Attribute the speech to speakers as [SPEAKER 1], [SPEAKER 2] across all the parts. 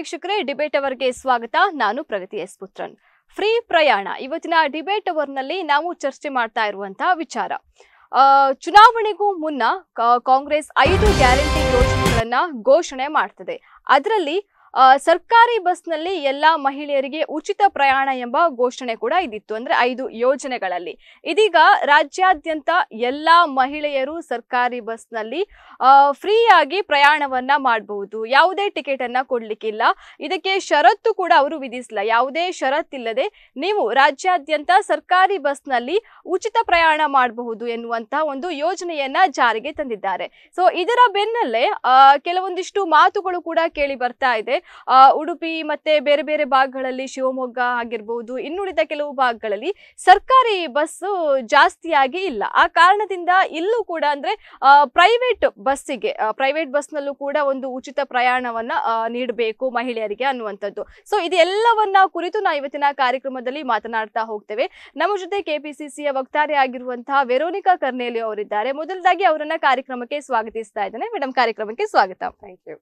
[SPEAKER 1] ವೀಕ್ಷಕರೇ ಡಿಬೇಟ್ ಅವರ್ಗೆ ಸ್ವಾಗತ ನಾನು ಪ್ರಗತಿ ಎಸ್ ಪುತ್ರನ್ ಫ್ರೀ ಪ್ರಯಾಣ ಇವತ್ತಿನ ಡಿಬೇಟ್ ಅವರ್ನಲ್ಲಿ ನಾವು ಚರ್ಚೆ ಮಾಡ್ತಾ ಇರುವಂತಹ ವಿಚಾರ ಆ, ಚುನಾವಣೆಗೂ ಮುನ್ನ ಕಾ- ಕಾಂಗ್ರೆಸ್ ಐದು ಗ್ಯಾರಂಟಿ ಯೋಜನೆಗಳನ್ನ ಘೋಷಣೆ ಮಾಡ್ತದೆ ಅದರಲ್ಲಿ ಆ, ಸರ್ಕಾರಿ ಬಸ್ನಲ್ಲಿ ಎಲ್ಲಾ ಮಹಿಳೆಯರಿಗೆ ಉಚಿತ ಪ್ರಯಾಣ ಎಂಬ ಘೋಷಣೆ ಕೂಡ ಇದಿತ್ತು ಅಂದ್ರೆ ಐದು ಯೋಜನೆಗಳಲ್ಲಿ ಇದೀಗ ರಾಜ್ಯಾದ್ಯಂತ ಎಲ್ಲಾ ಮಹಿಳೆಯರು ಸರ್ಕಾರಿ ಬಸ್ನಲ್ಲಿ ಫ್ರೀ ಆಗಿ ಪ್ರಯಾಣವನ್ನ ಮಾಡಬಹುದು ಯಾವುದೇ ಟಿಕೆಟ್ ಅನ್ನ ಕೊಡ್ಲಿಕ್ಕಿಲ್ಲ ಇದಕ್ಕೆ ಷರತ್ತು ಕೂಡ ಅವರು ವಿಧಿಸಿಲ್ಲ ಯಾವುದೇ ಷರತ್ತಿಲ್ಲದೆ ನೀವು ರಾಜ್ಯಾದ್ಯಂತ ಸರ್ಕಾರಿ ಬಸ್ನಲ್ಲಿ ಉಚಿತ ಪ್ರಯಾಣ ಮಾಡಬಹುದು ಎನ್ನುವಂತಹ ಒಂದು ಯೋಜನೆಯನ್ನ ಜಾರಿಗೆ ತಂದಿದ್ದಾರೆ ಸೊ ಇದರ ಬೆನ್ನಲ್ಲೇ ಆ, ಕೆಲವೊಂದಿಷ್ಟು ಮಾತುಗಳು ಕೂಡ ಕೇಳಿ ಬರ್ತಾ ಇದೆ ಆ, ಉಡುಪಿ ಮತ್ತೆ ಬೇರೆ ಬೇರೆ ಭಾಗಗಳಲ್ಲಿ ಶಿವಮೊಗ್ಗ ಆಗಿರ್ಬಹುದು ಇನ್ನುಳಿದ ಕೆಲವು ಭಾಗಗಳಲ್ಲಿ ಸರ್ಕಾರಿ ಬಸ್ ಜಾಸ್ತಿಯಾಗಿ ಇಲ್ಲ ಆ ಕಾರಣದಿಂದ ಇಲ್ಲೂ ಕೂಡ ಅಂದ್ರೆ ಪ್ರೈವೇಟ್ ಬಸ್ಸಿಗೆ ಪ್ರೈವೇಟ್ ಬಸ್ನಲ್ಲೂ ಕೂಡ ಒಂದು ಉಚಿತ ಪ್ರಯಾಣವನ್ನ ನೀಡಬೇಕು ಮಹಿಳೆಯರಿಗೆ ಅನ್ನುವಂಥದ್ದು ಸೊ ಇದೆಲ್ಲವನ್ನ ಕುರಿತು ನಾವು ಇವತ್ತಿನ ಕಾರ್ಯಕ್ರಮದಲ್ಲಿ ಮಾತನಾಡ್ತಾ ಹೋಗ್ತೇವೆ ನಮ್ಮ ಜೊತೆ ಕೆಪಿಸಿಸಿಯ ವಕ್ತಾರೆ ಆಗಿರುವಂತಹ ವೆರೋನಿಕಾ ಕರ್ನೇಲಿ ಅವರಿದ್ದಾರೆ ಮೊದಲದಾಗಿ ಅವರನ್ನ ಕಾರ್ಯಕ್ರಮಕ್ಕೆ ಸ್ವಾಗತಿಸ್ತಾ ಇದ್ದೇನೆ ಮೇಡಮ್ ಕಾರ್ಯಕ್ರಮಕ್ಕೆ ಸ್ವಾಗತ
[SPEAKER 2] ಥ್ಯಾಂಕ್ ಯು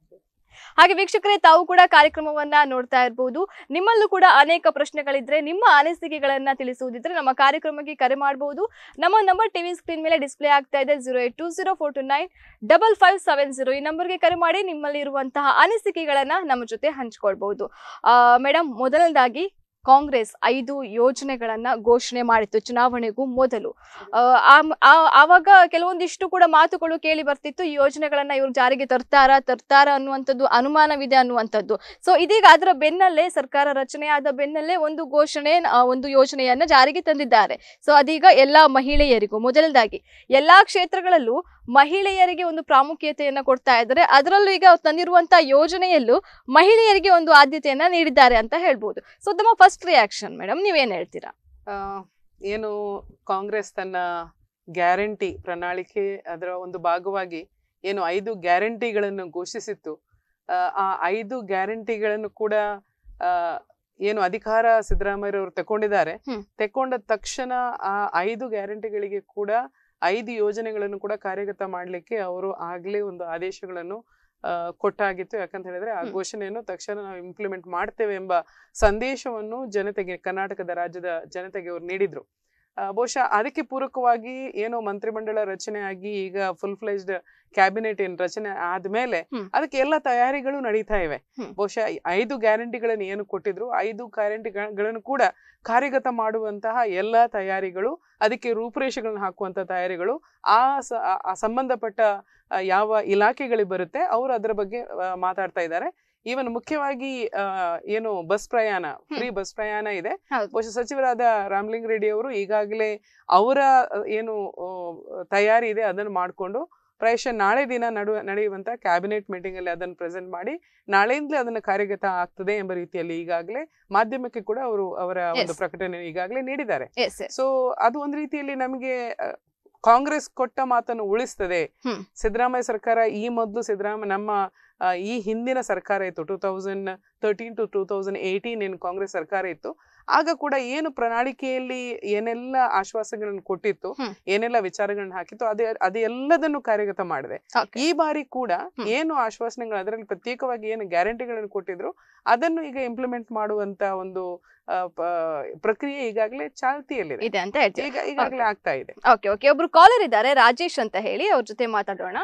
[SPEAKER 1] ಹಾಗೆ ವೀಕ್ಷಕರೇ ತಾವು ಕೂಡ ಕಾರ್ಯಕ್ರಮವನ್ನ ನೋಡ್ತಾ ಇರಬಹುದು ನಿಮ್ಮಲ್ಲೂ ಕೂಡ ಅನೇಕ ಪ್ರಶ್ನೆಗಳಿದ್ರೆ ನಿಮ್ಮ ಅನಿಸಿಕೆಗಳನ್ನ ತಿಳಿಸುವುದಿದ್ರೆ ನಮ್ಮ ಕಾರ್ಯಕ್ರಮಕ್ಕೆ ಕರೆ ಮಾಡಬಹುದು ನಮ್ಮ ನಂಬರ್ ಟಿವಿ ಸ್ಕ್ರೀನ್ ಮೇಲೆ ಡಿಸ್ಪ್ಲೇ ಆಗ್ತಾ ಇದೆ zero eight two zero four two nine double five seven zero ಈ ನಂಬರ್ಗೆ ಕರೆ ಮಾಡಿ ನಿಮ್ಮಲ್ಲಿ ಇರುವಂತಹ ಅನಿಸಿಕೆಗಳನ್ನ ನಮ್ಮ ಜೊತೆ ಹಂಚ್ಕೊಳ್ಬಹುದು ಮೇಡಮ್ ಮೊದಲನೇದಾಗಿ ಕಾಂಗ್ರೆಸ್ ಐದು ಯೋಜನೆಗಳನ್ನ ಘೋಷಣೆ ಮಾಡಿತ್ತು ಚುನಾವಣೆಗೂ ಮೊದಲು ಆ, ಆಮ್- ಆ- ಆವಾಗ ಕೆಲವೊಂದಿಷ್ಟು ಕೂಡ ಮಾತುಗಳು ಕೇಳಿ ಬರ್ತಿತ್ತು ಈ ಯೋಜನೆಗಳನ್ನ ಇವರು ಜಾರಿಗೆ ತರ್ತಾರಾ ತರ್ತಾರಾ ಅನ್ನುವಂಥದ್ದು ಅನುಮಾನವಿದೆ ಅನ್ನುವಂಥದ್ದು ಸೊ ಇದೀಗ ಅದರ ಬೆನ್ನಲ್ಲೇ ಸರ್ಕಾರ ರಚನೆಯಾದ ಬೆನ್ನಲ್ಲೇ ಒಂದು ಘೋಷಣೆ ಆ, ಒಂದು ಯೋಜನೆಯನ್ನ ಜಾರಿಗೆ ತಂದಿದ್ದಾರೆ ಸೊ ಅದೀಗ ಎಲ್ಲಾ ಮಹಿಳೆಯರಿಗೂ ಮೊದಲದಾಗಿ ಎಲ್ಲಾ ಕ್ಷೇತ್ರಗಳಲ್ಲೂ ಮಹಿಳೆಯರಿಗೆ ಒಂದು ಪ್ರಾಮುಖ್ಯತೆಯನ್ನ ಕೊಡ್ತಾ ಇದ್ದಾರೆ ಅದರಲ್ಲೂ ಈಗ ತಂದಿರುವಂತಹ ಯೋಜನೆಯಲ್ಲೂ ಮಹಿಳೆಯರಿಗೆ ಒಂದು ಆದ್ಯತೆಯನ್ನ ನೀಡಿದ್ದಾರೆ ಅಂತ ಹೇಳ್ಬೋದು ಸೊ ತಮ್ಮ ಫಸ್ಟ್ ರಿಯಾಕ್ಷನ್ ಮೇಡಮ್ ನೀವೇನ್ ಹೇಳ್ತೀರಾ
[SPEAKER 2] ಆ, ಏನು ಕಾಂಗ್ರೆಸ್ ತನ್ನ ಗ್ಯಾರಂಟಿ ಪ್ರಣಾಳಿಕೆ ಅದರ ಒಂದು ಭಾಗವಾಗಿ ಏನು ಐದು ಗ್ಯಾರಂಟಿಗಳನ್ನು ಘೋಷಿಸಿತ್ತು ಆ, ಆ ಐದು ಗ್ಯಾರಂಟಿಗಳನ್ನು ಕೂಡ ಆ, ಏನು ಅಧಿಕಾರ ಸಿದ್ದರಾಮಯ್ಯರವರು ತಗೊಂಡಿದ್ದಾರೆ
[SPEAKER 1] ಹ್ಮ್.
[SPEAKER 2] ತಕೊಂಡ ತಕ್ಷಣ ಆ ಐದು ಗ್ಯಾರಂಟಿಗಳಿಗೆ ಕೂಡ ಐದು ಯೋಜನೆಗಳನ್ನು ಕೂಡ ಕಾರ್ಯಗತ ಮಾಡಲಿಕ್ಕೆ ಅವರು ಆಗ್ಲೇ ಒಂದು ಆದೇಶಗಳನ್ನು ಆ, ಕೊಟ್ಟಾಗಿತ್ತು ಯಾಕಂತ ಹೇಳಿದ್ರೆ ಆ
[SPEAKER 1] ಹ್ಮ್.
[SPEAKER 2] ಘೋಷಣೆಯನ್ನು ತಕ್ಷಣ ನಾವು ಇಂಪ್ಲಿಮೆಂಟ್ ಮಾಡ್ತೇವೆ ಎಂಬ ಸಂದೇಶವನ್ನು ಜನತೆಗೆ ಕರ್ನಾಟಕದ ರಾಜ್ಯದ ಜನತೆಗೆ ಅವರು ನೀಡಿದ್ರು ಆ, ಬಹುಶಃ ಅದಕ್ಕೆ ಪೂರಕವಾಗಿ ಏನೋ ಮಂತ್ರಿಮಂಡಲ ರಚನೆ ಆಗಿ ಈಗ ಫುಲ್ ಫ್ಲೆಜ್ಡ್ ಕ್ಯಾಬಿನೆಟ್ ಏನ್ ರಚನೆ ಆದ್ಮೇಲೆ
[SPEAKER 1] ಹ್ಮ್.
[SPEAKER 2] ಅದಕ್ಕೆ ಎಲ್ಲ ತಯಾರಿಗಳು ನಡೀತಾ ಇವೆ
[SPEAKER 1] ಹ್ಮ್.
[SPEAKER 2] ಬಹುಶಃ ಈ ಐದು ಗ್ಯಾರಂಟಿಗಳನ್ನು ಏನು ಕೊಟ್ಟಿದ್ರು ಐದು ಗ್ಯಾರಂಟಿಗಳನ್ನು ಕೂಡ ಕಾರ್ಯಗತ ಮಾಡುವಂತಹ ಎಲ್ಲ ತಯಾರಿಗಳು ಅದಕ್ಕೆ ರೂಪುರೇಷೆಗಳನ್ನ ಹಾಕುವಂತ ತಯಾರಿಗಳು ಆ ಸ- ಆ- ಆ ಸಂಬಂಧಪಟ್ಟ ಆ, ಯಾವ ಇಲಾಖೆಗಳಿಗೆ ಬರುತ್ತೆ ಅವರು ಅದರ ಬಗ್ಗೆ ಆ, ಮಾತಾಡ್ತಾ ಇದ್ದಾರೆ ಈವನ್ ಮುಖ್ಯವಾಗಿ ಆ, ಏನು ಬಸ್ ಪ್ರಯಾಣ ಫ್ರೀ ಬಸ್ ಪ್ರಯಾಣ ಇದೆ
[SPEAKER 1] ಹೌದು.
[SPEAKER 2] ಬಹುಶಃ ಸಚಿವರಾದ ರಾಮಲಿಂಗ ರೆಡ್ಡಿ ಅವರು ಈಗಾಗಲೇ ಅವರ ಆ, ಏನು ಆ, ತಯಾರಿ ಇದೆ ಅದನ್ನು ಮಾಡಿಕೊಂಡು ಪ್ರಾಯಶಃ ನಾಳೆ ದಿನ ನಡು ನಡೆಯುವಂತ ಕ್ಯಾಬಿನೆಟ್ ಮೀಟಿಂಗ್ ಅಲ್ಲಿ ಅದನ್ನು ಪ್ರೆಸೆಂಟ್ ಮಾಡಿ ನಾಳೆಯಿಂದಲೇ ಅದನ್ನು ಕಾರ್ಯಗತ ಆಗ್ತದೆ ಎಂಬ ರೀತಿಯಲ್ಲಿ ಈಗಾಗಲೇ ಮಾಧ್ಯಮಕ್ಕೆ ಕೂಡ ಅವರು ಅವರ ಒಂದು
[SPEAKER 1] Yes.
[SPEAKER 2] ಪ್ರಕಟಣೆ ಈಗಾಗಲೇ ನೀಡಿದ್ದಾರೆ
[SPEAKER 1] ಎಸ್ ಎಸ್
[SPEAKER 2] ಸೊ ಅದು ಒಂದು ರೀತಿಯಲ್ಲಿ ನಮಗೆ ಆ, ಕಾಂಗ್ರೆಸ್ ಕೊಟ್ಟ ಮಾತನ್ನು ಉಳಿಸ್ತದೆ
[SPEAKER 1] ಹ್ಮ್.
[SPEAKER 2] ಸಿದ್ದರಾಮಯ್ಯ ಸರ್ಕಾರ ಈ ಮೊದಲು ಸಿದ್ದರಾಮಯ್ಯ ನಮ್ಮ ಆ, ಈ ಹಿಂದಿನ ಸರ್ಕಾರ ಇತ್ತು two thousand thirteen to two thousand eighteen ಏನು ಕಾಂಗ್ರೆಸ್ ಸರ್ಕಾರ ಇತ್ತು ಆಗ ಕೂಡ ಏನು ಪ್ರಣಾಳಿಕೆಯಲ್ಲಿ ಏನೆಲ್ಲ ಆಶ್ವಾಸಗಳನ್ನು ಕೊಟ್ಟಿತ್ತು
[SPEAKER 1] ಹ್ಮ್.
[SPEAKER 2] ಏನೆಲ್ಲ ವಿಚಾರಗಳನ್ನ ಹಾಕಿತ್ತು ಅದೇ ಅದೆಲ್ಲದನ್ನು ಕಾರ್ಯಗತ ಮಾಡಿದೆ
[SPEAKER 1] ಓಕೆ
[SPEAKER 2] ಈ ಬಾರಿ ಕೂಡ
[SPEAKER 1] ಹ್ಮ್.
[SPEAKER 2] ಏನು ಆಶ್ವಾಸನೆಗಳು ಅದರಲ್ಲಿ ಪ್ರತ್ಯೇಕವಾಗಿ ಏನು ಗ್ಯಾರಂಟಿಗಳನ್ನು ಕೊಟ್ಟಿದ್ರು ಅದನ್ನು ಈಗ ಇಂಪ್ಲಿಮೆಂಟ್ ಮಾಡುವಂತ ಒಂದು ಆ, ಪ- ಪ್ರಕ್ರಿಯೆ ಈಗಾಗಲೇ ಚಾಲ್ತಿಯಲ್ಲಿದೆ
[SPEAKER 1] ಇದೆ ಅಂತ ಹೇಳ್ತೀವಿ
[SPEAKER 2] ಈಗ ಈಗಾಗಲೇ ಆಗ್ತಾ ಇದೆ
[SPEAKER 1] ಓಕೆ ಓಕೆ ಒಬ್ರು ಕಾಲರ್ ಇದ್ದಾರೆ ರಾಜೇಶ್ ಅಂತ ಹೇಳಿ ಅವ್ರ ಜೊತೆ ಮಾತಾಡೋಣ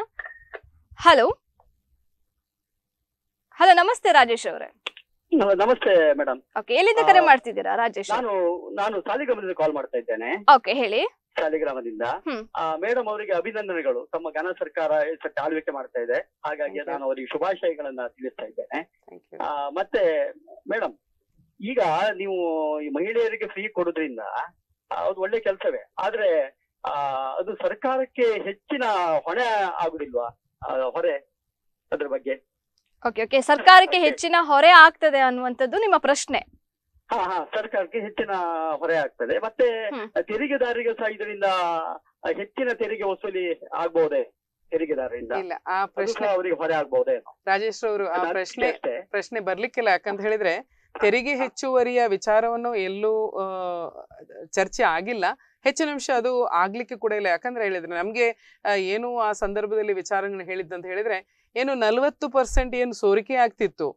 [SPEAKER 1] ಹಲೋ ಹಲೋ ನಮಸ್ತೆ ರಾಜೇಶ್ ಅವರೇ
[SPEAKER 3] ನ- ನಮಸ್ತೆ ಮೇಡಮ್
[SPEAKER 1] ಓಕೆ ಎಲ್ಲಿಂದ ಕರೆ
[SPEAKER 3] ಆ,
[SPEAKER 1] ಮಾಡ್ತಿದ್ದೀರಾ ರಾಜೇಶ್
[SPEAKER 3] ನಾನು ನಾನು ಸಾಲಿಗ್ರಾಮದಿಂದ ಕಾಲ್ ಮಾಡ್ತಾ ಇದ್ದೇನೆ
[SPEAKER 1] ಓಕೆ ಹೇಳಿ
[SPEAKER 3] ಸಾಲಿಗ್ರಾಮದಿಂದ
[SPEAKER 1] ಹ್ಮ್.
[SPEAKER 3] ಮೇಡಮ್ ಅವರಿಗೆ ಅಭಿನಂದನೆಗಳು ತಮ್ಮ ಘನ ಸರ್ಕಾರ ಎಷ್ಟು ಆಳ್ವಿಕೆ ಮಾಡ್ತಾ ಇದೆ ಹಾಗಾಗಿ
[SPEAKER 2] Thank you.
[SPEAKER 3] ನಾನು ಅವರಿಗೆ ಶುಭಾಶಯಗಳನ್ನ ತಿಳಿಸ್ತಾ ಇದ್ದೇನೆ
[SPEAKER 2] Thank you.
[SPEAKER 3] ಆ, ಮತ್ತೆ ಮೇಡಮ್ ಈಗ ನೀವು ಈ ಮಹಿಳೆಯರಿಗೆ ಫ್ರೀ ಕೊಡೋದ್ರಿಂದ ಆ, ಅದು ಒಳ್ಳೆ ಕೆಲಸವೇ ಆದ್ರೆ ಆ, ಅದು ಸರ್ಕಾರಕ್ಕೆ ಹೆಚ್ಚಿನ ಹೊಣೆ ಆಗುದಿಲ್ವಾ ಆ, ಹೊರೆ ಅದ್ರ ಬಗ್ಗೆ
[SPEAKER 1] ಓಕೆ ಓಕೆ ಸರ್ಕಾರಕ್ಕೆ ಹೆಚ್ಚಿನ ಹೊರೆ ಆಗ್ತದೆ ಅನ್ನುವಂಥದ್ದು ನಿಮ್ಮ ಪ್ರಶ್ನೆ
[SPEAKER 3] ಹಾ ಹಾ ಸರ್ಕಾರಕ್ಕೆ ಹೆಚ್ಚಿನ ಹೊರೆ ಆಗ್ತದೆ ಮತ್ತೆ
[SPEAKER 1] ಹ್ಮ್.
[SPEAKER 3] ತೆರಿಗೆದಾರರಿಗೆ ಸಹ ಇದರಿಂದ ಹೆಚ್ಚಿನ ತೆರಿಗೆ ವಸೂಲಿ ಆಗ್ಬಹುದೇ ತೆರಿಗೆದಾರರಿಂದ
[SPEAKER 2] ಇಲ್ಲ ಆ
[SPEAKER 3] ಅದು
[SPEAKER 2] ಪ್ರಶ್ನೆ
[SPEAKER 3] ಸಹ ಅವರಿಗೆ ಹೊರೆ ಆಗ್ಬಹುದೇನೋ
[SPEAKER 2] ರಾಜೇಶ್ ಅವರು ಆ
[SPEAKER 3] ನಾನು
[SPEAKER 2] ಪ್ರಶ್ನೆ
[SPEAKER 3] ಅಷ್ಟೇ.
[SPEAKER 2] ಪ್ರಶ್ನೆ ಬರ್ಲಿಕ್ಕಿಲ್ಲ ಯಾಕಂತ ಹೇಳಿದ್ರೆ ತೆರಿಗೆ ಹೆಚ್ಚುವರಿಯ ವಿಚಾರವನ್ನು ಎಲ್ಲೂ ಆ, ಚರ್ಚೆ ಆಗಿಲ್ಲ ಹೆಚ್ಚಿನ ಅಂಶ ಅದು ಆಗ್ಲಿಕ್ಕೆ ಕೂಡ ಇಲ್ಲ ಯಾಕಂದ್ರೆ ಹೇಳಿದ್ರೆ ನಮ್ಗೆ ಆ, ಏನು ಆ ಸಂದರ್ಭದಲ್ಲಿ ವಿಚಾರಗಳನ್ನ ಹೇಳಿದ್ದಂತ ಹೇಳಿದ್ರೆ ಏನು ನಲವತ್ತು ಪರ್ಸೆಂಟ್ ಏನು ಸೋರಿಕೆ ಆಗ್ತಿತ್ತು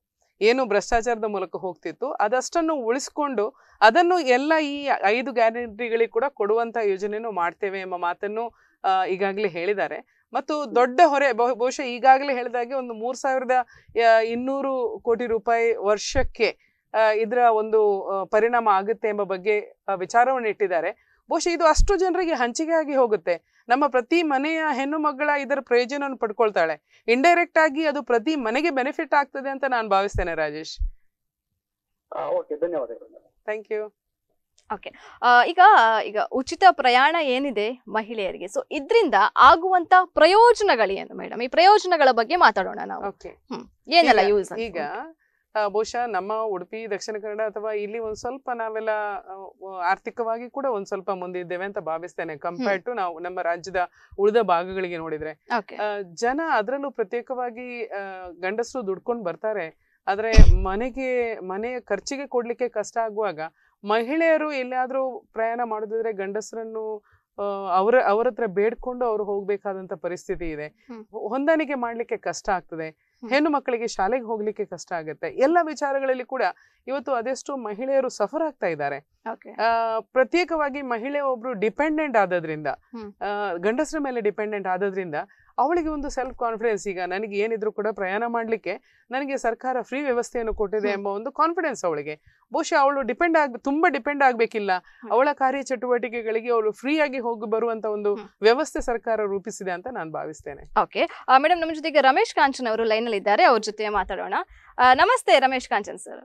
[SPEAKER 2] ಏನು ಭ್ರಷ್ಟಾಚಾರದ ಮೂಲಕ ಹೋಗ್ತಿತ್ತು ಅದಷ್ಟನ್ನು ಉಳಿಸ್ಕೊಂಡು ಅದನ್ನು ಎಲ್ಲ ಈ ಐದು ಗ್ಯಾರಂಟಿಗಳಿಗೆ ಕೂಡ ಕೊಡುವಂತ ಯೋಜನೆಯನ್ನು ಮಾಡ್ತೇವೆ ಎಂಬ ಮಾತನ್ನು ಆ, ಈಗಾಗಲೇ ಹೇಳಿದ್ದಾರೆ ಮತ್ತು ದೊಡ್ಡ ಹೊರೆ ಬಹು- ಬಹುಶಃ ಈಗಾಗಲೇ ಹೇಳಿದಾಗೆ ಒಂದು ಮೂರ್ ಸಾವಿರದ ಆ, ಇನ್ನೂರು ಕೋಟಿ ರೂಪಾಯಿ ವರ್ಷಕ್ಕೆ ಆ, ಇದರ ಒಂದು ಆ, ಪರಿಣಾಮ ಆಗುತ್ತೆ ಎಂಬ ಬಗ್ಗೆ ಆ, ವಿಚಾರವನ್ನು ಇಟ್ಟಿದ್ದಾರೆ ಬಹುಶಃ ಇದು ಅಷ್ಟು ಜನರಿಗೆ ಹಂಚಿಕೆ ಆಗಿ ಹೋಗುತ್ತೆ ನಮ್ಮ ಪ್ರತಿ ಮನೆಯ ಹೆಣ್ಣು ಮಗಳ ಇದರ ಪ್ರಯೋಜನವನ್ನು ಪಡ್ಕೊಳ್ತಾಳೆ ಇಂಡೈರೆಕ್ಟ್ ಆಗಿ ಅದು ಪ್ರತಿ ಮನೆಗೆ ಬೆನಿಫಿಟ್ ಆಗ್ತದೆ ಅಂತ ನಾನು ಭಾವಿಸ್ತೇನೆ ರಾಜೇಶ್
[SPEAKER 3] ಓಕೆ ಧನ್ಯವಾದಗಳು
[SPEAKER 2] ಥ್ಯಾಂಕ್ ಯು
[SPEAKER 1] ಆ, ಈಗ ಈಗ ಉಚಿತ ಪ್ರಯಾಣ ಏನಿದೆ ಮಹಿಳೆಯರಿಗೆ ಸೊ ಇದರಿಂದ ಆಗುವಂತ ಪ್ರಯೋಜನಗಳೇನು ಮೇಡಮ್ ಈ ಪ್ರಯೋಜನಗಳ ಬಗ್ಗೆ ಮಾತಾಡೋಣ ನಾವು
[SPEAKER 2] ಓಕೆ
[SPEAKER 1] ಏನೆಲ್ಲ
[SPEAKER 2] ಈಗ-
[SPEAKER 1] ಯೂಸ್
[SPEAKER 2] ಈಗ ಆ, ಬಹುಶಃ ನಮ್ಮ ಉಡುಪಿ ದಕ್ಷಿಣ ಕನ್ನಡ ಅಥವಾ ಇಲ್ಲಿ ಒಂದ್ ಸ್ವಲ್ಪ ನಾವೆಲ್ಲ ಆ, ಆರ್ಥಿಕವಾಗಿ ಕೂಡ ಒಂದ್ ಸ್ವಲ್ಪ ಮುಂದಿದ್ದೇವೆ ಅಂತ ಭಾವಿಸ್ತೇನೆ ಕಂಪೇರ್ ಟು ನಾವು ನಮ್ಮ ರಾಜ್ಯದ ಉಳಿದ ಭಾಗಗಳಿಗೆ ನೋಡಿದ್ರೆ
[SPEAKER 1] ಓಕೆ
[SPEAKER 2] ಆ, ಜನ ಅದರಲ್ಲೂ ಪ್ರತ್ಯೇಕವಾಗಿ ಆ, ಗಂಡಸರು ದುಡ್ಕೊಂಡು ಬರ್ತಾರೆ ಆದ್ರೆ ಮನೆಗೆ ಮನೆಯ ಖರ್ಚಿಗೆ ಕೊಡ್ಲಿಕ್ಕೆ ಕಷ್ಟ ಆಗುವಾಗ ಮಹಿಳೆಯರು ಎಲ್ಲಾದ್ರೂ ಪ್ರಯಾಣ ಮಾಡೋದಿದ್ರೆ ಗಂಡಸರನ್ನು ಆ, ಅವರ ಅವ್ರ ಹತ್ರ ಬೇಡ್ಕೊಂಡು ಅವ್ರು ಹೋಗ್ಬೇಕಾದಂತ ಪರಿಸ್ಥಿತಿ ಇದೆ
[SPEAKER 1] ಹ್ಮ್.
[SPEAKER 2] ಹೊಂದಾಣಿಕೆ ಮಾಡ್ಲಿಕ್ಕೆ ಕಷ್ಟ ಆಗ್ತದೆ
[SPEAKER 1] ಹ್ಮ್.
[SPEAKER 2] ಹೆಣ್ಣು ಮಕ್ಕಳಿಗೆ ಶಾಲೆಗೆ ಹೋಗ್ಲಿಕ್ಕೆ ಕಷ್ಟ ಆಗುತ್ತೆ ಎಲ್ಲ ವಿಚಾರಗಳಲ್ಲಿ ಕೂಡ ಇವತ್ತು ಅದೆಷ್ಟು ಮಹಿಳೆಯರು ಸಫರ್ ಆಗ್ತಾ ಇದ್ದಾರೆ
[SPEAKER 1] ಓಕೆ
[SPEAKER 2] ಆ, ಪ್ರತ್ಯೇಕವಾಗಿ ಮಹಿಳೆ ಒಬ್ರು ಡಿಪೆಂಡೆಂಟ್ ಆದದ್ರಿಂದ
[SPEAKER 1] ಹ್ಮ್.
[SPEAKER 2] ಆ, ಗಂಡಸರ ಮೇಲೆ ಡಿಪೆಂಡೆಂಟ್ ಆದದ್ರಿಂದ ಅವಳಿಗೆ ಒಂದು ಸೆಲ್ಫ್ ಕಾನ್ಫಿಡೆನ್ಸ್ ಈಗ ನನಗೆ ಏನಿದ್ರು ಕೂಡ ಪ್ರಯಾಣ ಮಾಡ್ಲಿಕ್ಕೆ ನನಗೆ ಸರ್ಕಾರ ಫ್ರೀ ವ್ಯವಸ್ಥೆಯನ್ನು ಕೊಟ್ಟಿದೆ
[SPEAKER 1] ಹ್ಮ್.
[SPEAKER 2] ಎಂಬ ಒಂದು ಕಾನ್ಫಿಡೆನ್ಸ್ ಅವಳಿಗೆ ಬಹುಶಃ ಅವಳು ಡಿಪೆಂಡ್ ಆಗ್ ತುಂಬಾ ಡಿಪೆಂಡ್ ಆಗ್ಬೇಕಿಲ್ಲ
[SPEAKER 1] ಹ್ಮ್.
[SPEAKER 2] ಅವಳ ಕಾರ್ಯ ಚಟುವಟಿಕೆಗಳಿಗೆ ಅವಳು ಫ್ರೀ ಆಗಿ ಹೋಗಿ ಬರುವಂತ ಒಂದು
[SPEAKER 1] ಹ್ಮ್.
[SPEAKER 2] ವ್ಯವಸ್ಥೆ ಸರ್ಕಾರ ರೂಪಿಸಿದೆ ಅಂತ ನಾನು ಭಾವಿಸ್ತೇನೆ
[SPEAKER 1] ಓಕೆ ಮೇಡಮ್ ನಮ್ಮ ಜೊತೆಗೆ ರಮೇಶ್ ಕಾಂಚನ್ ಅವರು ಲೈನ್ ಅಲ್ಲಿ ಇದ್ದಾರೆ ಅವ್ರ ಜೊತೆ ಮಾತಾಡೋಣ ಆ, ನಮಸ್ತೆ Ramesh Kanchan sir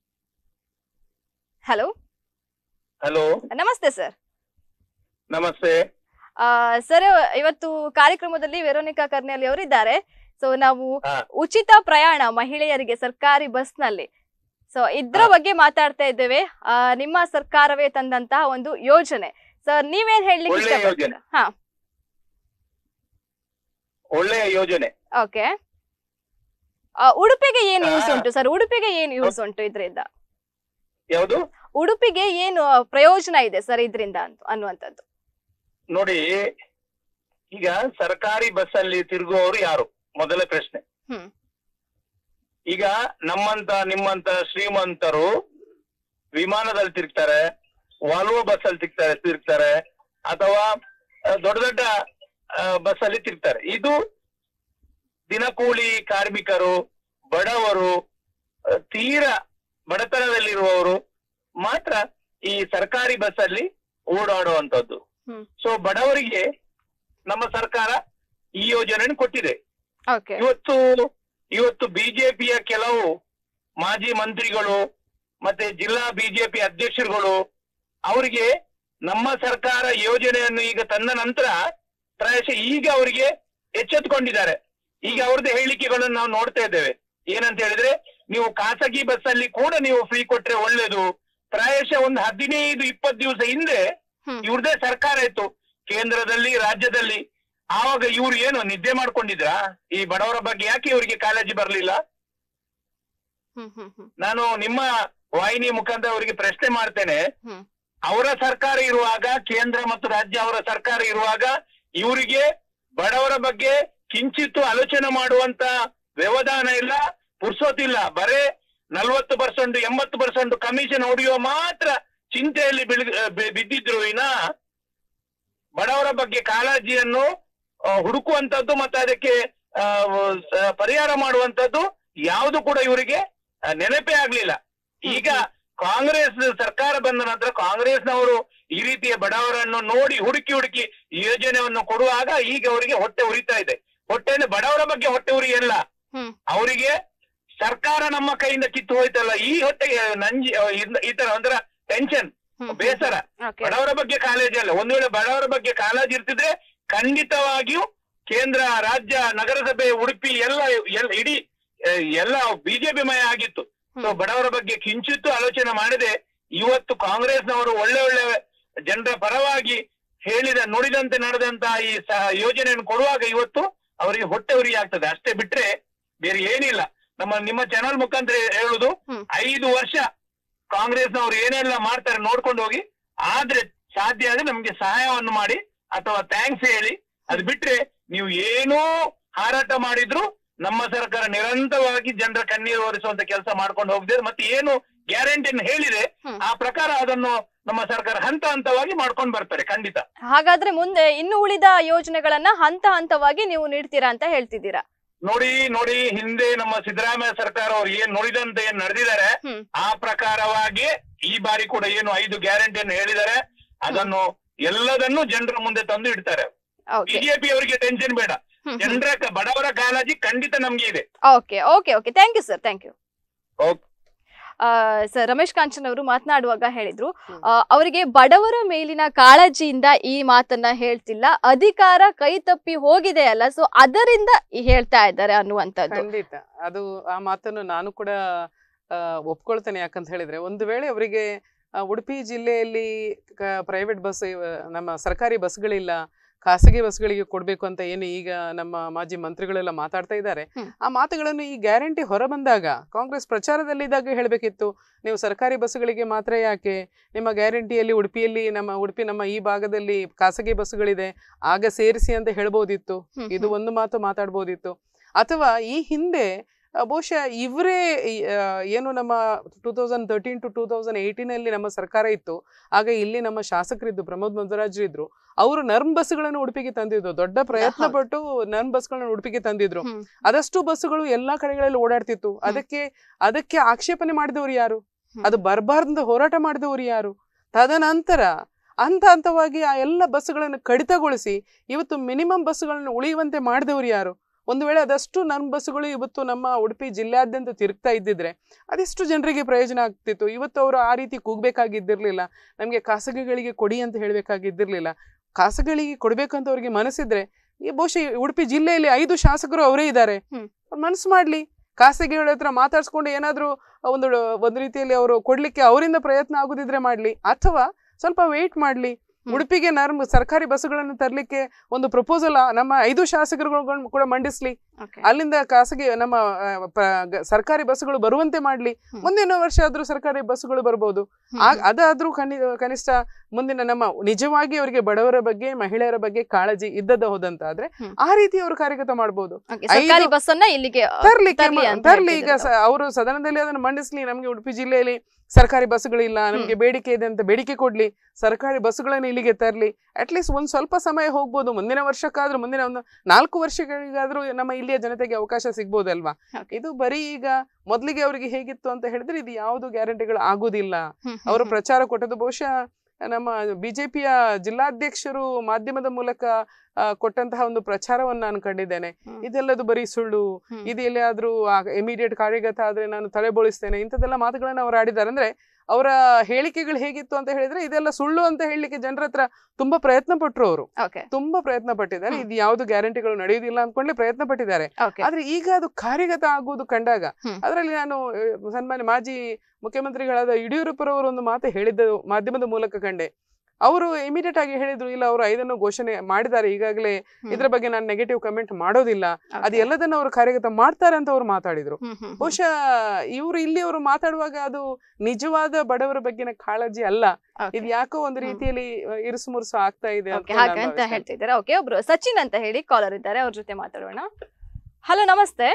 [SPEAKER 1] hello
[SPEAKER 3] hello
[SPEAKER 1] ನಮಸ್ತೆ ಸರ್
[SPEAKER 3] ನಮಸ್ತೆ
[SPEAKER 1] ಸರ್ ಇವತ್ತು ಕಾರ್ಯಕ್ರಮದಲ್ಲಿ ವೆರೋನಿಕಾ ಕರ್ನೆಲಿ ಅವರು ಇದ್ದಾರೆ ಸೊ ನಾವು
[SPEAKER 3] ಹಾ.
[SPEAKER 1] ಉಚಿತ ಪ್ರಯಾಣ ಮಹಿಳೆಯರಿಗೆ ಸರ್ಕಾರಿ ಬಸ್ ನಲ್ಲಿ ಸೊ ಇದ್ರ
[SPEAKER 3] ಹಾ.
[SPEAKER 1] ಬಗ್ಗೆ ಮಾತಾಡ್ತಾ ಇದ್ದೇವೆ ಆ, ನಿಮ್ಮ ಸರ್ಕಾರವೇ ತಂದಂತಹ ಒಂದು ಯೋಜನೆ ಸರ್ ನೀವೇನ್ ಹೇಳಲಿಕ್ಕೆ
[SPEAKER 3] ಒಳ್ಳೆಯ
[SPEAKER 1] ಇಷ್ಟಪಡ್ತೀರಾ ಹಾ
[SPEAKER 3] ಒಳ್ಳೆಯ ಯೋಜನೆ
[SPEAKER 1] ಓಕೆ ಉಡುಪಿಗೆ ಏನು ಯೂಸ್
[SPEAKER 3] ಹಾ.
[SPEAKER 1] ಉಂಟು ಸರ್ ಉಡುಪಿಗೆ ಏನು ಯೂಸ್ ಉಂಟು ಇದರಿಂದ
[SPEAKER 3] ಯಾವುದು
[SPEAKER 1] ಉಡುಪಿಗೆ ಏನು ಆ, ಪ್ರಯೋಜನ ಇದೆ ಸರ್ ಇದರಿಂದ ಅಂತ ಅನ್ನುವಂಥದ್ದು
[SPEAKER 3] ನೋಡಿ ಈಗ ಸರ್ಕಾರಿ ಬಸ್ ಅಲ್ಲಿ ತಿರುಗುವವರು ಯಾರು ಮೊದಲ ಪ್ರಶ್ನೆ
[SPEAKER 1] ಹ್ಮ್.
[SPEAKER 3] ಈಗ ನಮ್ಮಂತ ನಿಮ್ಮಂತ ಶ್ರೀಮಂತರು ವಿಮಾನದಲ್ಲಿ ತಿರುಗ್ತಾರೆ ವಾಲ್ವೋ ಬಸ್ ಅಲ್ಲಿ ತಿರ್ಗ್ತಾರೆ ತಿರುಗ್ತಾರೆ ಅಥವಾ ಆ, ದೊಡ್ಡ ದೊಡ್ಡ ಬಸ್ ಅಲ್ಲಿ ತಿರುಗ್ತಾರೆ ಇದು ದಿನಕೂಲಿ ಕಾರ್ಮಿಕರು ಬಡವರು ಆ, ತೀರಾ ಬಡತನದಲ್ಲಿರುವವರು ಮಾತ್ರ ಈ ಸರ್ಕಾರಿ ಬಸ್ ಅಲ್ಲಿ ಓಡಾಡುವಂತದ್ದು
[SPEAKER 1] ಹ್ಮ್.
[SPEAKER 3] ಸೊ ಬಡವರಿಗೆ ನಮ್ಮ ಸರ್ಕಾರ ಈ ಯೋಜನೆಯನ್ನು ಕೊಟ್ಟಿದೆ
[SPEAKER 1] ಓಕೆ
[SPEAKER 3] ಇವತ್ತು ಇವತ್ತು ಬಿಜೆಪಿಯ ಕೆಲವು ಮಾಜಿ ಮಂತ್ರಿಗಳು ಮತ್ತೆ ಜಿಲ್ಲಾ ಬಿಜೆಪಿ ಅಧ್ಯಕ್ಷರುಗಳು ಅವರಿಗೆ ನಮ್ಮ ಸರ್ಕಾರ ಯೋಜನೆಯನ್ನು ಈಗ ತಂದ ನಂತರ ಪ್ರಾಯಶಃ ಈಗ ಅವರಿಗೆ ಎಚ್ಚೆತ್ತುಕೊಂಡಿದ್ದಾರೆ ಈಗ ಅವ್ರದ್ದು ಹೇಳಿಕೆಗಳನ್ನು ನಾವು ನೋಡ್ತಾ ಇದ್ದೇವೆ ಏನಂತ ಹೇಳಿದ್ರೆ ನೀವು ಖಾಸಗಿ ಬಸ್ ಅಲ್ಲಿ ಕೂಡ ನೀವು ಫ್ರೀ ಕೊಟ್ರೆ ಒಳ್ಳೇದು ಪ್ರಾಯಶಃ ಒಂದು ಹದಿನೈದು ಇಪ್ಪತ್ತು ದಿವಸ ಹಿಂದೆ
[SPEAKER 1] ಹ್ಮ್.
[SPEAKER 3] ಇವ್ರದೇ ಸರ್ಕಾರ ಇತ್ತು ಕೇಂದ್ರದಲ್ಲಿ ರಾಜ್ಯದಲ್ಲಿ ಆವಾಗ ಇವ್ರು ಏನು ನಿದ್ದೆ ಮಾಡ್ಕೊಂಡಿದ್ರಾ ಈ ಬಡವರ ಬಗ್ಗೆ ಯಾಕೆ ಇವರಿಗೆ ಕಾಳಜಿ ಬರಲಿಲ್ಲ
[SPEAKER 1] ಹ್ಮ್ ಹ್ಮ್ ಹ್ಮ್
[SPEAKER 3] ನಾನು ನಿಮ್ಮ ವಾಹಿನಿ ಮುಖಾಂತರ ಅವರಿಗೆ ಪ್ರಶ್ನೆ ಮಾಡ್ತೇನೆ
[SPEAKER 1] ಹ್ಮ್.
[SPEAKER 3] ಅವರ ಸರ್ಕಾರ ಇರುವಾಗ ಕೇಂದ್ರ ಮತ್ತು ರಾಜ್ಯ ಅವರ ಸರ್ಕಾರ ಇರುವಾಗ ಇವರಿಗೆ ಬಡವರ ಬಗ್ಗೆ ಕಿಂಚಿತ್ತು ಆಲೋಚನೆ ಮಾಡುವಂತ ವ್ಯವಧಾನ ಇಲ್ಲ ಪುರ್ಸೋತಿಲ್ಲ ಬರೇ ನಲ್ವತ್ತು ಪರ್ಸೆಂಟ್ ಎಂಬತ್ತು ಪರ್ಸೆಂಟ್ ಕಮಿಷನ್ ಹೊಡೆಯುವ ಮಾತ್ರ ಚಿಂತೆಯಲ್ಲಿ ಬಿಳ್- ಬಿ- ಬಿದ್ದಿದ್ರು ವಿನ ಬಡವರ ಬಗ್ಗೆ ಕಾಳಜಿಯನ್ನು ಆ, ಹುಡುಕುವಂತದ್ದು ಮತ್ತೆ ಅದಕ್ಕೆ ಆ, ಸ- ಪರಿಹಾರ ಮಾಡುವಂತದ್ದು ಯಾವುದು ಕೂಡ ಇವರಿಗೆ ಆ, ನೆನಪೇ ಆಗ್ಲಿಲ್ಲ ಈಗ ಕಾಂಗ್ರೆಸ್ ಸರ್ಕಾರ ಬಂದ ನಂತರ ಕಾಂಗ್ರೆಸ್ನವರು ಈ ರೀತಿಯ ಬಡವರನ್ನು ನೋಡಿ ಹುಡುಕಿ ಹುಡುಕಿ ಈ ಯೋಜನೆಯನ್ನು ಕೊಡುವಾಗ ಈಗ ಅವರಿಗೆ ಹೊಟ್ಟೆ ಉರಿತಾ ಇದೆ ಹೊಟ್ಟೆ ಅಂದ್ರೆ ಬಡವರ ಬಗ್ಗೆ ಹೊಟ್ಟೆ ಉರಿ ಇಲ್ಲ
[SPEAKER 1] ಹ್ಮ್.
[SPEAKER 3] ಅವರಿಗೆ ಸರ್ಕಾರ ನಮ್ಮ ಕೈಯಿಂದ ಕಿತ್ತು ಹೋಯ್ತಲ್ಲ ಈ ಹೊಟ್ಟೆಗೆ ನಂಜಿ ಆ, ಇದ್- ಈ ತರ ಒಂಥರ ಟೆನ್ಷನ್
[SPEAKER 1] ಹ್ಮ್
[SPEAKER 3] ಬೇಸರ
[SPEAKER 1] ಓಕೆ
[SPEAKER 3] ಬಡವರ ಬಗ್ಗೆ ಕಾಳಜಿ ಅಲ್ಲ ಒಂದು ವೇಳೆ ಬಡವರ ಬಗ್ಗೆ ಕಾಳಜಿ ಇರ್ತಿದ್ರೆ ಖಂಡಿತವಾಗಿಯೂ ಕೇಂದ್ರ ರಾಜ್ಯ ನಗರಸಭೆ ಉಡುಪಿ ಎಲ್ಲ ಎಲ್ಲ ಇಡೀ ಆ, ಎಲ್ಲ ಬಿಜೆಪಿ ಮಯ ಆಗಿತ್ತು ಸೊ
[SPEAKER 1] ಹ್ಮ್.
[SPEAKER 3] ಬಡವರ ಬಗ್ಗೆ ಕಿಂಚಿತ್ತು ಆಲೋಚನೆ ಮಾಡದೆ ಇವತ್ತು ಕಾಂಗ್ರೆಸ್ನವರು ಒಳ್ಳೆ ಒಳ್ಳೆ ಜನರ ಪರವಾಗಿ ಹೇಳಿದ ನುಡಿದಂತೆ ನಡೆದಂತಹ ಈ ಸ- ಯೋಜನೆಯನ್ನು ಕೊಡುವಾಗ ಇವತ್ತು ಅವರಿಗೆ ಹೊಟ್ಟೆ ಉರಿ ಆಗ್ತದೆ ಅಷ್ಟೇ ಬಿಟ್ರೆ ಬೇರೆ ಏನಿಲ್ಲ ನಮ್ಮ ನಿಮ್ಮ ಚಾನಲ್ ಮುಖಾಂತರ ಹೇಳುದು
[SPEAKER 1] ಹ್ಮ್.
[SPEAKER 3] ಐದು ವರ್ಷ ಕಾಂಗ್ರೆಸ್ನವರು ಏನೆಲ್ಲ ಮಾಡ್ತಾರೆ ನೋಡ್ಕೊಂಡು ಹೋಗಿ ಆದ್ರೆ ಸಾಧ್ಯ ಆದ್ರೆ ನಮ್ಗೆ ಸಹಾಯವನ್ನು ಮಾಡಿ ಅಥವಾ ಥ್ಯಾಂಕ್ಸ್ ಹೇಳಿ ಅದು ಬಿಟ್ರೆ ನೀವು ಏನೋ ಹಾರಾಟ ಮಾಡಿದ್ರು
[SPEAKER 4] ನಮ್ಮ ಸರ್ಕಾರ ನಿರಂತರವಾಗಿ ಜನರ ಕಣ್ಣೀರು ಒರೆಸುವಂತ ಕೆಲಸ ಮಾಡ್ಕೊಂಡು ಹೋಗಿದೆ ಮತ್ತೆ ಏನು ಗ್ಯಾರಂಟಿಯನ್ನು ಹೇಳಿದೆ
[SPEAKER 1] ಹ್ಮ್.
[SPEAKER 4] ಆ ಪ್ರಕಾರ ಅದನ್ನು ನಮ್ಮ ಸರ್ಕಾರ ಹಂತ ಹಂತವಾಗಿ ಮಾಡ್ಕೊಂಡು ಬರ್ತಾರೆ ಖಂಡಿತ
[SPEAKER 1] ಹಾಗಾದ್ರೆ ಮುಂದೆ ಇನ್ನು ಉಳಿದ ಯೋಜನೆಗಳನ್ನ ಹಂತ ಹಂತವಾಗಿ ನೀವು ನೀಡ್ತೀರಾ ಅಂತ ಹೇಳ್ತಿದ್ದೀರಾ
[SPEAKER 4] ನೋಡಿ ನೋಡಿ ಹಿಂದೆ ನಮ್ಮ ಸಿದ್ದರಾಮಯ್ಯ ಸರ್ಕಾರ ಅವ್ರು ಏನ್ ನುಡಿದಂತೆ ಏನ್ ನಡೆದಿದ್ದಾರೆ
[SPEAKER 1] ಹ್ಮ್.
[SPEAKER 4] ಆ ಪ್ರಕಾರವಾಗಿ ಈ ಬಾರಿ ಕೂಡ ಏನು ಐದು ಗ್ಯಾರಂಟಿಯನ್ನು ಹೇಳಿದ್ದಾರೆ ಅದನ್ನು ಎಲ್ಲದನ್ನು ಜನರ ಮುಂದೆ ತಂದು ಇಡ್ತಾರೆ
[SPEAKER 1] ಓಕೆ
[SPEAKER 4] ಬಿಜೆಪಿ ಅವರಿಗೆ ಟೆನ್ಷನ್ ಬೇಡ ಜನರ ಕ- ಬಡವರ ಕಾಳಜಿ ಖಂಡಿತ ನಮ್ಗೆ ಇದೆ
[SPEAKER 1] okay okay okay thank you sir thank you
[SPEAKER 4] Okay.
[SPEAKER 1] Sir Ramesh Kanchan ಅವರು ಮಾತನಾಡುವಾಗ ಹೇಳಿದ್ರು
[SPEAKER 2] ಹ್ಮ್.
[SPEAKER 1] ಆ, ಅವರಿಗೆ ಬಡವರ ಮೇಲಿನ ಕಾಳಜಿಯಿಂದ ಈ ಮಾತನ್ನ ಹೇಳ್ತಿಲ್ಲ ಅಧಿಕಾರ ಕೈ ತಪ್ಪಿ ಹೋಗಿದೆ ಅಲ್ಲ ಸೊ ಅದರಿಂದ ಈ ಹೇಳ್ತಾ ಇದ್ದಾರೆ ಅನ್ನುವಂಥದ್ದು
[SPEAKER 2] ಖಂಡಿತ ಅದು ಆ ಮಾತನ್ನು ನಾನು ಕೂಡ ಆ, ಒಪ್ಕೊಳ್ತೇನೆ ಯಾಕಂತ ಹೇಳಿದ್ರೆ ಒಂದು ವೇಳೆ ಅವರಿಗೆ ಆ, ಉಡುಪಿ ಜಿಲ್ಲೆಯಲ್ಲಿ ಪ್ರೈವೇಟ್ ಬಸ್ ನಮ್ಮ ಸರ್ಕಾರಿ ಬಸ್ಗಳಿಲ್ಲ ಖಾಸಗಿ ಬಸ್ಗಳಿಗೆ ಕೊಡ್ಬೇಕು ಅಂತ ಏನು ಈಗ ನಮ್ಮ ಮಾಜಿ ಮಂತ್ರಿಗಳೆಲ್ಲ ಮಾತಾಡ್ತಾ ಇದ್ದಾರೆ
[SPEAKER 1] ಹ್ಮ್.
[SPEAKER 2] ಆ ಮಾತುಗಳನ್ನು ಈ ಗ್ಯಾರಂಟಿ ಹೊರ ಬಂದಾಗ ಕಾಂಗ್ರೆಸ್ ಪ್ರಚಾರದಲ್ಲಿದ್ದಾಗ ಹೇಳಬೇಕಿತ್ತು ನೀವು ಸರ್ಕಾರಿ ಬಸ್ಗಳಿಗೆ ಮಾತ್ರ ಯಾಕೆ ನಿಮ್ಮ ಗ್ಯಾರಂಟಿಯಲ್ಲಿ ಉಡುಪಿಯಲ್ಲಿ ನಮ್ಮ ಉಡುಪಿ ನಮ್ಮ ಈ ಭಾಗದಲ್ಲಿ ಖಾಸಗಿ ಬಸ್ಗಳಿದೆ ಆಗ ಸೇರಿಸಿ ಅಂತ ಹೇಳ್ಬೋದಿತ್ತು
[SPEAKER 1] ಹ್ಮ್,
[SPEAKER 2] ಇದು
[SPEAKER 1] ಹ್ಮ್.
[SPEAKER 2] ಒಂದು ಮಾತು ಮಾತಾಡ್ಬೋದಿತ್ತು ಅಥವಾ ಈ ಹಿಂದೆ ಆ, ಬಹುಶಃ ಇವರೇ ಈ, ಆ, ಏನು ನಮ್ಮ two thousand thirteen to two thousand ಏಯ್ಟೀನಲ್ಲಿ ನಮ್ಮ ಸರ್ಕಾರ ಇತ್ತು ಆಗ ಇಲ್ಲಿ ನಮ್ಮ ಶಾಸಕರಿದ್ದು ಪ್ರಮೋದ್ ಮಧ್ವರಾಜ್ ಇದ್ರು ಅವರು ನರ್ಮ್ ಬಸ್ಗಳನ್ನು ಉಡುಪಿಗೆ ತಂದಿದ್ರು ದೊಡ್ಡ ಪ್ರಯತ್ನ
[SPEAKER 1] ಹೌದು.
[SPEAKER 2] ಪಟ್ಟು ನರ್ಮ್ ಬಸ್ಗಳನ್ನು ಉಡುಪಿಗೆ ತಂದಿದ್ರು
[SPEAKER 1] ಹ್ಮ್.
[SPEAKER 2] ಅದಷ್ಟು ಬಸ್ಸುಗಳು ಎಲ್ಲಾ ಕಡೆಗಳಲ್ಲಿ ಓಡಾಡ್ತಿತ್ತು ಅದಕ್ಕೆ ಅದಕ್ಕೆ ಆಕ್ಷೇಪಣೆ ಮಾಡಿದವರು ಯಾರು
[SPEAKER 1] ಹ್ಮ್.
[SPEAKER 2] ಅದು ಬರಬಾರ್ದು ಹೋರಾಟ ಮಾಡಿದವರು ಯಾರು ತದನಂತರ ಹಂತ ಹಂತವಾಗಿ ಆ ಎಲ್ಲ ಬಸ್ಸುಗಳನ್ನು ಕಡಿತಗೊಳಿಸಿ ಇವತ್ತು ಮಿನಿಮಮ್ ಬಸ್ಸುಗಳನ್ನು ಉಳಿಯುವಂತೆ ಮಾಡಿದವರು ಯಾರು ಒಂದು ವೇಳೆ ಅದಷ್ಟು ನನ್ನ ಬಸ್ಸುಗಳು ಇವತ್ತು ನಮ್ಮ ಉಡುಪಿ ಜಿಲ್ಲೆಯಾದ್ಯಂತ ತಿರುಗ್ತಾ ಇದ್ದಿದ್ರೆ ಅದೆಷ್ಟು ಜನರಿಗೆ ಪ್ರಯೋಜನ ಆಗ್ತಿತ್ತು ಇವತ್ತು ಅವರು ಆ ರೀತಿ ಕೂಗ್ಬೇಕಾಗಿದ್ದಿರ್ಲಿಲ್ಲ ನಮಗೆ ಖಾಸಗಿಗಳಿಗೆ ಕೊಡಿ ಅಂತ ಹೇಳಬೇಕಾಗಿದ್ದಿರ್ಲಿಲ್ಲ ಖಾಸಗಿಗಳಿಗೆ ಕೊಡ್ಬೇಕಂತ ಅವ್ರಿಗೆ ಮನಸ್ಸಿದ್ರೆ ಈ ಬಹುಶಃ ಈ ಉಡುಪಿ ಜಿಲ್ಲೆಯಲ್ಲಿ ಐದು ಶಾಸಕರು ಅವರೇ ಇದ್ದಾರೆ
[SPEAKER 1] ಹ್ಮ್.
[SPEAKER 2] ಅವ್ರು ಮನಸ್ಸು ಮಾಡ್ಲಿ ಖಾಸಗಿಗಳ ಹತ್ರ ಮಾತಾಡ್ಸ್ಕೊಂಡು ಏನಾದ್ರೂ ಒಂದು ಒಂದು ರೀತಿಯಲ್ಲಿ ಅವರು ಕೊಡ್ಲಿಕ್ಕೆ ಅವರಿಂದ ಪ್ರಯತ್ನ ಆಗುದಿದ್ರೆ ಮಾಡ್ಲಿ ಅಥವಾ ಸ್ವಲ್ಪ ವೇಟ್ ಮಾಡ್ಲಿ
[SPEAKER 1] ಹ್ಮ್.
[SPEAKER 2] ಉಡುಪಿಗೆ ನರ್ಮ್ ಸರ್ಕಾರಿ ಬಸ್ಸುಗಳನ್ನು ತರಲಿಕ್ಕೆ ಒಂದು ಪ್ರಪೋಸಲ್ ನಮ್ಮ ಐದು ಶಾಸಕರುಗಳನ್ನು ಕೂಡ ಮಂಡಿಸ್ಲಿ
[SPEAKER 1] Okay.
[SPEAKER 2] ಅಲ್ಲಿಂದ ಖಾಸಗಿ ನಮ್ಮ ಆ, ಪ- ಗ- ಸರ್ಕಾರಿ ಬಸ್ಸುಗಳು ಬರುವಂತೆ ಮಾಡ್ಲಿ
[SPEAKER 1] ಹ್ಮ್.
[SPEAKER 2] ಮುಂದಿನ ವರ್ಷ ಆದ್ರೂ ಸರ್ಕಾರಿ ಬಸ್ಸುಗಳು ಬರ್ಬೋದು
[SPEAKER 1] ಹ್ಮ್,
[SPEAKER 2] ಆ- ಅದಾದ್ರೂ ಕನಿ ಕನಿಷ್ಠ ಮುಂದಿನ ನಮ್ಮ ನಿಜವಾಗಿ ಅವರಿಗೆ ಬಡವರ ಬಗ್ಗೆ ಮಹಿಳೆಯರ ಬಗ್ಗೆ ಕಾಳಜಿ ಇದ್ದದ ಹೋದಂತಾದ್ರೆ
[SPEAKER 1] ಹ್ಮ್.
[SPEAKER 2] ಆ ರೀತಿ ಅವರು ಕಾರ್ಯಗತ ಮಾಡಬಹುದು
[SPEAKER 1] Okay, ಸರ್ಕಾರಿ
[SPEAKER 2] ಐದು-
[SPEAKER 1] ಬಸ್ ಅನ್ನ ಇಲ್ಲಿಗೆ ಆ,
[SPEAKER 2] ತರ್ಲಿಕ್ಕೆ
[SPEAKER 1] ತರ್ಲಿ
[SPEAKER 2] ಮ-
[SPEAKER 1] ಅಂತ
[SPEAKER 2] ತರ್ಲಿ ಈಗ
[SPEAKER 1] ಹೇಳ್ತಿದ್ದಾರೆ.
[SPEAKER 2] ಅವರು ಸದನದಲ್ಲಿ ಅದನ್ನು ಮಂಡಿಸ್ಲಿ ನಮ್ಗೆ ಉಡುಪಿ ಜಿಲ್ಲೆಯಲ್ಲಿ ಸರ್ಕಾರಿ ಬಸ್ಸುಗಳಿಲ್ಲ ನಮ್ಗೆ ಬೇಡಿಕೆ ಇದೆ ಅಂತ ಬೇಡಿಕೆ ಕೊಡ್ಲಿ ಸರ್ಕಾರಿ ಬಸ್ಸುಗಳನ್ನ ಇಲ್ಲಿಗೆ ತರ್ಲಿ ಅಟ್ಲೀಸ್ಟ್ ಒಂದ್ ಸ್ವಲ್ಪ ಸಮಯ ಹೋಗ್ಬೋದು ಮುಂದಿನ ವರ್ಷಕ್ಕಾದ್ರೂ ಮುಂದಿನ ಒಂದು ನಾಲ್ಕು ವರ್ಷಗಳಿಗಾದ್ರೂ ನಮ್ಮ ಇಲ್ಲಿಯ ಜನತೆಗೆ ಅವಕಾಶ ಸಿಗ್ಬೋದಲ್ವಾ
[SPEAKER 1] Okay.
[SPEAKER 2] ಇದು ಬರೀ ಈಗ ಮೊದ್ಲಿಗೆ ಅವರಿಗೆ ಹೇಗಿತ್ತು ಅಂತ ಹೇಳಿದ್ರೆ ಇದು ಯಾವುದು ಗ್ಯಾರಂಟಿಗಳು ಆಗುದಿಲ್ಲ
[SPEAKER 1] ಹ್ಮ್, ಹ್ಮ್,
[SPEAKER 2] ಅವರು
[SPEAKER 1] ಹ್ಮ್.
[SPEAKER 2] ಪ್ರಚಾರ ಕೊಟ್ಟದ್ದು ಬಹುಶಃ ನಮ್ಮ ಬಿಜೆಪಿಯ ಜಿಲ್ಲಾಧ್ಯಕ್ಷರು ಮಾಧ್ಯಮದ ಮೂಲಕ ಆ, ಕೊಟ್ಟಂತಹ ಒಂದು ಪ್ರಚಾರವನ್ನು ನಾನು ಕಂಡಿದ್ದೇನೆ
[SPEAKER 1] ಹ್ಮ್.
[SPEAKER 2] ಇದೆಲ್ಲದು ಬರೀ ಸುಳ್ಳು
[SPEAKER 1] ಹ್ಮ್.
[SPEAKER 2] ಇದು ಎಲ್ಲಿಯಾದ್ರೂ ಇಮಿಡಿಯೇಟ್ ಕಾರ್ಯಗತ ಆದ್ರೆ ನಾನು ತಲೆಬೋಳಿಸ್ತೇನೆ ಇಂಥದ್ದೆಲ್ಲ ಮಾತುಗಳನ್ನ ಅವರು ಆಡಿದ್ದಾರೆ ಅಂದ್ರೆ ಅವರ ಹೇಳಿಕೆಗಳು ಹೇಗಿತ್ತು ಅಂತ ಹೇಳಿದ್ರೆ ಇದೆಲ್ಲ ಸುಳ್ಳು ಅಂತ ಹೇಳಲಿಕ್ಕೆ ಜನರ ಹತ್ರ ತುಂಬಾ ಪ್ರಯತ್ನ ಪಟ್ರು ಅವರು
[SPEAKER 1] Okay,
[SPEAKER 2] ತುಂಬಾ ಪ್ರಯತ್ನ ಪಟ್ಟಿದ್ದಾರೆ
[SPEAKER 1] ಹ್ಮ್.
[SPEAKER 2] ಇದು ಯಾವ್ದು ಗ್ಯಾರಂಟಿಗಳು ನಡೆಯುವುದಿಲ್ಲ ಅನ್ಕೊಂಡ್ಲೆ ಪ್ರಯತ್ನ ಪಟ್ಟಿದ್ದಾರೆ
[SPEAKER 1] okay.
[SPEAKER 2] ಆದ್ರೆ ಈಗ ಅದು ಕಾರ್ಯಗತ ಆಗುವುದು ಕಂಡಾಗ
[SPEAKER 1] ಹ್ಮ್.
[SPEAKER 2] ಅದರಲ್ಲಿ ನಾನು ಆ, ಸನ್ಮಾನ್ಯ ಮಾಜಿ ಮುಖ್ಯಮಂತ್ರಿಗಳಾದ ಯಡಿಯೂರಪ್ಪರವರು ಒಂದು ಮಾತು ಹೇಳಿದ್ದು ಮಾಧ್ಯಮದ ಮೂಲಕ ಕಂಡೆ ಅವರು ಇಮಿಡಿಯೇಟ್ ಆಗಿ ಹೇಳಿದ್ರು ಇಲ್ಲ ಅವರು ಐದನ್ನು ಘೋಷಣೆ ಮಾಡಿದ್ದಾರೆ ಈಗಾಗಲೇ
[SPEAKER 1] ಹ್ಮ್.
[SPEAKER 2] ಇದ್ರ ಬಗ್ಗೆ ನಾನು ನೆಗೆಟಿವ್ ಕಮೆಂಟ್ ಮಾಡೋದಿಲ್ಲ
[SPEAKER 1] Okay.
[SPEAKER 2] ಅದು ಎಲ್ಲದನ್ನ ಅವರು ಕಾರ್ಯಗತ ಮಾಡ್ತಾರೆ ಅಂತ ಅವರು ಮಾತಾಡಿದ್ರು
[SPEAKER 1] ಹ್ಮ್, ಹ್ಮ್, ಹ್ಮ್.
[SPEAKER 2] ಬಹುಶಃ ಇವರು ಇಲ್ಲಿ ಅವರು ಮಾತಾಡುವಾಗ ಅದು ನಿಜವಾದ ಬಡವರ ಬಗ್ಗಿನ ಕಾಳಜಿ ಅಲ್ಲ
[SPEAKER 1] Okay.
[SPEAKER 2] ಇದು ಯಾಕೋ ಒಂದು
[SPEAKER 1] ಹ್ಮ್.
[SPEAKER 2] ರೀತಿಯಲ್ಲಿ ಆ, ಇರುಸು ಮುರುಸು ಆಗ್ತಾ ಇದೆ ಅಂತ
[SPEAKER 1] ಓಕೆ
[SPEAKER 2] ನಾನು
[SPEAKER 1] ಹಾಗೆ ಅಂತ
[SPEAKER 2] ಭಾವಿಸ್ತೇನೆ.
[SPEAKER 1] ಹೇಳ್ತಿದ್ದಾರೆ ಓಕೆ ಒಬ್ರು ಸಚಿನ್ ಅಂತ ಹೇಳಿ ಕಾಲರ್ ಇದ್ದಾರೆ ಅವ್ರ ಜೊತೆ ಮಾತಾಡೋಣ ಹಲೋ ನಮಸ್ತೆ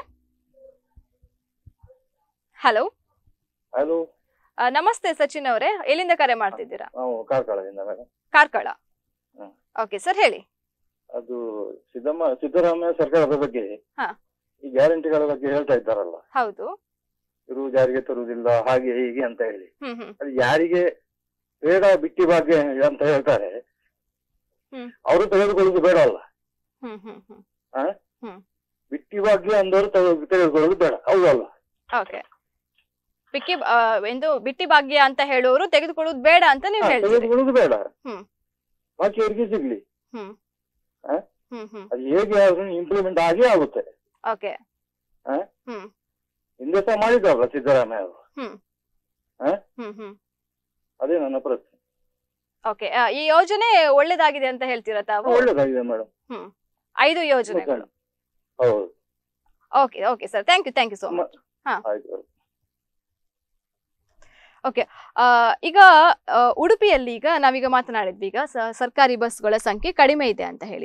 [SPEAKER 1] ಹಲೋ
[SPEAKER 3] ಹಲೋ
[SPEAKER 1] ನಮಸ್ತೆ ಸಚಿನ್ ಅವರೇ ಎಲ್ಲಿಂದ ಕರೆ ಮಾಡ್ತಿದ್ದೀರಾ
[SPEAKER 3] ನಾವು ಕಾರ್ಕಳದಿಂದ ಮೇಡಮ್
[SPEAKER 1] ಕಾರ್ಕಳ
[SPEAKER 3] ಹ್ಮ್.
[SPEAKER 1] ಓಕೆ ಸರ್ ಹೇಳಿ
[SPEAKER 3] ಅದು ಸಿದ್ದಮ್ಮ ಸಿದ್ದರಾಮಯ್ಯ ಸರ್ಕಾರದ ಬಗ್ಗೆ
[SPEAKER 1] ಹಾ.
[SPEAKER 3] ಈ ಗ್ಯಾರಂಟಿಗಳ ಬಗ್ಗೆ ಹೇಳ್ತಾ ಇದ್ದಾರಲ್ಲ
[SPEAKER 1] ಹೌದು
[SPEAKER 3] ಇವರು ಜಾರಿಗೆ ತರುವುದಿಲ್ಲ ಹಾಗೆ ಹೀಗೆ ಅಂತ ಹೇಳಿ
[SPEAKER 1] ಹ್ಮ್ ಹ್ಮ್
[SPEAKER 3] ಅದು ಯಾರಿಗೆ ಬೇಡ ಬಿಟ್ಟಿ ಭಾಗ್ಯ ಅಂತ ಹೇಳ್ತಾರೆ
[SPEAKER 1] ಹ್ಮ್.
[SPEAKER 3] ಅವರು ತೆಗೆದುಕೊಳ್ಳುವುದು ಬೇಡ ಅಲ್ಲ
[SPEAKER 1] ಹ್ಮ್ ಹ್ಮ್ ಹ್ಮ್
[SPEAKER 3] ಬಿಟ್ಟಿ ಭಾಗ್ಯ ಅಂದವರು ತೆಗೆ- ತೆಗೆದುಕೊಳ್ಳುವುದು ಬೇಡ ಹೌದಲ್ಲ
[SPEAKER 1] ಓಕೆ ಬಿಕ್ಕಿ ಆ, ಎಂದು ಬಿಟ್ಟಿ ಭಾಗ್ಯ ಅಂತ ಹೇಳೋರು ತೆಗೆದುಕೊಳ್ಳೋದು ಬೇಡ ಅಂತ ನೀವು
[SPEAKER 3] ಹಾ,
[SPEAKER 1] ಹೇಳ್ತೀರಿ
[SPEAKER 3] ತೆಗೆದುಕೊಳ್ಳುವುದು ಬೇಡ
[SPEAKER 1] ಹ್ಮ್.
[SPEAKER 3] ಬಾಕಿ ಅವರಿಗೆ ಸಿಗ್ಲಿ
[SPEAKER 1] ಹ್ಮ್
[SPEAKER 3] ಹಾ?
[SPEAKER 1] ಹ್ಮ್ ಹ್ಮ್
[SPEAKER 3] ಅದು ಹೇಗೆ ಆದ್ರೂ ಇಂಪ್ಲಿಮೆಂಟ್ ಆಗೇ ಆಗುತ್ತೆ
[SPEAKER 1] ಓಕೆ
[SPEAKER 3] ಹಾ?
[SPEAKER 1] ಹ್ಮ್
[SPEAKER 3] ಹಿಂದೆ ಸಹ ಮಾಡಿದ್ರಲ್ಲ ಸಿದ್ದರಾಮಯ್ಯ ಅವರು
[SPEAKER 1] ಹ್ಮ್
[SPEAKER 3] ಹಾ?
[SPEAKER 1] ಹ್ಮ್ ಹ್ಮ್
[SPEAKER 3] ಅದೇ ನನ್ನ ಪ್ರಶ್ನೆ
[SPEAKER 1] ಓಕೆ ಈ ಯೋಜನೆ ಒಳ್ಳೇದಾಗಿದೆ ಅಂತ ಹೇಳ್ತೀರಾ ತಾವು
[SPEAKER 3] ಒಳ್ಳೇದಾಗಿದೆ ಮೇಡಮ್
[SPEAKER 1] ಐದು ಯೋಜನೆಗಳು
[SPEAKER 3] ಹೌದು
[SPEAKER 1] okay okay sir thank you thank you so much ಹಾ.
[SPEAKER 3] ಆಯ್ತು
[SPEAKER 1] ಆ, ಈಗ ಆ, ಉಡುಪಿಯಲ್ಲಿ ಈಗ ನಾವೀಗ ಮಾತನಾಡಿದ್ವಿ ಈಗ ಸ- ಸರ್ಕಾರಿ ಬಸ್ಗಳ ಸಂಖ್ಯೆ ಕಡಿಮೆ ಇದೆ ಅಂತ ಹೇಳಿ ಸರ್
[SPEAKER 2] ಸರಿ.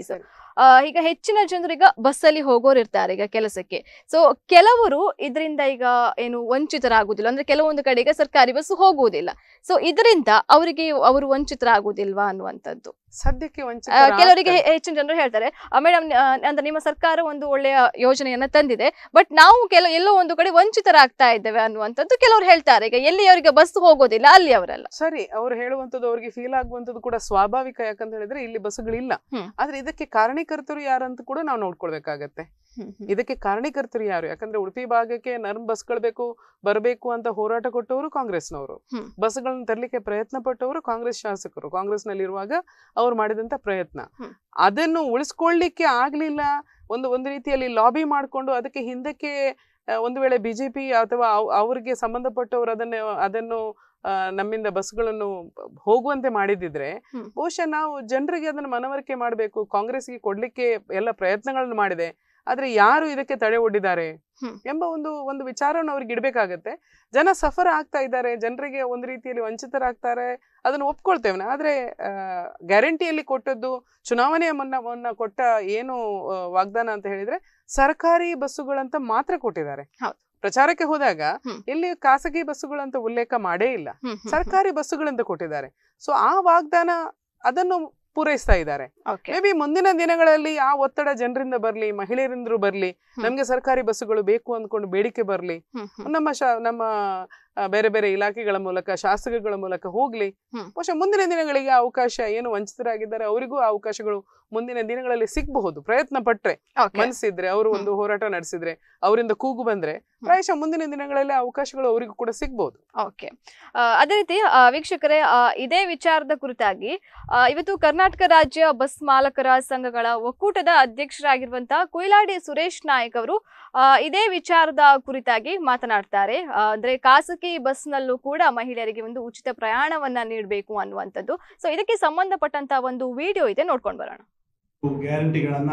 [SPEAKER 1] ಆ, ಈಗ ಹೆಚ್ಚಿನ ಜನರು ಈಗ ಬಸ್ಸಲ್ಲಿ ಹೋಗೋರು ಇರ್ತಾರೆ ಈಗ ಕೆಲಸಕ್ಕೆ ಸೊ ಕೆಲವರು ಇದರಿಂದ ಈಗ ಏನು ವಂಚಿತರಾಗುದಿಲ್ಲ ಅಂದ್ರೆ ಕೆಲವೊಂದು ಕಡೆ ಈಗ ಸರ್ಕಾರಿ ಬಸ್ ಹೋಗುವುದಿಲ್ಲ ಸೊ ಇದರಿಂದ ಅವರಿಗೆ ಅವರು ವಂಚಿತರಾಗುವುದಿಲ್ವಾ ಅನ್ನುವಂಥದ್ದು
[SPEAKER 2] ಸದ್ಯಕ್ಕೆ
[SPEAKER 1] ಆ,
[SPEAKER 2] ವಂಚಿತ
[SPEAKER 1] ಕೆಲವರಿಗೆ ಹೆ- ಹೆಚ್ಚಿನ ಜನರು ಹೇಳ್ತಾರೆ ಮೇಡಮ್ ಅಂದ್ರೆ ನಿಮ್ಮ ಸರ್ಕಾರ ಒಂದು ಒಳ್ಳೆಯ ಯೋಜನೆಯನ್ನ ತಂದಿದೆ ಬಟ್ ನಾವು ಕೆಲ ಎಲ್ಲೋ ಒಂದು ಕಡೆ ವಂಚಿತರಾಗ್ತಾ ಇದ್ದೇವೆ ಅನ್ನುವಂಥದ್ದು ಕೆಲವರು ಹೇಳ್ತಾರೆ ಈಗ ಎಲ್ಲಿ ಅವರಿಗೆ ಬಸ್ ಹೋಗೋದಿಲ್ಲ ಅಲ್ಲಿ ಅವರೆಲ್ಲ
[SPEAKER 2] ಸರಿ ಅವ್ರು ಹೇಳುವಂತದ್ದು ಅವ್ರಿಗೆ ಫೀಲ್ ಆಗುವಂತದ್ದು ಕೂಡ ಸ್ವಾಭಾವಿಕ ಯಾಕಂತ ಹೇಳಿದ್ರೆ ಇಲ್ಲಿ ಬಸ್ಸುಗಳಿಲ್ಲ
[SPEAKER 1] ಹ್ಮ್.
[SPEAKER 2] ಆದ್ರೆ ಇದಕ್ಕೆ ಕಾರಣೀಕರ್ತರು ಯಾರಂತ ಕೂಡ ನಾವು ನೋಡ್ಕೊಳ್ಬೇಕಾಗತ್ತೆ ಇದಕ್ಕೆ ಕಾರಣೀಕರ್ತರು ಯಾರು ಯಾಕಂದ್ರೆ ಉಡುಪಿ ಭಾಗಕ್ಕೆ ನರ್ಮ್ ಬಸ್ಗಳು ಬೇಕು ಬರಬೇಕು ಅಂತ ಹೋರಾಟ ಕೊಟ್ಟವರು ಕಾಂಗ್ರೆಸ್ನವರು
[SPEAKER 1] ಹ್ಮ್.
[SPEAKER 2] ಬಸ್ಗಳನ್ನ ತರಲಿಕ್ಕೆ ಪ್ರಯತ್ನ ಪಟ್ಟವರು ಕಾಂಗ್ರೆಸ್ ಶಾಸಕರು ಕಾಂಗ್ರೆಸ್ನಲ್ಲಿರುವಾಗ ಅವ್ರು ಮಾಡಿದಂತ ಪ್ರಯತ್ನ
[SPEAKER 1] ಹ್ಮ್.
[SPEAKER 2] ಅದನ್ನು ಉಳಿಸ್ಕೊಳ್ಳಿಕ್ಕೆ ಆಗ್ಲಿಲ್ಲ ಒಂದು ಒಂದು ರೀತಿಯಲ್ಲಿ ಲಾಬಿ ಮಾಡ್ಕೊಂಡು ಅದಕ್ಕೆ ಹಿಂದಕ್ಕೆ ಆ, ಒಂದು ವೇಳೆ ಬಿಜೆಪಿ ಅಥವಾ ಅವ್- ಅವ್ರಿಗೆ ಸಂಬಂಧಪಟ್ಟವರು ಅದನ್ನ ಅದನ್ನು ಆ, ನಮ್ಮಿಂದ ಬಸ್ಗಳನ್ನು ಹೋಗುವಂತೆ ಮಾಡಿದಿದ್ರೆ
[SPEAKER 1] ಹ್ಮ್.
[SPEAKER 2] ಬಹುಶಃ ನಾವು ಜನರಿಗೆ ಅದನ್ನು ಮನವರಿಕೆ ಮಾಡಬೇಕು ಕಾಂಗ್ರೆಸ್ಗೆ ಕೊಡ್ಲಿಕ್ಕೆ ಎಲ್ಲ ಪ್ರಯತ್ನಗಳನ್ನು ಮಾಡಿದೆ ಆದ್ರೆ ಯಾರು ಇದಕ್ಕೆ ತಡೆ ಒಡ್ಡಿದ್ದಾರೆ
[SPEAKER 1] ಹ್ಮ್.
[SPEAKER 2] ಎಂಬ ಒಂದು ಒಂದು ವಿಚಾರವನ್ನು ಅವ್ರಿಗೆ ಇಡ್ಬೇಕಾಗತ್ತೆ ಜನ ಸಫರ್ ಆಗ್ತಾ ಇದ್ದಾರೆ ಜನರಿಗೆ ಒಂದು ರೀತಿಯಲ್ಲಿ ವಂಚಿತರಾಗ್ತಾರೆ ಅದನ್ನು ಒಪ್ಕೊಳ್ತೇವೆ ನಾವು. ಆದ್ರೆ ಗ್ಯಾರಂಟಿಯಲ್ಲಿ ಕೊಟ್ಟದ್ದು ಚುನಾವಣೆಯ ಮುನ್ನ ಮುನ್ನ ಕೊಟ್ಟ ಏನು ಆ, ವಾಗ್ದಾನ ಅಂತ ಹೇಳಿದ್ರೆ ಸರ್ಕಾರಿ ಬಸ್ಸುಗಳಂತ ಮಾತ್ರ ಕೊಟ್ಟಿದ್ದಾರೆ
[SPEAKER 1] ಹೌದು.
[SPEAKER 2] ಪ್ರಚಾರಕ್ಕೆ ಹೋದಾಗ
[SPEAKER 1] ಹ್ಮ್.
[SPEAKER 2] ಇಲ್ಲಿ ಖಾಸಗಿ ಬಸ್ಸುಗಳಂತ ಉಲ್ಲೇಖ ಮಾಡೇ ಇಲ್ಲ
[SPEAKER 1] ಹ್ಮ್, ಹ್ಮ್, ಹ್ಮ್.
[SPEAKER 2] ಸರ್ಕಾರಿ ಬಸ್ಸುಗಳಂತ ಕೊಟ್ಟಿದ್ದಾರೆ ಸೊ ಆ ವಾಗ್ದಾನ ಅದನ್ನು ಪೂರೈಸ್ತಾ ಇದ್ದಾರೆ
[SPEAKER 1] Okay.
[SPEAKER 2] ಮೇ ಬಿ ಮುಂದಿನ ದಿನಗಳಲ್ಲಿ ಆ ಒತ್ತಡ ಜನರಿಂದ ಬರ್ಲಿ ಮಹಿಳೆಯರಿಂದ್ರು ಬರ್ಲಿ
[SPEAKER 1] ಹ್ಮ್.
[SPEAKER 2] ನಮ್ಗೆ ಸರ್ಕಾರಿ ಬಸ್ಸುಗಳು ಬೇಕು ಅಂದ್ಕೊಂಡು ಬೇಡಿಕೆ ಬರ್ಲಿ
[SPEAKER 1] ಹ್ಮ್, ಹ್ಮ್.
[SPEAKER 2] ನಮ್ಮ ಶಾ ನಮ್ಮ ಆ, ಬೇರೆ ಬೇರೆ ಇಲಾಖೆಗಳ ಮೂಲಕ ಶಾಸಕಗಳ ಮೂಲಕ ಹೋಗ್ಲಿ
[SPEAKER 1] ಹ್ಮ್.
[SPEAKER 2] ಬಹುಶಃ ಮುಂದಿನ ದಿನಗಳಿಗೆ ಆ ಅವಕಾಶ ಏನು ವಂಚಿತರಾಗಿದ್ದಾರೆ ಅವರಿಗೂ ಆ ಅವಕಾಶಗಳು ಮುಂದಿನ ದಿನಗಳಲ್ಲಿ ಸಿಗಬಹುದು ಪ್ರಯತ್ನ ಪಟ್ರೆ
[SPEAKER 1] Okay.
[SPEAKER 2] ಮನಸ್ಸಿದ್ರೆ ಅವರು ಒಂದು ಹೋರಾಟ ನಡೆಸಿದ್ರೆ ಅವರಿಂದ ಕೂಗು ಬಂದ್ರೆ ಪ್ರಾಯಶಃ ಮುಂದಿನ ದಿನಗಳಲ್ಲಿ ಆ ಅವಕಾಶಗಳು ಅವರಿಗೂ ಕೂಡ ಸಿಗ್ಬಹುದು
[SPEAKER 1] ಓಕೆ ಆ, ಅದೇ ರೀತಿ ಆ, ವೀಕ್ಷಕರೇ ಆ, ಇದೇ ವಿಚಾರದ ಕುರಿತಾಗಿ ಆ, ಇವತ್ತು ಕರ್ನಾಟಕ ರಾಜ್ಯ ಬಸ್ ಮಾಲಕರ ಸಂಘಗಳ ಒಕ್ಕೂಟದ ಅಧ್ಯಕ್ಷರಾಗಿರುವಂತಹ ಕೊಯ್ಲಾಡಿ ಸುರೇಶ್ ನಾಯಕ್ ಅವರು ಆ, ಇದೇ ವಿಚಾರದ ಕುರಿತಾಗಿ ಮಾತನಾಡ್ತಾರೆ ಆ, ಅಂದ್ರೆ ಖಾಸಗಿ ಬಸ್ನಲ್ಲೂ ಕೂಡ ಮಹಿಳೆಯರಿಗೆ ಒಂದು ಉಚಿತ ಪ್ರಯಾಣವನ್ನ ನೀಡಬೇಕು ಅನ್ನುವಂಥದ್ದು ಸೊ ಇದಕ್ಕೆ ಸಂಬಂಧಪಟ್ಟಂತ ಒಂದು ವಿಡಿಯೋ ಇದೆ ನೋಡ್ಕೊಂಡು ಬರೋಣ
[SPEAKER 5] ಗ್ಯಾರಂಟಿಗಳನ್ನು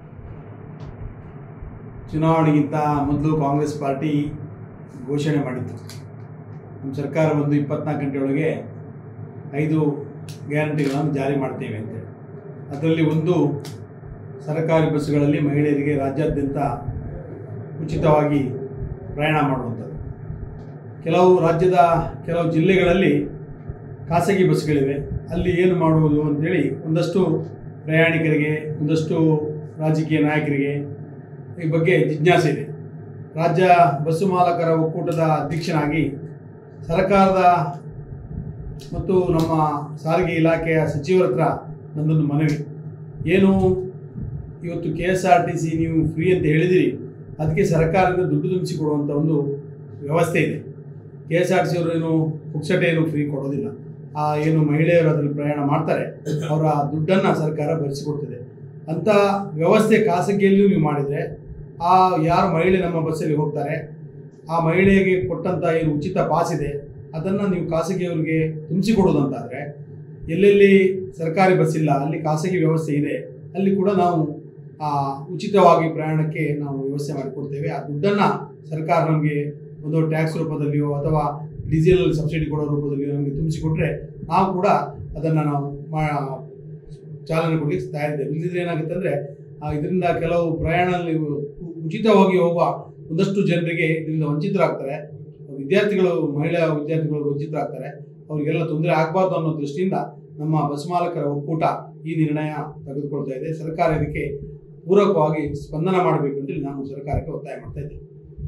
[SPEAKER 5] ಚುನಾವಣೆಗಿಂತ ಮೊದಲು ಕಾಂಗ್ರೆಸ್ ಪಾರ್ಟಿ ಘೋಷಣೆ ಮಾಡಿತ್ತು ನಮ್ಮ ಸರ್ಕಾರ ಒಂದು ಇಪ್ಪತ್ನಾಲ್ಕು ಗಂಟೆ ಒಳಗೆ ಐದು ಗ್ಯಾರಂಟಿಗಳನ್ನು ಜಾರಿ ಮಾಡ್ತೇವೆ ಅಂತೇಳಿ ಅದರಲ್ಲಿ ಒಂದು ಸರ್ಕಾರಿ ಬಸ್ಸುಗಳಲ್ಲಿ ಮಹಿಳೆಯರಿಗೆ ರಾಜ್ಯಾದ್ಯಂತ ಉಚಿತವಾಗಿ ಪ್ರಯಾಣ ಮಾಡುವಂಥದ್ದು ಕೆಲವು ರಾಜ್ಯದ ಕೆಲವು ಜಿಲ್ಲೆಗಳಲ್ಲಿ ಖಾಸಗಿ ಬಸ್ಗಳಿವೆ ಅಲ್ಲಿ ಏನು ಮಾಡುವುದು ಅಂತೇಳಿ ಒಂದಷ್ಟು ಪ್ರಯಾಣಿಕರಿಗೆ ಒಂದಷ್ಟು ರಾಜಕೀಯ ನಾಯಕರಿಗೆ ಈ ಬಗ್ಗೆ ಜಿಜ್ಞಾಸೆ ಇದೆ ರಾಜ್ಯ ಬಸ್ಸು ಮಾಲಕರ ಒಕ್ಕೂಟದ ಅಧ್ಯಕ್ಷನಾಗಿ ಸರ್ಕಾರದ ಮತ್ತು ನಮ್ಮ ಸಾರಿಗೆ ಇಲಾಖೆಯ ಸಚಿವರ ಹತ್ರ ನನ್ನೊಂದು ಮನವಿ ಏನು ಇವತ್ತು K S R T C ನೀವು ಫ್ರೀ ಅಂತ ಹೇಳಿದಿರಿ ಅದಕ್ಕೆ ಸರ್ಕಾರದಿಂದ ದುಡ್ಡು ತುಂಬಿಸಿ ಕೊಡುವಂಥ ಒಂದು ವ್ಯವಸ್ಥೆ ಇದೆ K S R T C ಅವರು ಏನು ಪುಕ್ಸಟೆ ಏನು ಫ್ರೀ ಕೊಡೋದಿಲ್ಲ ಆ ಏನು ಮಹಿಳೆಯರು ಅದರಲ್ಲಿ ಪ್ರಯಾಣ ಮಾಡ್ತಾರೆ ಅವರ ದುಡ್ಡನ್ನು ಸರ್ಕಾರ ಭರಿಸಿಕೊಡ್ತದೆ ಅಂಥ ವ್ಯವಸ್ಥೆ ಖಾಸಗಿಯಲ್ಲೂ ನೀವು ಮಾಡಿದರೆ ಆ ಯಾರು ಮಹಿಳೆ ನಮ್ಮ ಬಸ್ಸಲ್ಲಿ ಹೋಗ್ತಾರೆ ಆ ಮಹಿಳೆಗೆ ಕೊಟ್ಟಂಥ ಏನು ಉಚಿತ ಪಾಸ್ ಇದೆ ಅದನ್ನು ನೀವು ಖಾಸಗಿಯವರಿಗೆ ತುಂಬಿಸಿಕೊಡೋದಂತಾದರೆ ಎಲ್ಲೆಲ್ಲಿ ಸರ್ಕಾರಿ ಬಸ್ ಇಲ್ಲ ಅಲ್ಲಿ ಖಾಸಗಿ ವ್ಯವಸ್ಥೆ ಇದೆ ಅಲ್ಲಿ ಕೂಡ ನಾವು ಆ, ಉಚಿತವಾಗಿ ಪ್ರಯಾಣಕ್ಕೆ ನಾವು ವ್ಯವಸ್ಥೆ ಮಾಡಿಕೊಡ್ತೇವೆ ಆ ದುಡ್ಡನ್ನು ಸರ್ಕಾರ ನಮಗೆ ಒಂದು ಟ್ಯಾಕ್ಸ್ ರೂಪದಲ್ಲಿಯೋ ಅಥವಾ ಡೀಸೆಲ್ ಸಬ್ಸಿಡಿ ಕೊಡೋ ರೂಪದಲ್ಲಿಯೋ ನಮಗೆ ತುಂಬಿಸಿಕೊಟ್ರೆ ನಾವು ಕೂಡ ಅದನ್ನು ನಾವು ಮಾ ಚಾಲನೆ ಕೊಡಲಿಕ್ಕೆ ತಯಾರಿದ್ದೇವೆ ಇಲ್ಲದಿದ್ರೆ ಏನಾಗುತ್ತೆ ಅಂದರೆ ಇದರಿಂದ ಕೆಲವು ಪ್ರಯಾಣ ಉಚಿತವಾಗಿ ಹೋಗುವ ಒಂದಷ್ಟು ಜನರಿಗೆ ಇದರಿಂದ ವಂಚಿತರಾಗ್ತಾರೆ ವಿದ್ಯಾರ್ಥಿಗಳು ಮಹಿಳಾ ವಿದ್ಯಾರ್ಥಿಗಳು ವಂಚಿತರಾಗ್ತಾರೆ ಅವರಿಗೆಲ್ಲ ತೊಂದರೆ ಆಗಬಾರ್ದು ಅನ್ನೋ ದೃಷ್ಟಿಯಿಂದ ನಮ್ಮ ಬಸ್ ಮಾಲಕರ ಒಕ್ಕೂಟ ಈ ನಿರ್ಣಯ ತೆಗೆದುಕೊಳ್ತಾ ಇದೆ ಸರ್ಕಾರ ಇದಕ್ಕೆ ಪೂರಕವಾಗಿ ಸ್ಪಂದನ ಮಾಡಬೇಕು ಅಂತೇಳಿ ನಾನು ಸರ್ಕಾರಕ್ಕೆ ಒತ್ತಾಯ ಮಾಡ್ತಾ ಇದ್ದೇನೆ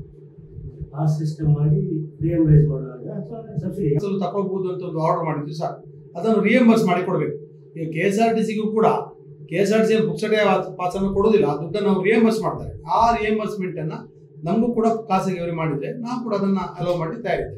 [SPEAKER 6] ಆ ಸಿಸ್ಟಮ್ ಮಾಡಿ ರಿಯಂಬೈಸ್ ಮಾಡುವಾಗ ಅಥವಾ ಸಬ್ಸಿಡಿ
[SPEAKER 5] ಅಸಲು ತಗೊಳ್ಬೋದು ಅಂತ ಒಂದು ಆರ್ಡರ್ ಮಾಡಿದ್ವಿ ಸರ್ ಅದನ್ನು ರಿಯಂಬರ್ಸ್ ಮಾಡಿ ಕೊಡಬೇಕು ಈಗ ಕೆ ಎಸ್ ಆರ್ ಟಿ ಸಿಗೂ ಕೂಡ K S R T C ಪುಕ್ಸಟೆ ಪಾಸನ್ನು ಕೊಡೋದಿಲ್ಲ ಆ ದುಡ್ಡನ್ನು ನಾವು ರಿಯಂಬರ್ಸ್ ಮಾಡ್ತಾರೆ ಆ ರಿಯಂಬರ್ಸ್ಮೆಂಟನ್ನು ನಮಗೂ ಕೂಡ ಖಾಸಗಿಯವರು ಮಾಡಿದರೆ ನಾವು ಕೂಡ ಅದನ್ನು ಅಲೋ ಮಾಡಿ ತಯಾರಿದ್ದೇವೆ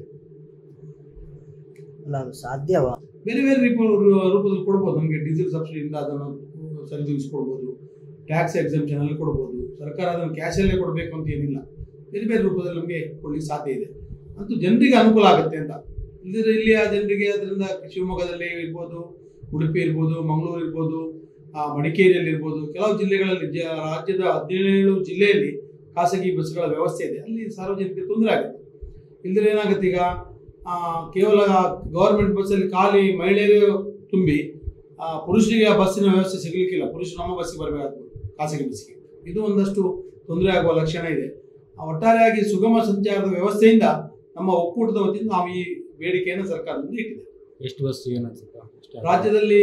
[SPEAKER 6] ಅಲ್ಲ ಅದು ಸಾಧ್ಯವಾ
[SPEAKER 5] ಬೇರೆ ಬೇರೆ ರೀಪ ರೂಪದಲ್ಲಿ ಕೊಡ್ಬೋದು ನಮಗೆ ಡೀಸೆಲ್ ಸಬ್ಸಿಡಿಯಿಂದ ಅದನ್ನು ಸರಿದೂಗಿಸ್ಕೊಡ್ಬೋದು ಟ್ಯಾಕ್ಸ್ ಎಕ್ಸಮ್ಷನ್ ಅಲ್ಲಿ ಕೊಡ್ಬೋದು ಸರ್ಕಾರ ಅದನ್ನು ಕ್ಯಾಶಲ್ಲೇ ಕೊಡಬೇಕು ಅಂತ ಏನಿಲ್ಲ ಬೇರೆ ಬೇರೆ ರೂಪದಲ್ಲಿ ನಮಗೆ ಕೊಡ್ಲಿಕ್ಕೆ ಸಾಧ್ಯ ಇದೆ ಅಂತೂ ಜನರಿಗೆ ಅನುಕೂಲ ಆಗುತ್ತೆ ಅಂತ ಇಲ್ಲದ್ರೆ ಇಲ್ಲಿಯ ಜನರಿಗೆ ಅದರಿಂದ ಶಿವಮೊಗ್ಗದಲ್ಲಿ ಇರ್ಬೋದು ಉಡುಪಿ ಇರ್ಬೋದು ಮಂಗಳೂರು ಇರ್ಬೋದು ಆ, ಮಡಿಕೇರಿಯಲ್ಲಿ ಇರ್ಬೋದು ಕೆಲವು ಜಿಲ್ಲೆಗಳಲ್ಲಿ ಜ- ರಾಜ್ಯದ ಹದಿನೇಳು ಜಿಲ್ಲೆಯಲ್ಲಿ ಖಾಸಗಿ ಬಸ್ಗಳ ವ್ಯವಸ್ಥೆ ಇದೆ ಅಲ್ಲಿ ಸಾರ್ವಜನಿಕರಿಗೆ ತೊಂದರೆ ಆಗುತ್ತೆ ಇಲ್ಲದ್ರೆ ಏನಾಗುತ್ತೆ ಈಗ ಆ, ಕೇವಲ ಗೌರ್ಮೆಂಟ್ ಬಸ್ಸಲ್ಲಿ ಖಾಲಿ ಮಹಿಳೆಯರು ತುಂಬಿ ಆ, ಪುರುಷರಿಗೆ ಆ ಬಸ್ಸಿನ ವ್ಯವಸ್ಥೆ ಸಿಗಲಿಕ್ಕಿಲ್ಲ ಪುರುಷರು ನಮ್ಮ ಬಸ್ಸಿಗೆ ಬರಬೇಕಾಗ್ತದೆ ಖಾಸಗಿ ಬಸ್ಸಿಗೆ ಇದು ಒಂದಷ್ಟು ತೊಂದರೆ ಆಗುವ ಲಕ್ಷಣ ಇದೆ ಆ ಒಟ್ಟಾರೆಯಾಗಿ ಸುಗಮ ಸಂಚಾರದ ವ್ಯವಸ್ಥೆಯಿಂದ ನಮ್ಮ ಒಕ್ಕೂಟದ ವತಿಯಿಂದ ನಾವು ಈ ಬೇಡಿಕೆಯನ್ನು ಸರ್ಕಾರದಿಂದ ಇಟ್ಟಿದ್ದೇವೆ
[SPEAKER 7] ಎಷ್ಟು ಬಸ್ ಏನು ಅನ್ಸುತ್ತೆ ಎಷ್ಟು
[SPEAKER 5] ರಾಜ್ಯದಲ್ಲಿ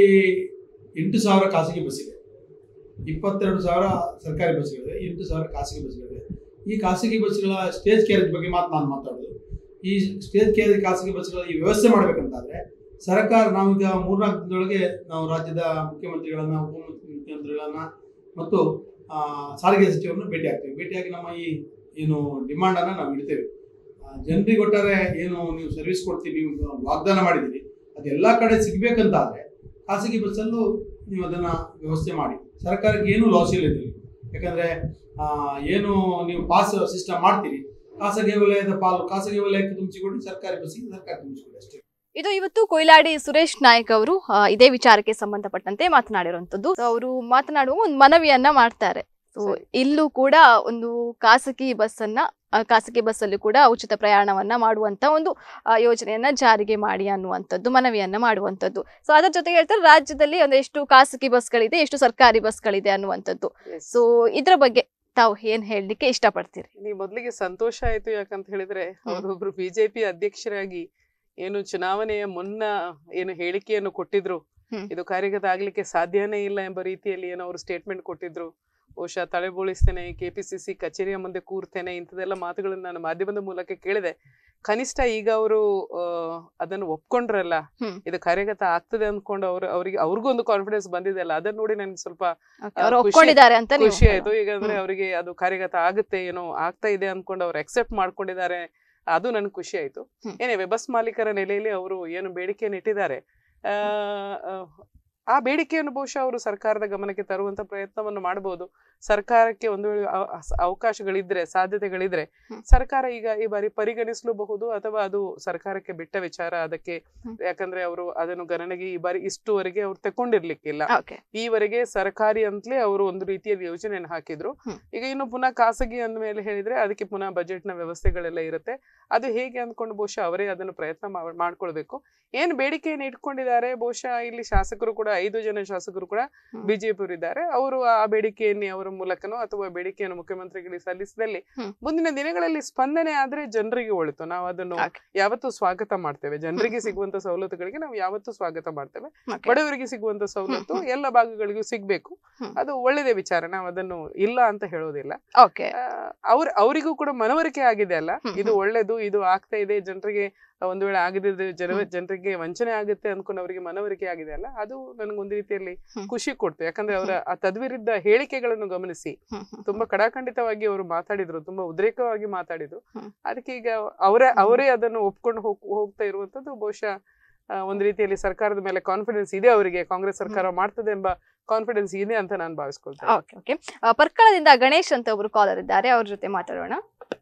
[SPEAKER 5] ಎಂಟು ಸಾವಿರ ಖಾಸಗಿ ಬಸ್ ಇದೆ ಇಪ್ಪತ್ತೆರಡು ಸಾವಿರ ಸರ್ಕಾರಿ ಬಸ್ಗಳಿವೆ ಎಂಟು ಸಾವಿರ ಖಾಸಗಿ ಬಸ್ಗಳಿವೆ ಈ ಖಾಸಗಿ ಬಸ್ಗಳ ಸ್ಟೇಜ್ ಕ್ಯಾರೇಜ್ ಬಗ್ಗೆ ಮಾತು ನಾನು ಮಾತಾಡೋದು ಈ ಸ್ಟೇಜ್ ಕ್ಯಾರೇಜ್ ಖಾಸಗಿ ಬಸ್ಗಳ ಈ ವ್ಯವಸ್ಥೆ ಮಾಡಬೇಕಂತಾದ್ರೆ ಸರ್ಕಾರ ನಾವೀಗ ಮೂರ್ನಾಲ್ಕು ದಿನದೊಳಗೆ ನಾವು ರಾಜ್ಯದ ಮುಖ್ಯಮಂತ್ರಿಗಳನ್ನ ಉಪಮುಖ್ಯಮಂತ್ರಿಗಳನ್ನ ಮತ್ತು ಆ, ಸಾರಿಗೆ ಸಚಿವರನ್ನು ಭೇಟಿ ಆಗ್ತೀವಿ ಭೇಟಿಯಾಗಿ ನಮ್ಮ ಈ ಏನು ಡಿಮಾಂಡನ್ನು ನಾವು ಇಡ್ತೇವೆ ಜನರಿಗೆ ಒಟ್ಟಾರೆ ಏನು ನೀವು ಸರ್ವಿಸ್ ಕೊಡ್ತೀವಿ ನೀವು ವಾಗ್ದಾನ ಮಾಡಿದ್ದೀರಿ ಅದೆಲ್ಲ ಕಡೆ ಸಿಗ್ಬೇಕಂತಾದ್ರೆ ಖಾಸಗಿ ಬಸ್ಸಲ್ಲೂ ನೀವು ಅದನ್ನ ವ್ಯವಸ್ಥೆ ಮಾಡಿ ಸರ್ಕಾರಕ್ಕೆ ಏನು ಲಾಸ್ ಇಲ್ಲ ಇದರಲ್ಲಿ ಯಾಕಂದ್ರೆ ಆ, ಏನು ನೀವು ಪಾಸ್ ಸಿಸ್ಟಮ್ ಮಾಡ್ತೀರಿ ಖಾಸಗಿ ವಲಯದ ಪಾಲು ಖಾಸಗಿ ವಲಯಕ್ಕೆ ತುಂಬಿಸಿಕೊಡಿ ಸರ್ಕಾರಿ ಬಸ್ಸಿಗೆ ಸರ್ಕಾರ ತುಂಬಿಸಿಕೊಡಿ ಅಷ್ಟೇ
[SPEAKER 1] ಇದು ಇವತ್ತು ಕೊಯ್ಲಾಡಿ ಸುರೇಶ್ ನಾಯ್ಕ್ ಅವರು ಆ, ಇದೇ ವಿಚಾರಕ್ಕೆ ಸಂಬಂಧಪಟ್ಟಂತೆ ಮಾತನಾಡಿರುವಂತದ್ದು ಅವರು ಮಾತನಾಡುವ ಒಂದು ಮನವಿಯನ್ನ ಮಾಡ್ತಾರೆ So,
[SPEAKER 2] ಸರಿ.
[SPEAKER 1] ಇಲ್ಲೂ ಕೂಡ ಒಂದು ಖಾಸಗಿ ಬಸ್ ಅನ್ನ ಆ, ಖಾಸಗಿ ಬಸ್ ಅಲ್ಲಿ ಕೂಡ ಉಚಿತ ಪ್ರಯಾಣವನ್ನ ಮಾಡುವಂತ ಒಂದು ಆ, ಯೋಜನೆಯನ್ನ ಜಾರಿಗೆ ಮಾಡಿ ಅನ್ನುವಂಥದ್ದು ಮನವಿಯನ್ನ ಮಾಡುವಂಥದ್ದು ಸೊ ಅದರ ಜೊತೆಗೆ ಹೇಳ್ತಾರೆ ರಾಜ್ಯದಲ್ಲಿ ಒಂದು ಎಷ್ಟು ಖಾಸಗಿ ಬಸ್ಗಳಿದೆ ಎಷ್ಟು ಸರ್ಕಾರಿ ಬಸ್ಗಳಿದೆ ಅನ್ನುವಂಥದ್ದು
[SPEAKER 2] Yes.
[SPEAKER 1] ಸೊ ಇದ್ರ ಬಗ್ಗೆ ತಾವು ಏನ್ ಹೇಳಲಿಕ್ಕೆ ಇಷ್ಟಪಡ್ತೀರಿ
[SPEAKER 2] ನೀ ಮೊದಲಿಗೆ ಸಂತೋಷ ಆಯ್ತು ಯಾಕಂತ ಹೇಳಿದ್ರೆ ಅವರೊಬ್ರು ಬಿಜೆಪಿ ಅಧ್ಯಕ್ಷರಾಗಿ ಏನು ಚುನಾವಣೆಯ ಮುನ್ನ ಏನು ಹೇಳಿಕೆಯನ್ನು ಕೊಟ್ಟಿದ್ರು
[SPEAKER 1] ಹ್ಮ್.
[SPEAKER 2] ಇದು ಕಾರ್ಯಗತ ಆಗ್ಲಿಕ್ಕೆ ಸಾಧ್ಯನೇ ಇಲ್ಲ ಎಂಬ ರೀತಿಯಲ್ಲಿ ಏನೋ ಅವರು ಸ್ಟೇಟ್ಮೆಂಟ್ ಕೊಟ್ಟಿದ್ರು ಬಹುಶಃ ತಲೆಬೋಳಿಸ್ತೇನೆ ಕೆಪಿಸಿಸಿ ಕಚೇರಿಯ ಮುಂದೆ ಕೂರ್ತೇನೆ ಇಂಥದೆಲ್ಲ ಮಾತುಗಳನ್ನು ನಾನು ಮಾಧ್ಯಮದ ಮೂಲಕ ಕೇಳಿದೆ ಕನಿಷ್ಠ ಈಗ ಅವರು ಅದನ್ನು ಒಪ್ಕೊಂಡ್ರಲ್ಲ
[SPEAKER 1] ಹ್ಮ್.
[SPEAKER 2] ಇದು ಕಾರ್ಯಗತ ಆಗ್ತದೆ ಅಂದ್ಕೊಂಡು ಅವ್ರು ಅವ್ರಿಗೆ ಅವ್ರಿಗೂ ಒಂದು ಕಾನ್ಫಿಡೆನ್ಸ್ ಬಂದಿದೆ ಅಲ್ಲ ಅದನ್ನ ನೋಡಿ ನನ್ಗೆ ಸ್ವಲ್ಪ
[SPEAKER 1] Okay, ಅವ್ರು
[SPEAKER 2] ಖುಷಿ-
[SPEAKER 1] ಒಪ್ಕೊಂಡಿದ್ದಾರೆ ಅಂತ ನೀವು
[SPEAKER 2] ಖುಷಿ ಆಯ್ತು ಈಗ ಅಂದ್ರೆ
[SPEAKER 1] ಹ್ಮ್.
[SPEAKER 2] ಅವರಿಗೆ ಅದು ಕಾರ್ಯಗತ ಆಗುತ್ತೆ ಏನೋ ಆಗ್ತಾ ಇದೆ ಅನ್ಕೊಂಡು ಅವ್ರು ಅಕ್ಸೆಪ್ಟ್ ಮಾಡ್ಕೊಂಡಿದ್ದಾರೆ ಅದು ನನ್ಗೆ ಖುಷಿ ಆಯ್ತು
[SPEAKER 1] ಹ್ಮ್.
[SPEAKER 2] ಏನೇ ಬಸ್ ಮಾಲೀಕರ ನೆಲೆಯಲ್ಲಿ ಅವರು ಏನು ಬೇಡಿಕೆಯನ್ನು ಇಟ್ಟಿದ್ದಾರೆ ಆ, ಆ, ಆ ಬೇಡಿಕೆಯನ್ನು ಬಹುಶಃ ಅವರು ಸರ್ಕಾರದ ಗಮನಕ್ಕೆ ತರುವಂತ ಪ್ರಯತ್ನವನ್ನು ಮಾಡಬಹುದು ಸರ್ಕಾರಕ್ಕೆ ಒಂದು ವೇಳೆ ಅವ- ಅಸ- ಅವಕಾಶಗಳಿದ್ರೆ ಸಾಧ್ಯತೆಗಳಿದ್ರೆ
[SPEAKER 1] ಹ್ಮ್.
[SPEAKER 2] ಸರ್ಕಾರ ಈಗ ಈ ಬಾರಿ ಪರಿಗಣಿಸಲೂಬಹುದು ಅಥವಾ ಅದು ಸರ್ಕಾರಕ್ಕೆ ಬಿಟ್ಟ ವಿಚಾರ ಅದಕ್ಕೆ
[SPEAKER 1] ಹ್ಮ್.
[SPEAKER 2] ಯಾಕಂದ್ರೆ ಅವರು ಅದನ್ನು ಗಣನೆಗೆ ಈ ಬಾರಿ ಇಷ್ಟುವರೆಗೆ ಅವ್ರು ತಕೊಂಡಿರ್ಲಿಕ್ಕಿಲ್ಲ
[SPEAKER 1] ಓಕೆ
[SPEAKER 2] ಈವರೆಗೆ ಸರ್ಕಾರಿ ಅಂತಲೇ ಅವರು ಒಂದು ರೀತಿಯಲ್ಲಿ ಯೋಜನೆಯನ್ನು ಹಾಕಿದ್ರು
[SPEAKER 1] ಹ್ಮ್.
[SPEAKER 2] ಈಗ ಇನ್ನು ಪುನಃ ಖಾಸಗಿ ಅಂದ ಮೇಲೆ ಹೇಳಿದ್ರೆ ಅದಕ್ಕೆ ಪುನಃ ಬಜೆಟ್ ನ ವ್ಯವಸ್ಥೆಗಳೆಲ್ಲ ಇರುತ್ತೆ ಅದು ಹೇಗೆ ಅಂದ್ಕೊಂಡು ಬಹುಶಃ ಅವರೇ ಅದನ್ನು ಪ್ರಯತ್ನ ಮಾ- ಮಾಡ್ಕೊಳ್ಬೇಕು ಏನ್ ಬೇಡಿಕೆಯನ್ನು ಇಟ್ಕೊಂಡಿದ್ದಾರೆ ಬಹುಶಃ ಇಲ್ಲಿ ಶಾಸಕರು ಕೂಡ ಐದು ಜನ ಶಾಸಕರು ಕೂಡ
[SPEAKER 1] ಹ್ಮ್.
[SPEAKER 2] ಬಿಜೆಪಿ ಇದ್ದಾರೆ ಅವರು ಆ ಬೇಡಿಕೆಯನ್ನು ಅವರ ಮೂಲಕನೋ ಅಥವಾ ಬೇಡಿಕೆಯನ್ನು ಮುಖ್ಯಮಂತ್ರಿಗಳಿಗೆ ಸಲ್ಲಿಸಿದಲ್ಲಿ
[SPEAKER 1] ಹ್ಮ್.
[SPEAKER 2] ಮುಂದಿನ ದಿನಗಳಲ್ಲಿ ಸ್ಪಂದನೆ ಆದ್ರೆ ಜನರಿಗೆ ಒಳಿತು ನಾವು ಅದನ್ನು
[SPEAKER 1] Okay.
[SPEAKER 2] ಯಾವತ್ತೂ ಸ್ವಾಗತ ಮಾಡ್ತೇವೆ ಜನರಿಗೆ
[SPEAKER 1] ಹ್ಮ್.
[SPEAKER 2] ಸಿಗುವಂತ ಸವಲತ್ತುಗಳಿಗೆ ನಾವು ಯಾವತ್ತೂ ಸ್ವಾಗತ ಮಾಡ್ತೇವೆ
[SPEAKER 1] Okay.
[SPEAKER 2] ಬಡವರಿಗೆ ಸಿಗುವಂತ ಸವಲತ್ತು
[SPEAKER 1] ಹ್ಮ್.
[SPEAKER 2] ಎಲ್ಲ ಭಾಗಗಳಿಗೂ ಸಿಗ್ಬೇಕು
[SPEAKER 1] ಹ್ಮ್.
[SPEAKER 2] ಅದು ಒಳ್ಳೆಯದೇ ವಿಚಾರ ನಾವು ಅದನ್ನು ಇಲ್ಲ ಅಂತ ಹೇಳೋದಿಲ್ಲ
[SPEAKER 1] ಓಕೆ
[SPEAKER 2] ಆ, ಅವ್ರ ಅವರಿಗೂ ಕೂಡ ಮನವರಿಕೆ ಆಗಿದೆ ಅಲ್ಲ
[SPEAKER 1] ಹ್ಮ್,
[SPEAKER 2] ಇದು
[SPEAKER 1] ಹ್ಮ್.
[SPEAKER 2] ಒಳ್ಳೇದು ಇದು ಆಗ್ತಾ ಇದೆ ಜನರಿಗೆ ಒಂದು ವೇಳೆ ಆಗದಿದ್ರೆ ಜನ
[SPEAKER 1] ಹ್ಮ್.
[SPEAKER 2] ಜನರಿಗೆ ವಂಚನೆ ಆಗುತ್ತೆ ಅನ್ಕೊಂಡು ಅವರಿಗೆ ಮನವರಿಕೆ ಆಗಿದೆ ಅಲ್ಲ ಅದು ನನಗೊಂದು ರೀತಿಯಲ್ಲಿ
[SPEAKER 1] ಹ್ಮ್.
[SPEAKER 2] ಖುಷಿ ಕೊಡ್ತು ಯಾಕಂದ್ರೆ ಅವರ ಆ ತದ್ವಿರುದ್ಧ ಹೇಳಿಕೆಗಳನ್ನು ಗಮನಿಸಿ
[SPEAKER 1] ಹ್ಮ್, ಹ್ಮ್,
[SPEAKER 2] ತುಂಬಾ ಕಡಾಖಂಡಿತವಾಗಿ ಅವರು ಮಾತಾಡಿದ್ರು ತುಂಬಾ ಉದ್ರೇಕವಾಗಿ ಮಾತಾಡಿದ್ರು
[SPEAKER 1] ಹ್ಮ್.
[SPEAKER 2] ಅದಕ್ಕೆ ಈಗ ಅವರೇ ಅವರೇ ಅದನ್ನು ಒಪ್ಕೊಂಡು ಹೋಗ್ ಹೋಗ್ತಾ ಇರುವಂತದ್ದು ಬಹುಶಃ ಆ, ಒಂದು ರೀತಿಯಲ್ಲಿ ಸರ್ಕಾರದ ಮೇಲೆ ಕಾನ್ಫಿಡೆನ್ಸ್ ಇದೆ ಅವರಿಗೆ ಕಾಂಗ್ರೆಸ್ ಸರ್ಕಾರ ಮಾಡ್ತದೆ ಎಂಬ ಕಾನ್ಫಿಡೆನ್ಸ್ ಇದೆ ಅಂತ ನಾನು ಭಾವಿಸ್ಕೊಳ್ತೇನೆ
[SPEAKER 1] ಓಕೆ ಓಕೆ ಆ, ಪರ್ಕಳದಿಂದ ಗಣೇಶ್ ಅಂತ ಒಬ್ರು ಕಾಲರ್ ಇದ್ದಾರೆ ಅವ್ರ ಜೊತೆ ಮಾತಾಡೋಣ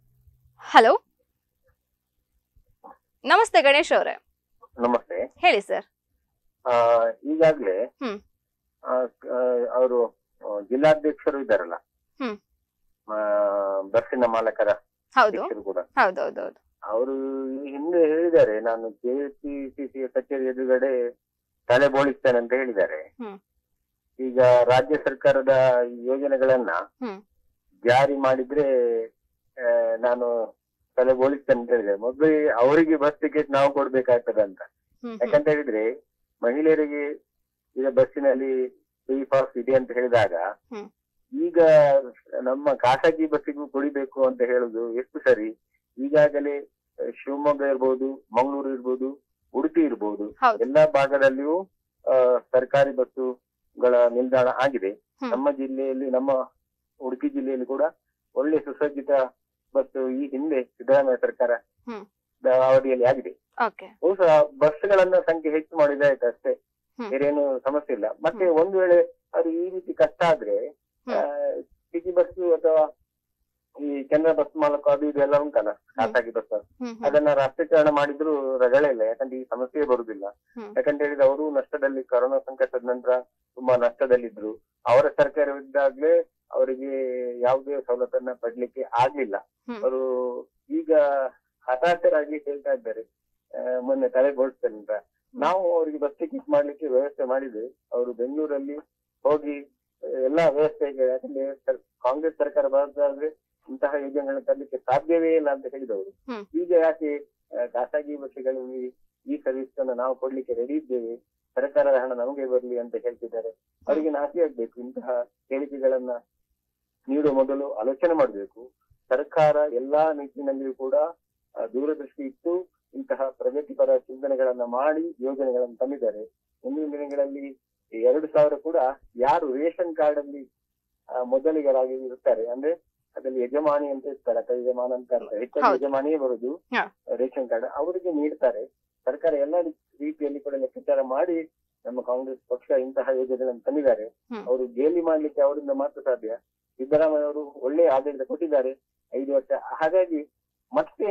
[SPEAKER 1] ಹಲೋ ನಮಸ್ತೆ ಗಣೇಶ್ ಅವರೇ
[SPEAKER 8] ನಮಸ್ತೆ
[SPEAKER 1] ಹೇಳಿ ಸರ್
[SPEAKER 8] ಆ, ಈಗಾಗ್ಲೇ
[SPEAKER 1] ಹ್ಮ್.
[SPEAKER 8] ಅವರು ಜಿಲ್ಲಾಧ್ಯಕ್ಷರು ಇದ್ದಾರಲ್ಲ
[SPEAKER 1] ಹ್ಮ್.
[SPEAKER 8] ಆ, ಬಸ್ಸಿನ ಮಾಲಕರ
[SPEAKER 1] ಹೌದು
[SPEAKER 8] ಅಧ್ಯಕ್ಷರು ಕೂಡ
[SPEAKER 1] ಹೌದೌದೌದು
[SPEAKER 8] ಅವರು ಈ ಹಿಂದೆ ಹೇಳಿದ್ದಾರೆ ನಾನು ಕೆಪಿಸಿಸಿ ಕಚೇರಿ ಎದುರುಗಡೆ ತಲೆ ಬೋಳಿಸ್ತೇನೆ ಅಂತ ಹೇಳಿದ್ದಾರೆ
[SPEAKER 1] ಹ್ಮ್.
[SPEAKER 8] ಈಗ ರಾಜ್ಯ ಸರ್ಕಾರದ ಈ ಯೋಜನೆಗಳನ್ನ
[SPEAKER 1] ಹ್ಮ್.
[SPEAKER 8] ಜಾರಿ ಮಾಡಿದ್ರೆ ಆ, ನಾನು ತಲೆ ಬೋಳಿಸ್ತೇನೆ ಅಂತ ಹೇಳಿದ್ದಾರೆ ಮೊದಲು ಅವರಿಗೆ ಬಸ್ ಟಿಕೆಟ್ ನಾವು ಕೊಡ್ಬೇಕಾಗ್ತದೆ ಅಂತ
[SPEAKER 1] ಹ್ಮ್, ಹ್ಮ್.
[SPEAKER 8] ಯಾಕಂತ ಹೇಳಿದ್ರೆ ಮಹಿಳೆಯರಿಗೆ ಈಗ ಬಸ್ಸಿನಲ್ಲಿ ಫ್ರೀ ಪಾಸ್ ಇದೆ ಅಂತ ಹೇಳಿದಾಗ
[SPEAKER 1] ಹ್ಮ್.
[SPEAKER 8] ಈಗ ನಮ್ಮ ಖಾಸಗಿ ಬಸ್ಸಿಗೂ ಕೊಡಿಬೇಕು ಅಂತ ಹೇಳುದು ಎಷ್ಟು ಸರಿ ಈಗಾಗಲೇ ಅಹ್, ಶಿವಮೊಗ್ಗ ಇರ್ಬೋದು ಮಂಗಳೂರು ಇರ್ಬೋದು ಉಡುಪಿ ಇರ್ಬೋದು
[SPEAKER 1] ಹೌದು
[SPEAKER 8] ಎಲ್ಲಾ ಭಾಗದಲ್ಲಿಯೂ ಆ, ಸರ್ಕಾರಿ ಬಸ್ಸುಗಳ ನಿಲ್ದಾಣ ಆಗಿದೆ
[SPEAKER 1] ಹ್ಮ್.
[SPEAKER 8] ನಮ್ಮ ಜಿಲ್ಲೆಯಲ್ಲಿ ನಮ್ಮ ಉಡುಪಿ ಜಿಲ್ಲೆಯಲ್ಲಿ ಕೂಡ ಒಳ್ಳೆ ಸುಸಜ್ಜಿತ ಬಸ್ಸು ಈ ಹಿಂದೆ ಸಿದ್ದರಾಮಯ್ಯ ಸರ್ಕಾರ
[SPEAKER 1] ಹ್ಮ್.
[SPEAKER 8] ದ ಅವಧಿಯಲ್ಲಿ ಆಗಿದೆ
[SPEAKER 1] ಓಕೆ
[SPEAKER 8] ಬಹುಶಃ ಬಸ್ಗಳನ್ನ ಸಂಖ್ಯೆ ಹೆಚ್ಚು ಮಾಡಿದ್ರೆ ಆಯ್ತು ಅಷ್ಟೇ
[SPEAKER 1] ಹ್ಮ್.
[SPEAKER 8] ಬೇರೇನು ಸಮಸ್ಯೆ ಇಲ್ಲ ಮತ್ತೆ ಒಂದು ವೇಳೆ ಅದು ಈ ರೀತಿ ಕಷ್ಟ ಆದ್ರೆ
[SPEAKER 1] ಹ್ಮ್.
[SPEAKER 8] ಸಿಟಿ ಬಸ್ ಅಥವಾ ಈ ಕೆನರಾ ಬಸ್ ಮಾಲಕ ಅದು ಇದು ಎಲ್ಲ ಉಂಟಲ್ಲ ಖಾಸಗಿ ಬಸ್
[SPEAKER 1] ಹ್ಮ್ ಹ್ಮ್.
[SPEAKER 8] ಅದನ್ನ ರಾಷ್ಟ್ರೀಕರಣ ಮಾಡಿದ್ರು ರಗಳೇ ಇಲ್ಲ ಯಾಕಂದ್ರೆ ಈ ಸಮಸ್ಯೆ ಬರುದಿಲ್ಲ
[SPEAKER 1] ಹ್ಮ್.
[SPEAKER 8] ಯಾಕಂತ ಹೇಳಿದ್ರೆ ಅವರು ನಷ್ಟದಲ್ಲಿ ಕೊರೋನಾ ಸಂಕಟದ ನಂತರ ತುಂಬಾ ನಷ್ಟದಲ್ಲಿದ್ರು ಅವರ ಸರ್ಕಾರವಿದ್ದಾಗ್ಲೇ ಅವರಿಗೆ ಯಾವುದೇ ಸವಲತ್ತನ್ನ ಪಡ್ಲಿಕ್ಕೆ ಆಗ್ಲಿಲ್ಲ
[SPEAKER 1] ಹ್ಮ್.
[SPEAKER 8] ಅವರು ಈಗ ಹತಾಶರಾಗಿ ಹೇಳ್ತಾ ಇದ್ದಾರೆ ಆ, ಮೊನ್ನೆ ತಲೆ ಬೋಳ್ಸ್ತೇನೆ ಅಂತ ನಾವು ಅವರಿಗೆ ಬಸ್ ಟಿಕೆಟ್ ಮಾಡ್ಲಿಕ್ಕೆ ವ್ಯವಸ್ಥೆ ಮಾಡಿದ್ವಿ ಅವರು ಬೆಂಗಳೂರಲ್ಲಿ ಹೋಗಿ ಎಲ್ಲಾ ವ್ಯವಸ್ಥೆಗೆ ಯಾಕಂದ್ರೆ ಸರ್- ಕಾಂಗ್ರೆಸ್ ಸರ್ಕಾರ ಬರೋದಾದ್ರೆ ಇಂತಹ ಯೋಜನೆಗಳನ್ನು ತರಲಿಕ್ಕೆ ಸಾಧ್ಯವೇ ಇಲ್ಲ ಅಂತ ಹೇಳಿದವರು
[SPEAKER 1] ಹ್ಮ್.
[SPEAKER 8] ಈಗ ಯಾಕೆ ಆ, ಖಾಸಗಿ ಬಸ್ಗಳಲ್ಲಿ ಈ ಸರ್ವಿಸ್ ಅನ್ನು ನಾವು ಕೊಡ್ಲಿಕ್ಕೆ ರೆಡಿ ಇದ್ದೇವೆ ಸರ್ಕಾರದ ಹಣ ನಮಗೆ ಬರಲಿ ಅಂತ ಹೇಳ್ತಿದ್ದಾರೆ ಅವರಿಗೆ ನಾಚಿ ಆಗ್ಬೇಕು ಇಂತಹ ಹೇಳಿಕೆಗಳನ್ನ ನೀಡುವ ಮೊದಲು ಆಲೋಚನೆ ಮಾಡಬೇಕು ಸರ್ಕಾರ ಎಲ್ಲಾ ನಿಟ್ಟಿನಲ್ಲಿಯೂ ಕೂಡ ಆ, ದೂರದೃಷ್ಟಿ ಇಟ್ಟು ಇಂತಹ ಪ್ರಗತಿಪರ ಚಿಂತನೆಗಳನ್ನ ಮಾಡಿ ಯೋಜನೆಗಳನ್ನು ತಂದಿದ್ದಾರೆ ಮುಂದಿನ ದಿನಗಳಲ್ಲಿ ಈ ಎರಡು ಸಾವಿರ ಕೂಡ ಯಾರು ರೇಷನ್ ಕಾರ್ಡ್ ಅಲ್ಲಿ ಆ, ಮೊದಲಿಗರಾಗಿ ಇರ್ತಾರೆ ಅಂದ್ರೆ ಅದರಲ್ಲಿ ಯಜಮಾನಿ ಅಂತ ಇರ್ತಾರೆ ಅಥವಾ ಯಜಮಾನ ಅಂತ ಇರ್ತಾರೆ ಹೆಚ್ಚಾಗಿ
[SPEAKER 1] ಹೌದು.
[SPEAKER 8] ಯಜಮಾನಿಯೇ ಬರುದು
[SPEAKER 1] ಹಾ.
[SPEAKER 8] ರೇಷನ್ ಕಾರ್ಡ್ ಅವರಿಗೆ ನೀಡ್ತಾರೆ ಸರ್ಕಾರ ಎಲ್ಲ ರೀತಿಯಲ್ಲಿ ಕೂಡ ಲೆಕ್ಕಾಚಾರ ಮಾಡಿ ನಮ್ಮ ಕಾಂಗ್ರೆಸ್ ಪಕ್ಷ ಇಂತಹ ಯೋಜನೆಗಳನ್ನು ತಂದಿದ್ದಾರೆ
[SPEAKER 1] ಹ್ಮ್.
[SPEAKER 8] ಅವರು ಗೇಲಿ ಮಾಡ್ಲಿಕ್ಕೆ ಅವರಿಂದ ಮಾತ್ರ ಸಾಧ್ಯ ಸಿದ್ದರಾಮಯ್ಯ ಅವರು ಒಳ್ಳೆಯ ಆಡಳಿತ ಕೊಟ್ಟಿದ್ದಾರೆ ಐದು ವರ್ಷ ಹಾಗಾಗಿ ಮತ್ತೆ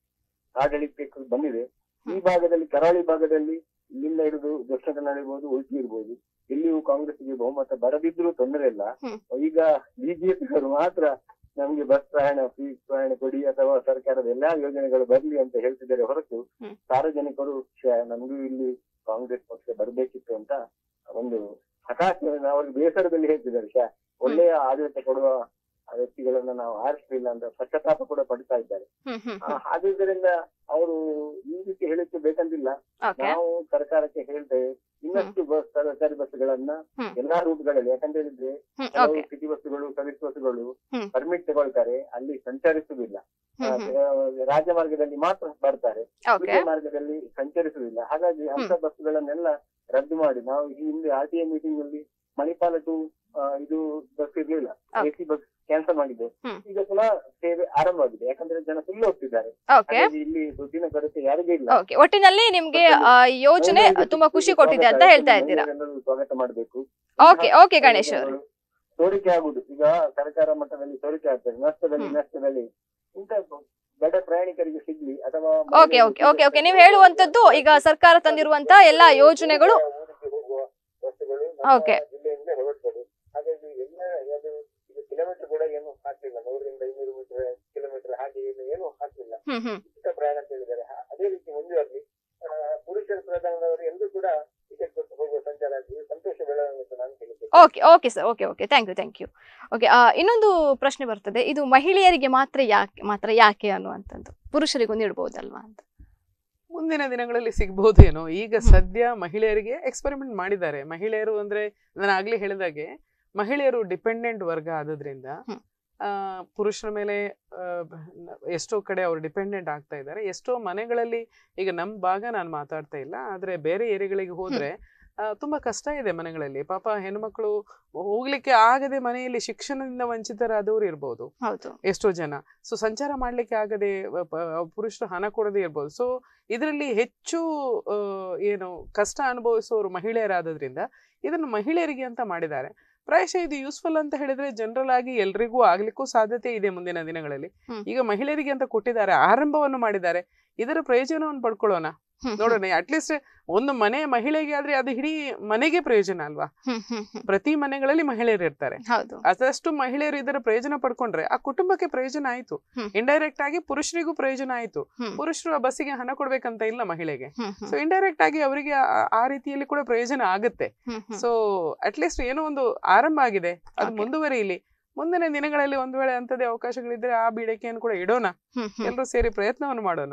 [SPEAKER 8] ಆಡಳಿತಕ್ಕೆ ಬಂದಿದೆ ಈ ಭಾಗದಲ್ಲಿ ಕರಾವಳಿ ಭಾಗದಲ್ಲಿ ಇಲ್ಲಿಂದ ಹಿಡಿದು ದಕ್ಷಿಣ ಕನ್ನಡ ಇರ್ಬೋದು ಉಡುಪಿ ಇರ್ಬೋದು ಎಲ್ಲಿಯೂ ಕಾಂಗ್ರೆಸ್ಗೆ ಬಹುಮತ ಬರದಿದ್ರೂ ತೊಂದರೆ ಇಲ್ಲ
[SPEAKER 1] ಹ್ಮ್.
[SPEAKER 8] ಈಗ ಬಿಜೆಪಿಗರು ಮಾತ್ರ ನಮ್ಗೆ ಬಸ್ ಪ್ರಯಾಣ ಫ್ರೀ ಪ್ರಯಾಣ ಕೊಡಿ ಅಥವಾ ಸರ್ಕಾರದ ಎಲ್ಲಾ ಯೋಜನೆಗಳು ಬರ್ಲಿ ಅಂತ ಹೇಳ್ತಿದ್ದಾರೆ ಹೊರತು
[SPEAKER 1] ಹ್ಮ್.
[SPEAKER 8] ಸಾರ್ವಜನಿಕರು ಶ್ಯಾ, ನಮಗೂ ಇಲ್ಲಿ ಕಾಂಗ್ರೆಸ್ ಪಕ್ಷ ಬರ್ಬೇಕಿತ್ತು ಅಂತ ಒಂದು ಹಠಾತ್ ಅವ್ರಿಗೆ ಬೇಸರದಲ್ಲಿ ಹೇಳ್ತಿದ್ದಾರೆ ಶ್ಯಾ, ಒಳ್ಳೆಯ ಆಡಳಿತ ಕೊಡುವ ವ್ಯಕ್ತಿಗಳನ್ನ ನಾವು ಆರಿಸಲಿಲ್ಲ ಅಂತ ಪಶ್ಚಾತ್ತಾಪ ಕೂಡ ಪಡ್ತಾ ಇದ್ದಾರೆ
[SPEAKER 1] ಹ್ಮ್ ಹ್ಮ್
[SPEAKER 8] ಆ, ಆದ್ರಿಂದ ಅವರು ಈ ರೀತಿ ಹೇಳಿಕ್ಕೆ ಬೇಕಂತಿಲ್ಲ
[SPEAKER 1] ಓಕೆ
[SPEAKER 8] ನಾವು ಸರ್ಕಾರಕ್ಕೆ ಹೇಳ್ತೇವೆ ಇನ್ನಷ್ಟು ಬಸ್ ಸರ್ಕಾರಿ ಬಸ್ಗಳನ್ನ
[SPEAKER 1] ಹ್ಮ್.
[SPEAKER 8] ಎಲ್ಲಾ ರೂಟ್ಗಳಲ್ಲಿ ಯಾಕಂತ ಹೇಳಿದ್ರೆ
[SPEAKER 1] ಹ್ಮ್
[SPEAKER 8] ಕೆಲವು
[SPEAKER 1] ಓಕೆ
[SPEAKER 8] ಸಿಟಿ ಬಸ್ಗಳು ಸರ್ವಿಸ್ ಬಸ್ಗಳು
[SPEAKER 1] ಹ್ಮ್.
[SPEAKER 8] ಪರ್ಮಿಟ್ ತಗೊಳ್ತಾರೆ ಅಲ್ಲಿ ಸಂಚರಿಸುವುದಿಲ್ಲ ಆ,
[SPEAKER 1] ಹ್ಮ್ ಹ್ಮ್
[SPEAKER 8] ರಾಜಮಾರ್ಗದಲ್ಲಿ ಮಾತ್ರ ಬರ್ತಾರೆ
[SPEAKER 1] ಓಕೆ
[SPEAKER 8] ವಿದ್ಯಾ ಮಾರ್ಗದಲ್ಲಿ ಸಂಚರಿಸುವುದಿಲ್ಲ ಹಾಗಾಗಿ ಅಂತ ಬಸ್ಗಳನ್ನೆಲ್ಲ ರದ್ದು ಮಾಡಿ ನಾವು ಈ ಹಿಂದೆ ಆರ್ ಟಿ ಎ ಮೀಟಿಂಗ್ ಅಲ್ಲಿ ಮಣಿಪಾಲ ಟು ಇದು ಬಸ್ ಇರ್ಲಿಲ್ಲ
[SPEAKER 1] Okay.
[SPEAKER 8] ಎಸಿ ಬಸ್ ಕ್ಯಾನ್ಸಲ್ ಮಾಡಿದೆ
[SPEAKER 1] ಹ್ಮ್.
[SPEAKER 8] ಈಗ ಪುನಃ ಸೇವೆ ಆರಂಭವಾಗಿದೆ ಯಾಕಂದ್ರೆ ಜನ ಫುಲ್ ಹೋಗ್ತಿದ್ದಾರೆ
[SPEAKER 1] ಓಕೆ
[SPEAKER 8] ಹಾಗಾಗಿ ಇಲ್ಲಿ ದುಡ್ಡಿನ ಕೊರತೆ ಯಾರಿಗೂ ಇಲ್ಲ
[SPEAKER 1] ಓಕೆ ಒಟ್ಟಿನಲ್ಲಿ ನಿಮ್ಗೆ ಆ, ಯೋಜನೆ ತುಂಬಾ ಖುಷಿ ಕೊಟ್ಟಿದೆ ಅಂತ ಹೇಳ್ತಾ ಇದ್ದೀರಾ
[SPEAKER 8] ಮಹಿಳೆಯರೆಲ್ಲರೂ ಸ್ವಾಗತ ಮಾಡಬೇಕು
[SPEAKER 1] ಓಕೆ ಓಕೆ ಗಣೇಶ್ ಅವರು
[SPEAKER 8] ಸೋರಿಕೆ ಆಗುದು ಈಗ ಸರ್ಕಾರ ಮಟ್ಟದಲ್ಲಿ ಸೋರಿಕೆ ಆಗ್ತದೆ ನಷ್ಟದಲ್ಲಿ
[SPEAKER 1] ಹ್ಮ್.
[SPEAKER 8] ನಷ್ಟದಲ್ಲಿ ಇಂತ ಬಡ ಪ್ರಯಾಣಿಕರಿಗೆ ಸಿಗ್ಲಿ ಅಥವಾ
[SPEAKER 1] ಓಕೆ ಓಕೆ ಓಕೆ ಓಕೆ ನೀವು ಹೇಳುವಂತದ್ದು ಈಗ ಸರ್ಕಾರ ತಂದಿರುವಂತ ಎಲ್ಲಾ ಯೋಜನೆಗಳು
[SPEAKER 8] ಊರಿಗೆ ಹೋಗುವ ಬಸ್ಸುಗಳು
[SPEAKER 1] Okay.
[SPEAKER 8] ಜಿಲ್ಲೆಯಿಂದ ಹೊರಡ್ತದೆ ಹಾಗಾಗಿ ಎಲ್ಲ ಅದು ಇದು ಕಿಲೋಮೀಟರ್ ಕೂಡ ಏನು ಹಾಕ್ಲಿಲ್ಲ ನೂರರಿಂದ ಐನೂರು ಮೀಟರ್ ಕಿಲೋಮೀಟರ್ ಹಾಗೆ ಏನು ಏನು ಹಾಕ್ಲಿಲ್ಲ
[SPEAKER 1] ಹ್ಮ್ ಹ್ಮ್
[SPEAKER 8] ಉಚಿತ ಪ್ರಯಾಣ ಅಂತ ಹೇಳಿದ್ದಾರೆ ಹ- ಅದೇ ರೀತಿ ಮುಂದುವರಲಿ ಆ, ಪುರುಷರ ಪ್ರಧಾನದವರು ಎಂದೂ ಕೂಡ ಟಿಕೆಟ್ ಕೊಟ್ಟು ಹೋಗುವ ಸಂಚಾರ ಆಗ್ಲಿ ಸಂತೋಷ ಬೆಳವಣಿಗೆ ಅಂತ ನಾನು ಹೇಳ್ತೇನೆ
[SPEAKER 1] okay okay sir okay okay thank you thank you okay ಇನ್ನೊಂದು ಪ್ರಶ್ನೆ ಬರ್ತದೆ ಇದು ಮಹಿಳೆಯರಿಗೆ ಮಾತ್ರ ಯಾಕೆ ಮಾತ್ರ ಯಾಕೆ ಅನ್ನುವಂಥದ್ದು ಪುರುಷರಿಗೂ ನೀಡಬಹುದಲ್ವಾ ಅಂತ
[SPEAKER 2] ಮುಂದಿನ ದಿನಗಳಲ್ಲಿ ಸಿಗ್ಬೋದೇನೋ ಈಗ
[SPEAKER 1] ಹ್ಮ್.
[SPEAKER 2] ಸದ್ಯ ಮಹಿಳೆಯರಿಗೆ ಎಕ್ಸ್ಪೆರಿಮೆಂಟ್ ಮಾಡಿದ್ದಾರೆ ಮಹಿಳೆಯರು ಅಂದ್ರೆ ನಾನು ಆಗ್ಲೇ ಹೇಳಿದಾಗೆ ಮಹಿಳೆಯರು ಡಿಪೆಂಡೆಂಟ್ ವರ್ಗ ಆಗೋದ್ರಿಂದ
[SPEAKER 1] ಹ್ಮ್.
[SPEAKER 2] ಆ, ಪುರುಷರ ಮೇಲೆ ಆ, ಎಷ್ಟೋ ಕಡೆ ಅವರು ಡಿಪೆಂಡೆಂಟ್ ಆಗ್ತಾ ಇದ್ದಾರೆ ಎಷ್ಟೋ ಮನೆಗಳಲ್ಲಿ ಈಗ ನಮ್ಮ ಭಾಗ ನಾನು ಮಾತಾಡ್ತಾ ಇಲ್ಲ ಆದ್ರೆ ಬೇರೆ ಏರಿಯಾಗಳಿಗೆ ಹೋದ್ರೆ ಆ, ತುಂಬಾ ಕಷ್ಟ ಇದೆ ಮನೆಗಳಲ್ಲಿ ಪಾಪ ಹೆಣ್ಮಕ್ಳು ಹೋಗ್ಲಿಕ್ಕೆ ಆಗದೆ ಮನೆಯಲ್ಲಿ ಶಿಕ್ಷಣದಿಂದ ವಂಚಿತರಾದವ್ರು ಇರ್ಬೋದು
[SPEAKER 1] ಹೌದು
[SPEAKER 2] ಎಷ್ಟೋ ಜನ ಸೊ ಸಂಚಾರ ಮಾಡ್ಲಿಕ್ಕೆ ಆಗದೆ ವ- ಪ- ಪುರುಷರು ಹಣ ಕೊಡದೇ ಇರ್ಬೋದು ಸೊ ಇದರಲ್ಲಿ ಹೆಚ್ಚು ಆ, ಏನು ಕಷ್ಟ ಅನುಭವಿಸೋರು ಮಹಿಳೆಯರಾದ್ರಿಂದ ಇದನ್ನು ಮಹಿಳೆಯರಿಗೆ ಅಂತ ಮಾಡಿದ್ದಾರೆ ಪ್ರಾಯಶಃ ಇದು ಯೂಸ್ಫುಲ್ ಅಂತ ಹೇಳಿದ್ರೆ ಜನರಲ್ ಆಗಿ ಎಲ್ರಿಗೂ ಆಗ್ಲಿಕ್ಕೂ ಸಾಧ್ಯತೆ ಇದೆ ಮುಂದಿನ ದಿನಗಳಲ್ಲಿ
[SPEAKER 1] ಹ್ಮ್.
[SPEAKER 2] ಈಗ ಮಹಿಳೆಯರಿಗೆ ಅಂತ ಕೊಟ್ಟಿದ್ದಾರೆ ಆರಂಭವನ್ನು ಮಾಡಿದ್ದಾರೆ ಇದರ ಪ್ರಯೋಜನವನ್ನು ಪಡ್ಕೊಳ್ಳೋಣ
[SPEAKER 1] ಹ್ಮ್,
[SPEAKER 2] ನೋಡೋಣ ಅಟ್ಲೀಸ್ಟ್ ಒಂದು ಮನೆ ಮಹಿಳೆಗೆ ಆದ್ರೆ ಅದು ಇಡೀ ಮನೆಗೆ ಪ್ರಯೋಜನ ಅಲ್ವಾ
[SPEAKER 1] ಹ್ಮ್, ಹ್ಮ್, ಹ್ಮ್.
[SPEAKER 2] ಪ್ರತಿ ಮನೆಗಳಲ್ಲಿ ಮಹಿಳೆಯರು ಇರ್ತಾರೆ
[SPEAKER 1] ಹೌದು
[SPEAKER 2] ಅದಷ್ಟು ಮಹಿಳೆಯರು ಇದರ ಪ್ರಯೋಜನ ಪಡ್ಕೊಂಡ್ರೆ ಆ ಕುಟುಂಬಕ್ಕೆ ಪ್ರಯೋಜನ ಆಯ್ತು
[SPEAKER 1] ಹ್ಮ್.
[SPEAKER 2] ಇಂಡೈರೆಕ್ಟ್ ಆಗಿ ಪುರುಷರಿಗೂ ಪ್ರಯೋಜನ ಆಯ್ತು
[SPEAKER 1] ಹ್ಮ್.
[SPEAKER 2] ಪುರುಷರು ಆ ಬಸ್ಸಿಗೆ ಹಣ ಕೊಡ್ಬೇಕಂತ ಇಲ್ಲ ಮಹಿಳೆಗೆ
[SPEAKER 1] ಹ್ಮ್, ಹ್ಮ್,
[SPEAKER 2] ಸೊ ಇಂಡೈರೆಕ್ಟ್ ಆಗಿ ಅವರಿಗೆ ಆ- ಆ ರೀತಿಯಲ್ಲಿ ಕೂಡ ಪ್ರಯೋಜನ ಆಗುತ್ತೆ
[SPEAKER 1] ಹ್ಮ್, ಹ್ಮ್.
[SPEAKER 2] ಸೊ ಅಟ್ಲೀಸ್ಟ್ ಏನೋ ಒಂದು ಆರಂಭ ಆಗಿದೆ ಅದು
[SPEAKER 1] Okay.
[SPEAKER 2] ಮುಂದುವರಿಯಲಿ ಮುಂದಿನ ದಿನಗಳಲ್ಲಿ ಒಂದು ವೇಳೆ ಅಂತದೇ ಅವಕಾಶಗಳಿದ್ರೆ ಆ ಬೇಡಿಕೆಯನ್ನು ಕೂಡ ಇಡೋಣ
[SPEAKER 1] ಹ್ಮ್, ಹ್ಮ್.
[SPEAKER 2] ಎಲ್ಲರೂ ಸೇರಿ ಪ್ರಯತ್ನವನ್ನು ಮಾಡೋಣ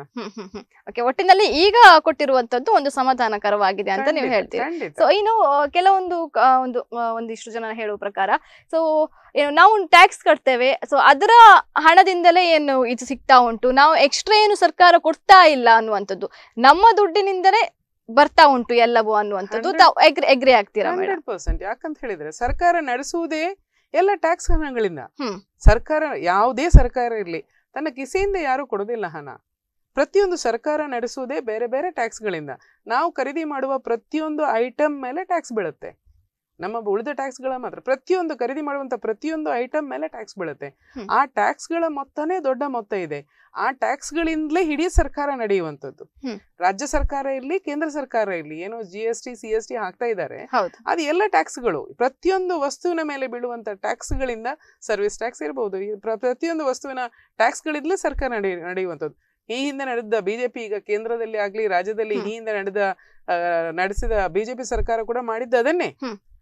[SPEAKER 1] ಓಕೆ ಒಟ್ಟಿನಲ್ಲಿ ಈಗ ಕೊಟ್ಟಿರುವಂತದ್ದು ಒಂದು ಸಮಾಧಾನಕರವಾಗಿದೆ ಅಂತ ನೀವು
[SPEAKER 2] ಖಂಡಿತ,
[SPEAKER 1] ಹೇಳ್ತೀರಿ
[SPEAKER 2] ಖಂಡಿತ.
[SPEAKER 1] ಸೊ ಇನ್ನು ಆ, ಕೆಲವೊಂದು ಆ, ಒಂದು ಆ, ಒಂದಿಷ್ಟು ಜನ ಹೇಳುವ ಪ್ರಕಾರ ಸೊ ಏನು ನಾವು ಟ್ಯಾಕ್ಸ್ ಕಟ್ತೇವೆ ಸೊ ಅದರ ಹಣದಿಂದಲೇ ಏನು ಇದು ಸಿಗ್ತಾ ಉಂಟು ನಾವು ಎಕ್ಸ್ಟ್ರಾ ಏನು ಸರ್ಕಾರ ಕೊಡ್ತಾ ಇಲ್ಲ ಅನ್ನುವಂಥದ್ದು ನಮ್ಮ ದುಡ್ಡಿನಿಂದಲೇ ಬರ್ತಾ ಉಂಟು ಎಲ್ಲವೂ ಅನ್ನುವಂಥದ್ದು
[SPEAKER 2] Hundred-
[SPEAKER 1] ತಾವು ಎಗ್ರಿ ಎಗ್ರಿ ಆಗ್ತೀರಾ ಮೇಡಮ್
[SPEAKER 2] ಹಂಡ್ರೆಡ್ ಪರ್ಸೆಂಟ್ ಯಾಕಂತ ಹೇಳಿದ್ರೆ ಸರ್ಕಾರ ನಡೆಸುವುದೇ ಎಲ್ಲ ಟ್ಯಾಕ್ಸ್ ಹಣಗಳಿಂದ
[SPEAKER 1] ಹ್ಮ್.
[SPEAKER 2] ಸರ್ಕಾರ ಯಾವುದೇ ಸರ್ಕಾರ ಇರ್ಲಿ ತನ್ನ ಕಿಸೆಯಿಂದ ಯಾರು ಕೊಡೋದಿಲ್ಲ ಹಣ ಪ್ರತಿಯೊಂದು ಸರ್ಕಾರ ನಡೆಸುವುದೇ ಬೇರೆ ಬೇರೆ ಟ್ಯಾಕ್ಸ್ಗಳಿಂದ ನಾವು ಖರೀದಿ ಮಾಡುವ ಪ್ರತಿಯೊಂದು ಐಟಮ್ ಮೇಲೆ ಟ್ಯಾಕ್ಸ್ ಬೀಳುತ್ತೆ ನಮ್ಮ ಉಳಿದ ಟ್ಯಾಕ್ಸ್ಗಳ ಮಾತ್ರ ಪ್ರತಿಯೊಂದು ಖರೀದಿ ಮಾಡುವಂತ ಪ್ರತಿಯೊಂದು ಐಟಮ್ ಮೇಲೆ ಟ್ಯಾಕ್ಸ್ ಬೀಳುತ್ತೆ
[SPEAKER 1] ಹ್ಮ್.
[SPEAKER 2] ಆ ಟ್ಯಾಕ್ಸ್ಗಳ ಮೊತ್ತನೇ ದೊಡ್ಡ ಮೊತ್ತ ಇದೆ ಆ ಟ್ಯಾಕ್ಸ್ಗಳಿಂದಲೇ ಇಡೀ ಸರ್ಕಾರ ನಡೆಯುವಂಥದ್ದು
[SPEAKER 1] ಹ್ಮ್.
[SPEAKER 2] ರಾಜ್ಯ ಸರ್ಕಾರ ಇರ್ಲಿ ಕೇಂದ್ರ ಸರ್ಕಾರ ಇರ್ಲಿ ಏನೋ G S T C S T ಹಾಕ್ತಾ ಇದ್ದಾರೆ
[SPEAKER 1] ಹೌದು
[SPEAKER 2] ಅದು ಎಲ್ಲ ಟ್ಯಾಕ್ಸ್ಗಳು ಪ್ರತಿಯೊಂದು ವಸ್ತುವಿನ ಮೇಲೆ ಬೀಳುವಂತ ಟ್ಯಾಕ್ಸ್ಗಳಿಂದ ಸರ್ವಿಸ್ ಟ್ಯಾಕ್ಸ್ ಇರ್ಬೋದು ಈ ಪ್ರ- ಪ್ರತಿಯೊಂದು ವಸ್ತುವಿನ ಟ್ಯಾಕ್ಸ್ಗಳಿಂದಲೇ ಸರ್ಕಾರ ನಡೆ ನಡೆಯುವಂಥದ್ದು ಈ ಹಿಂದೆ ನಡೆದ ಬಿಜೆಪಿ ಈಗ ಕೇಂದ್ರದಲ್ಲಿ ಆಗ್ಲಿ ರಾಜ್ಯದಲ್ಲಿ ಈ
[SPEAKER 1] ಹ್ಮ್.
[SPEAKER 2] ಹಿಂದೆ ನಡೆದ ಆ, ನಡೆಸಿದ ಬಿಜೆಪಿ ಸರ್ಕಾರ ಕೂಡ ಮಾಡಿದ್ದು ಅದನ್ನೇ
[SPEAKER 1] ಹ್ಮ್.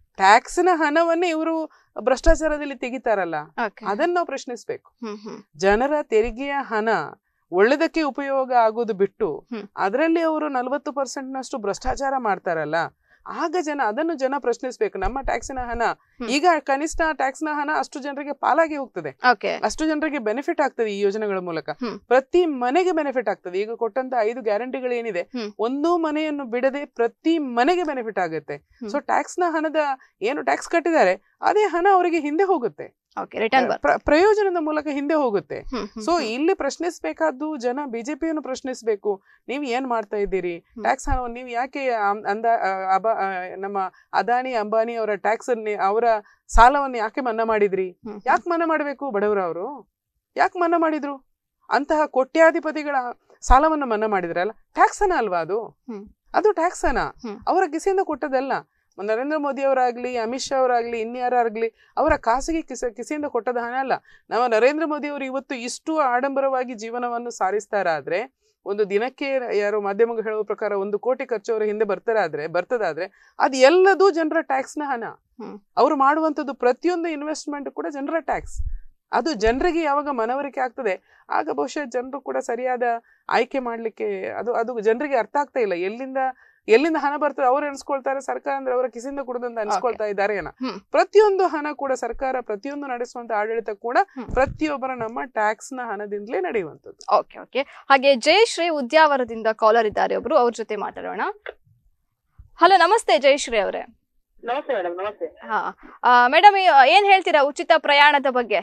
[SPEAKER 2] ಟ್ಯಾಕ್ಸ್ನ ಹಣವನ್ನೇ ಇವರು ಭ್ರಷ್ಟಾಚಾರದಲ್ಲಿ ತೆಗಿತಾರಲ್ಲ
[SPEAKER 1] ಓಕೆ
[SPEAKER 2] ಅದನ್ನ ನಾವು ಪ್ರಶ್ನಿಸ್ಬೇಕು
[SPEAKER 1] ಹ್ಮ್ ಹ್ಮ್
[SPEAKER 2] ಜನರ ತೆರಿಗೆಯ ಹಣ ಒಳ್ಳೆದಕ್ಕೆ ಉಪಯೋಗ ಆಗೋದು ಬಿಟ್ಟು
[SPEAKER 1] ಹ್ಮ್.
[SPEAKER 2] ಅದರಲ್ಲಿ ಅವರು ನಲವತ್ತು ಪರ್ಸೆಂಟ್ ನಷ್ಟು ಭ್ರಷ್ಟಾಚಾರ ಮಾಡ್ತಾರಲ್ಲ ಆಗ ಜನ ಅದನ್ನು ಜನ ಪ್ರಶ್ನಿಸ್ಬೇಕು ನಮ್ಮ ಟ್ಯಾಕ್ಸಿನ ಹಣ
[SPEAKER 1] ಹ್ಮ್.
[SPEAKER 2] ಈಗ ಕನಿಷ್ಠ ಟ್ಯಾಕ್ಸ್ನ ಹಣ ಅಷ್ಟು ಜನರಿಗೆ ಪಾಲಾಗಿ ಹೋಗ್ತದೆ
[SPEAKER 1] ಓಕೆ
[SPEAKER 2] ಅಷ್ಟು ಜನರಿಗೆ ಬೆನಿಫಿಟ್ ಆಗ್ತದೆ ಈ ಯೋಜನೆಗಳ ಮೂಲಕ
[SPEAKER 1] ಹ್ಮ್.
[SPEAKER 2] ಪ್ರತಿ ಮನೆಗೆ ಬೆನಿಫಿಟ್ ಆಗ್ತದೆ ಈಗ ಕೊಟ್ಟಂತ ಐದು ಗ್ಯಾರಂಟಿಗಳು ಏನಿದೆ
[SPEAKER 1] ಹ್ಮ್.
[SPEAKER 2] ಒಂದು ಮನೆಯನ್ನು ಬಿಡದೆ ಪ್ರತಿ ಮನೆಗೆ ಬೆನಿಫಿಟ್ ಆಗುತ್ತೆ
[SPEAKER 1] ಹ್ಮ್.
[SPEAKER 2] ಸೊ ಟ್ಯಾಕ್ಸ್ ನ ಹಣದ ಏನು ಟ್ಯಾಕ್ಸ್ ಕಟ್ಟಿದ್ದಾರೆ ಅದೇ ಹಣ ಅವರಿಗೆ ಹಿಂದೆ ಹೋಗುತ್ತೆ
[SPEAKER 1] ಓಕೆ ರಿಟರ್ನ್ ಬರ್
[SPEAKER 2] ಪ್ರ- ಪ್ರಯೋಜನದ ಮೂಲಕ ಹಿಂದೆ ಹೋಗುತ್ತೆ
[SPEAKER 1] ಹ್ಮ್ ಹ್ಮ್
[SPEAKER 2] ಸೊ
[SPEAKER 1] ಹ್ಮ್.
[SPEAKER 2] ಇಲ್ಲಿ ಪ್ರಶ್ನಿಸ್ಬೇಕಾದ್ದು ಜನ ಬಿಜೆಪಿಯನ್ನು ಪ್ರಶ್ನಿಸ್ಬೇಕು ನೀವು ಏನ್ ಮಾಡ್ತಾ ಇದ್ದೀರಿ
[SPEAKER 1] ಹ್ಮ್.
[SPEAKER 2] ಟ್ಯಾಕ್ಸ್ ಹಣವನ್ನು ನೀವು ಯಾಕೆ ಅಂ- ಅಂದ ಆ, ಅಬ ಆ, ನಮ್ಮ ಅದಾನಿ ಅಂಬಾನಿ ಅವರ ಟ್ಯಾಕ್ಸ್ ಅವರ ಸಾಲವನ್ನು ಯಾಕೆ ಮನ್ನಾ ಮಾಡಿದ್ರಿ
[SPEAKER 1] ಹ್ಮ್ ಹ್ಮ್.
[SPEAKER 2] ಯಾಕೆ ಮನ್ನಾ ಮಾಡಬೇಕು ಬಡವರು ಅವರು ಯಾಕೆ ಮನ್ನಾ ಮಾಡಿದ್ರು ಅಂತಹ ಕೋಟ್ಯಾಧಿಪತಿಗಳ ಸಾಲವನ್ನು ಮನ್ನಾ ಮಾಡಿದ್ರಲ್ಲ ಟ್ಯಾಕ್ಸ್ ಹಣ ಅಲ್ವಾ ಅದು
[SPEAKER 1] ಹ್ಮ್.
[SPEAKER 2] ಅದು ಟ್ಯಾಕ್ಸ್ ಹಣ
[SPEAKER 1] ಹ್ಮ್.
[SPEAKER 2] ಅವರ ಕಿಸೆಯಿಂದ ಕೊಟ್ಟದಲ್ಲ ನರೇಂದ್ರ ಮೋದಿ ಅವರಾಗ್ಲಿ ಅಮಿತ್ ಶಾ ಅವರಾಗ್ಲಿ ಇನ್ಯಾರಾಗ್ಲಿ ಅವರ ಖಾಸಗಿ ಕಿಸ ಕಿಸೆಯಿಂದ ಕೊಟ್ಟದ ಹಣ ಅಲ್ಲ ನಮ್ಮ ನರೇಂದ್ರ ಮೋದಿ ಅವರು ಇವತ್ತು ಇಷ್ಟು ಆಡಂಬರವಾಗಿ ಜೀವನವನ್ನು ಸಾರಿಸ್ತಾರಾದ್ರೆ ಒಂದು ದಿನಕ್ಕೆ ಯಾರೋ ಮಾಧ್ಯಮಗಳು ಹೇಳುವ ಪ್ರಕಾರ ಒಂದು ಕೋಟಿ ಖರ್ಚು ಅವರ ಹಿಂದೆ ಬರ್ತಾರಾದ್ರೆ ಬರ್ತದಾದ್ರೆ ಅದು ಎಲ್ಲದೂ ಜನರ ಟ್ಯಾಕ್ಸ್ನ ಹಣ
[SPEAKER 1] ಹ್ಮ್.
[SPEAKER 2] ಅವರು ಮಾಡುವಂಥದ್ದು ಪ್ರತಿಯೊಂದು ಇನ್ವೆಸ್ಟ್ಮೆಂಟ್ ಕೂಡ ಜನರ ಟ್ಯಾಕ್ಸ್ ಅದು ಜನರಿಗೆ ಯಾವಾಗ ಮನವರಿಕೆ ಆಗ್ತದೆ ಆಗ ಬಹುಶಃ ಜನರು ಕೂಡ ಸರಿಯಾದ ಆಯ್ಕೆ ಮಾಡ್ಲಿಕ್ಕೆ ಅದು ಅದು ಜನರಿಗೆ ಅರ್ಥ ಆಗ್ತಾ ಇಲ್ಲ ಎಲ್ಲಿಂದ ಎಲ್ಲಿಂದ ಹಣ ಬರ್ತದೆ ಅವ್ರು ಎಣಿಸ್ಕೊಳ್ತಾರೆ ಸರ್ಕಾರ ಅಂದ್ರೆ ಅವರ ಕಿಸಿಂದ ಕೊಡದಂತ ಅನ್ಸ್ಕೊಳ್ತಾ ಇದ್ದಾರೆ ಏನ
[SPEAKER 1] ಹ್ಮ್.
[SPEAKER 2] ಪ್ರತಿಯೊಂದು ಹಣ ಕೂಡ ಸರ್ಕಾರ ಪ್ರತಿಯೊಂದು ನಡೆಸುವಂತ ಆಡಳಿತ ಕೂಡ
[SPEAKER 1] ಹ್ಮ್.
[SPEAKER 2] ಪ್ರತಿಯೊಬ್ಬರ ನಮ್ಮ ಟ್ಯಾಕ್ಸ್ ನ ಹಣದಿಂದಲೇ ನಡೆಯುವಂತದ್ದು
[SPEAKER 1] ಓಕೆ ಓಕೆ ಹಾಗೆ ಜಯಶ್ರೀ ಉದ್ಯಾವರದಿಂದ ಕಾಲರ್ ಇದ್ದಾರೆ ಒಬ್ರು ಅವ್ರ ಜೊತೆ ಮಾತಾಡೋಣ ಹಲೋ ನಮಸ್ತೆ ಜಯಶ್ರೀ ಅವರೇ
[SPEAKER 3] ನಮಸ್ತೆ ಮೇಡಮ್ ನಮಸ್ತೆ
[SPEAKER 1] ಹಾ ಮೇಡಮ್ ಏನ್ ಹೇಳ್ತೀರಾ ಉಚಿತ ಪ್ರಯಾಣದ ಬಗ್ಗೆ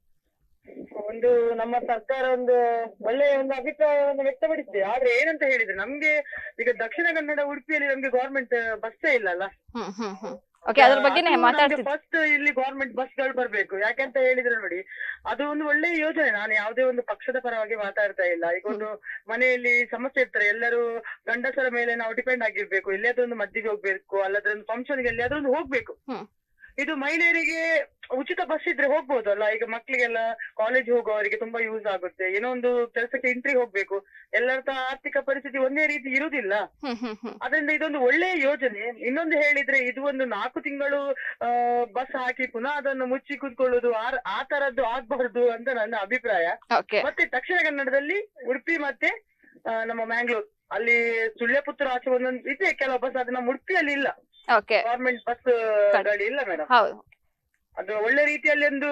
[SPEAKER 3] ಒಂದು ನಮ್ಮ ಸರ್ಕಾರ ಒಂದು ಒಳ್ಳೆಯ ಒಂದು ಅಭಿಪ್ರಾಯವನ್ನು ವ್ಯಕ್ತಪಡಿಸಿದೆ ಆದ್ರೆ ಏನಂತ ಹೇಳಿದ್ರೆ ನಮ್ಗೆ ಈಗ ದಕ್ಷಿಣ ಕನ್ನಡ ಉಡುಪಿಯಲ್ಲಿ ನಮ್ಗೆ ಗೌರ್ಮೆಂಟ್ ಬಸ್ಸೇ ಇಲ್ಲ ಅಲ್ಲ
[SPEAKER 1] ಹ್ಮ್ ಹ್ಮ್ ಹ್ಮ್ ಓಕೆ ಅದ್ರ ಬಗ್ಗೆನೇ ಮಾತಾಡ್ತಿದ್ದೆ
[SPEAKER 3] ಫಸ್ಟ್ ಇಲ್ಲಿ ಗೌರ್ಮೆಂಟ್ ಬಸ್ಗಳು ಬರ್ಬೇಕು ಯಾಕೆಂತ ಹೇಳಿದ್ರೆ ನೋಡಿ ಅದು ಒಂದು ಒಳ್ಳೆ ಯೋಜನೆ ನಾನು ಯಾವುದೇ ಒಂದು ಪಕ್ಷದ ಪರವಾಗಿ ಮಾತಾಡ್ತಾ ಇಲ್ಲ ಈಗ ಒಂದು ಮನೆಯಲ್ಲಿ ಸಮಸ್ಯೆ ಇರ್ತಾರೆ ಎಲ್ಲರೂ ಗಂಡಸರ ಮೇಲೆ ನಾವು ಡಿಪೆಂಡ್ ಆಗಿರ್ಬೇಕು ಎಲ್ಲಿಯಾದ್ರೂ ಒಂದು ಮದ್ದಿಗೆ ಹೋಗ್ಬೇಕು ಅಲ್ಲದ್ರೆ ಒಂದು ಫಂಕ್ಷನ್ಗೆ ಎಲ್ಲಿಯಾದ್ರೂ ಒಂದು ಹೋಗ್ಬೇಕು
[SPEAKER 1] ಹ್ಮ್.
[SPEAKER 3] ಇದು ಮಹಿಳೆಯರಿಗೆ ಉಚಿತ ಬಸ್ ಇದ್ರೆ ಹೋಗ್ಬೋದಲ್ಲ ಈಗ ಮಕ್ಳಿಗೆಲ್ಲ ಕಾಲೇಜ್ ಹೋಗುವವರಿಗೆ ತುಂಬಾ ಯೂಸ್ ಆಗುತ್ತೆ ಏನೋ ಒಂದು ಕೆಲಸಕ್ಕೆ ಎಂಟ್ರಿ ಹೋಗ್ಬೇಕು ಎಲ್ಲರ ತ ಆರ್ಥಿಕ ಪರಿಸ್ಥಿತಿ ಒಂದೇ ರೀತಿ ಇರುವುದಿಲ್ಲ
[SPEAKER 1] ಹ್ಮ್ ಹ್ಮ್ ಹ್ಮ್
[SPEAKER 3] ಅದರಿಂದ ಇದೊಂದು ಒಳ್ಳೆಯ ಯೋಜನೆ ಇನ್ನೊಂದು ಹೇಳಿದ್ರೆ ಇದು ಒಂದು ನಾಲ್ಕು ತಿಂಗಳು ಆ ಬಸ್ ಹಾಕಿ ಪುನಃ ಅದನ್ನು ಮುಚ್ಚಿ ಕೂತ್ಕೊಳ್ಳುದು ಆ- ಆ ತರದ್ದು ಆಗ್ಬಾರ್ದು ಅಂತ ನನ್ನ ಅಭಿಪ್ರಾಯ
[SPEAKER 1] ಓಕೆ
[SPEAKER 3] ಮತ್ತೆ ದಕ್ಷಿಣ ಕನ್ನಡದಲ್ಲಿ ಉಡುಪಿ ಮತ್ತೆ ಆ, ನಮ್ಮ ಮ್ಯಾಂಗ್ಳೂರ್ ಅಲ್ಲಿ ಸುಳ್ಯಪುತ್ರ ಆಚೆ ಒಂದೊಂದು ಇದೆ ಕೆಲವು ಬಸ್ ಅದು ನಮ್ಮ ಉಡುಪಿಯಲ್ಲಿ ಇಲ್ಲ
[SPEAKER 1] ಓಕೆ
[SPEAKER 3] ಗವರ್ಮೆಂಟ್ ಬಸ್ ಗಾಡಿ ಇಲ್ಲ ಮೇಡಮ್
[SPEAKER 1] ಹೌದು
[SPEAKER 3] ಅದು ಒಳ್ಳೆ ರೀತಿಯಲ್ಲಿ ಒಂದು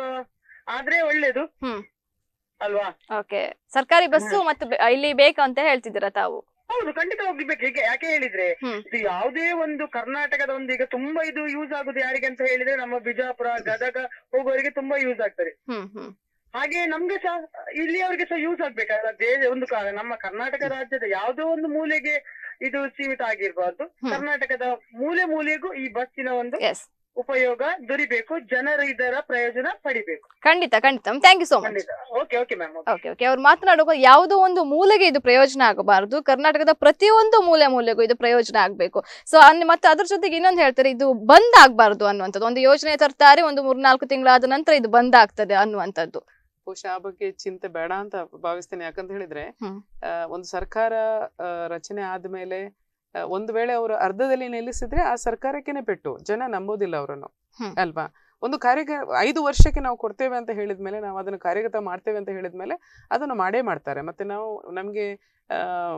[SPEAKER 3] ಆದ್ರೆ ಒಳ್ಳೇದು
[SPEAKER 1] ಹ್ಮ್.
[SPEAKER 3] ಅಲ್ವಾ
[SPEAKER 1] ಓಕೆ ಸರ್ಕಾರಿ ಬಸ್ಸು ಮತ್ತು ಬೆ- ಇಲ್ಲಿ ಬೇಕು ಅಂತ ಹೇಳ್ತಿದ್ದೀರಾ ತಾವು
[SPEAKER 3] ಹೌದು ಖಂಡಿತ ಹೋಗ್ಬೇಕು ಈಗ ಯಾಕೆ ಹೇಳಿದ್ರೆ
[SPEAKER 1] ಹ್ಮ್.
[SPEAKER 3] ಇದು ಯಾವುದೇ ಒಂದು ಕರ್ನಾಟಕದ ಒಂದು ಈಗ ತುಂಬಾ ಇದು ಯೂಸ್ ಆಗುದು ಯಾರಿಗೆ ಅಂತ ಹೇಳಿದ್ರೆ ನಮ್ಮ ಬಿಜಾಪುರ ಗದಗ ಹೋಗೋರಿಗೆ ತುಂಬಾ ಯೂಸ್ ಆಗ್ತದೆ
[SPEAKER 1] ಹ್ಮ್ ಹ್ಮ್
[SPEAKER 3] ಹಾಗೆ ನಮ್ಗೆ ಸಹ ಇಲ್ಲಿಯವರಿಗೆ ಸಹ ಯೂಸ್ ಆಗ್ಬೇಕಲ್ಲ ದೇಶ ಒಂದು ಕ- ನಮ್ಮ ಕರ್ನಾಟಕ ರಾಜ್ಯದ ಯಾವುದೋ ಒಂದು ಮೂಲೆಗೆ ಇದು ಸೀಮಿತ ಆಗಿರ್ಬಾರ್ದು
[SPEAKER 1] ಹ್ಮ್.
[SPEAKER 3] ಕರ್ನಾಟಕದ ಮೂಲೆ ಮೂಲೆಗೂ ಈ ಬಸ್ಸಿನ ಒಂದು
[SPEAKER 1] ಎಸ್
[SPEAKER 3] ಉಪಯೋಗ ದೊರಿಬೇಕು ಜನರು ಇದರ ಪ್ರಯೋಜನ ಪಡಿಬೇಕು
[SPEAKER 1] ಖಂಡಿತ ಖಂಡಿತ ಥ್ಯಾಂಕ್ ಯು ಸೋ ಮಚ್
[SPEAKER 3] ಖಂಡಿತ okay okay ma'am
[SPEAKER 1] okay okay ಅವ್ರು ಮಾತನಾಡುವಾಗ ಯಾವುದೋ ಒಂದು ಮೂಲೆಗೆ ಇದು ಪ್ರಯೋಜನ ಆಗಬಾರದು ಕರ್ನಾಟಕದ ಪ್ರತಿಯೊಂದು ಮೂಲೆ ಮೂಲೆಗೂ ಇದು ಪ್ರಯೋಜನ ಆಗಬೇಕು ಸೊ ಮತ್ತೆ ಅದ್ರ ಜೊತೆಗೆ ಇನ್ನೊಂದು ಹೇಳ್ತಾರೆ ಇದು ಬಂದ್ ಆಗ್ಬಾರ್ದು ಅನ್ನುವಂಥದ್ದು ಒಂದು ಯೋಜನೆ ತರ್ತಾರೆ ಒಂದು ಮೂರ್ನಾಲ್ಕು ತಿಂಗಳಾದ ನಂತರ ಇದು ಬಂದ್ ಆಗ್ತದೆ ಅನ್ನುವಂಥದ್ದು
[SPEAKER 2] ಬಹುಶಃ ಆ ಬಗ್ಗೆ ಚಿಂತೆ ಬೇಡ ಅಂತ ಭಾವಿಸ್ತೇನೆ ಯಾಕಂತ ಹೇಳಿದ್ರೆ
[SPEAKER 1] ಹ್ಮ್.
[SPEAKER 2] ಆ, ಒಂದು ಸರ್ಕಾರ ಆ, ರಚನೆ ಆದ್ಮೇಲೆ ಆ, ಒಂದು ವೇಳೆ ಅವರು ಅರ್ಧದಲ್ಲಿ ನಿಲ್ಲಿಸಿದ್ರೆ ಆ ಸರ್ಕಾರಕ್ಕೆನೆ ಪೆಟ್ಟು ಜನ ನಂಬೋದಿಲ್ಲ ಅವರನ್ನು
[SPEAKER 1] ಹ್ಮ್.
[SPEAKER 2] ಅಲ್ವಾ ಒಂದು ಕಾರ್ಯ ಐದು ವರ್ಷಕ್ಕೆ ನಾವು ಕೊಡ್ತೇವೆ ಅಂತ ಹೇಳಿದ್ಮೇಲೆ ನಾವು ಅದನ್ನು ಕಾರ್ಯಗತ ಮಾಡ್ತೇವೆ ಅಂತ ಹೇಳಿದ್ಮೇಲೆ ಅದನ್ನು ಮಾಡೇ ಮಾಡ್ತಾರೆ ಮತ್ತೆ ನಾವು ನಮ್ಗೆ ಆ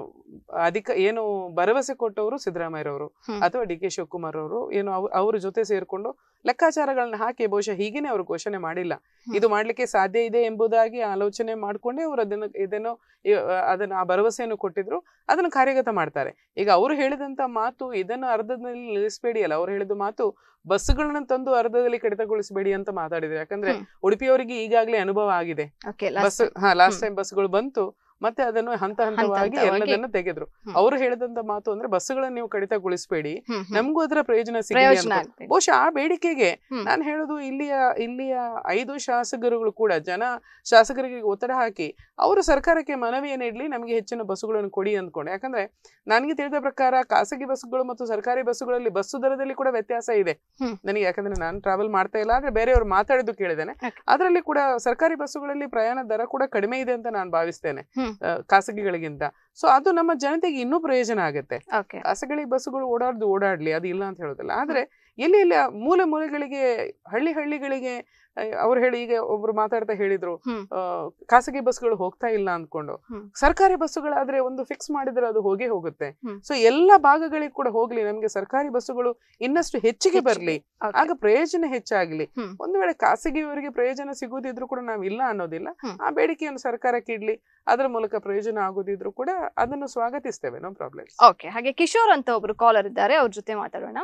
[SPEAKER 2] ಅಧಿಕ ಏನು ಭರವಸೆ ಕೊಟ್ಟವರು ಸಿದ್ದರಾಮಯ್ಯರವರು
[SPEAKER 1] ಹ್ಮ್.
[SPEAKER 2] ಅಥವಾ ಡಿ ಕೆ ಶಿವಕುಮಾರ್ ಅವರು ಏನು ಅವ್- ಅವ್ರ ಜೊತೆ ಸೇರ್ಕೊಂಡು ಲೆಕ್ಕಾಚಾರಗಳನ್ನ ಹಾಕಿ ಬಹುಶಃ ಹೀಗೇನೆ ಅವರು ಘೋಷಣೆ ಮಾಡಿಲ್ಲ
[SPEAKER 1] ಹ್ಮ್.
[SPEAKER 2] ಇದು ಮಾಡ್ಲಿಕ್ಕೆ ಸಾಧ್ಯ ಇದೆ ಎಂಬುದಾಗಿ ಆಲೋಚನೆ ಮಾಡ್ಕೊಂಡೇ ಅವರು ಅದನ್ನು ಇದನ್ನು ಇ- ಅದನ್ನ ಆ ಭರವಸೆಯನ್ನು ಕೊಟ್ಟಿದ್ರು ಅದನ್ನು ಕಾರ್ಯಗತ ಮಾಡ್ತಾರೆ ಈಗ ಅವರು ಹೇಳಿದಂತ ಮಾತು ಇದನ್ನು ಅರ್ಧದಲ್ಲಿ ನಿಲ್ಲಿಸಬೇಡಿ ಅಲ್ಲ ಅವ್ರು ಹೇಳಿದ ಮಾತು ಬಸ್ಗಳನ್ನ ತಂದು ಅರ್ಧದಲ್ಲಿ ಕಡಿತಗೊಳಿಸಬೇಡಿ ಅಂತ ಮಾತಾಡಿದ್ರು ಯಾಕಂದ್ರೆ
[SPEAKER 1] ಹ್ಮ್.
[SPEAKER 2] ಉಡುಪಿಯವರಿಗೆ ಈಗಾಗಲೇ ಅನುಭವ ಆಗಿದೆ
[SPEAKER 1] ಓಕೆ
[SPEAKER 2] ಬಸ್ ಹಾ ಲಾಸ್ಟ್ ಟೈಮ್ ಬಸ್ಗಳು ಬಂತು ಮತ್ತೆ ಅದನ್ನು ಹಂತ ಹಂತವಾಗಿ
[SPEAKER 1] ಹಂತವಾಗಿ.
[SPEAKER 2] ಎಲ್ಲದನ್ನು ತೆಗೆದ್ರು
[SPEAKER 1] ಹ್ಮ್.
[SPEAKER 2] ಅವರು ಹೇಳಿದಂತ ಮಾತು ಅಂದ್ರೆ ಬಸ್ಗಳನ್ನ ನೀವು ಕಡಿತಗೊಳಿಸಬೇಡಿ ನಮಗೂ ಅದರ ಪ್ರಯೋಜನ ಸಿಗಲಿ
[SPEAKER 1] ಪ್ರಯೋಜನ
[SPEAKER 2] ಅಂತ
[SPEAKER 1] ಆಗ್ಬೇಕು
[SPEAKER 2] ಬಹುಶಃ ಆ ಬೇಡಿಕೆಗೆ
[SPEAKER 1] ಹ್ಮ್.
[SPEAKER 2] ನಾನು ಹೇಳೋದು ಇಲ್ಲಿಯ ಇಲ್ಲಿಯ ಐದು ಶಾಸಕರುಗಳು ಕೂಡ ಜನ ಶಾಸಕರಿಗೆ ಒತ್ತಡ ಹಾಕಿ ಅವರು ಸರ್ಕಾರಕ್ಕೆ ಮನವಿಯನ್ನು ಇಡ್ಲಿ ನಮಗೆ ಹೆಚ್ಚಿನ ಬಸ್ಸುಗಳನ್ನು ಕೊಡಿ ಅಂದ್ಕೊಂಡು ಯಾಕಂದ್ರೆ ನನಗೆ ತಿಳಿದ ಪ್ರಕಾರ ಖಾಸಗಿ ಬಸ್ಸುಗಳು ಮತ್ತು ಸರ್ಕಾರಿ ಬಸ್ಸುಗಳಲ್ಲಿ ಬಸ್ಸು ದರದಲ್ಲಿ ಕೂಡ ವ್ಯತ್ಯಾಸ ಇದೆ
[SPEAKER 1] ಹ್ಮ್.
[SPEAKER 2] ನನಗೆ ಯಾಕಂದ್ರೆ ನಾನು ಟ್ರಾವೆಲ್ ಮಾಡ್ತಾ ಇಲ್ಲ ಆದ್ರೆ ಬೇರೆಯವರು ಮಾತಾಡಿದ್ದು ಕೇಳಿದ್ದೇನೆ
[SPEAKER 1] Okay.
[SPEAKER 2] ಅದರಲ್ಲಿ ಕೂಡ ಸರ್ಕಾರಿ ಬಸ್ಸುಗಳಲ್ಲಿ ಪ್ರಯಾಣ ದರ ಕೂಡ ಕಡಿಮೆ ಇದೆ ಅಂತ ನಾನು ಭಾವಿಸ್ತೇನೆ
[SPEAKER 1] ಹ್ಮ್.
[SPEAKER 2] ಆ, ಖಾಸಗಿಗಳಿಗಿಂತ ಸೊ ಅದು ನಮ್ಮ ಜನತೆಗೆ ಇನ್ನೂ ಪ್ರಯೋಜನ ಆಗುತ್ತೆ
[SPEAKER 1] ಓಕೆ
[SPEAKER 2] ಖಾಸಗಿ ಬಸ್ಸುಗಳು ಓಡಾಡ್ದು ಓಡಾಡ್ಲಿ ಅದು ಇಲ್ಲ ಅಂತ ಹೇಳೋದಿಲ್ಲ ಆದ್ರೆ ಎಲ್ಲಿ ಎಲ್ಲಿ ಆ ಮೂಲೆ ಮೂಲೆಗಳಿಗೆ ಹಳ್ಳಿ ಹಳ್ಳಿಗಳಿಗೆ ಅವ್ರು ಹೇಳಿ ಈಗ ಒಬ್ರು ಮಾತಾಡ್ತಾ ಹೇಳಿದ್ರು
[SPEAKER 1] ಹ್ಮ್.
[SPEAKER 2] ಆ, ಖಾಸಗಿ ಬಸ್ಗಳು ಹೋಗ್ತಾ ಇಲ್ಲ ಅಂದ್ಕೊಂಡು
[SPEAKER 1] ಹ್ಮ್.
[SPEAKER 2] ಸರ್ಕಾರಿ ಬಸ್ಸುಗಳಾದ್ರೆ ಒಂದು ಫಿಕ್ಸ್ ಮಾಡಿದ್ರೆ ಅದು ಹೋಗೇ ಹೋಗುತ್ತೆ
[SPEAKER 1] ಹ್ಮ್.
[SPEAKER 2] ಸೊ ಎಲ್ಲ ಭಾಗಗಳಿಗೆ ಕೂಡ ಹೋಗ್ಲಿ ನಮ್ಗೆ ಸರ್ಕಾರಿ ಬಸ್ಸುಗಳು ಇನ್ನಷ್ಟು ಹೆಚ್ಚಿಗೆ ಬರ್ಲಿ
[SPEAKER 1] Okay.
[SPEAKER 2] ಆಗ ಪ್ರಯೋಜನ ಹೆಚ್ಚಾಗ್ಲಿ
[SPEAKER 1] ಹ್ಮ್.
[SPEAKER 2] ಒಂದು ವೇಳೆ ಖಾಸಗಿಯವರಿಗೆ ಪ್ರಯೋಜನ ಸಿಗುದಿದ್ರು ಕೂಡ ನಾವ್ ಇಲ್ಲ ಅನ್ನೋದಿಲ್ಲ
[SPEAKER 1] ಹ್ಮ್.
[SPEAKER 2] ಆ ಬೇಡಿಕೆಯನ್ನು ಸರ್ಕಾರಕ್ಕೆ ಇಡ್ಲಿ ಅದರ ಮೂಲಕ ಪ್ರಯೋಜನ ಆಗೋದಿದ್ರು ಕೂಡ ಅದನ್ನು ಸ್ವಾಗತಿಸ್ತೇವೆ ನೋ ಪ್ರಾಬ್ಲಮ್
[SPEAKER 1] ಓಕೆ ಹಾಗೆ ಕಿಶೋರ್ ಅಂತ ಒಬ್ರು ಕಾಲರ್ ಇದ್ದಾರೆ ಅವ್ರ ಜೊತೆ ಮಾತಾಡೋಣ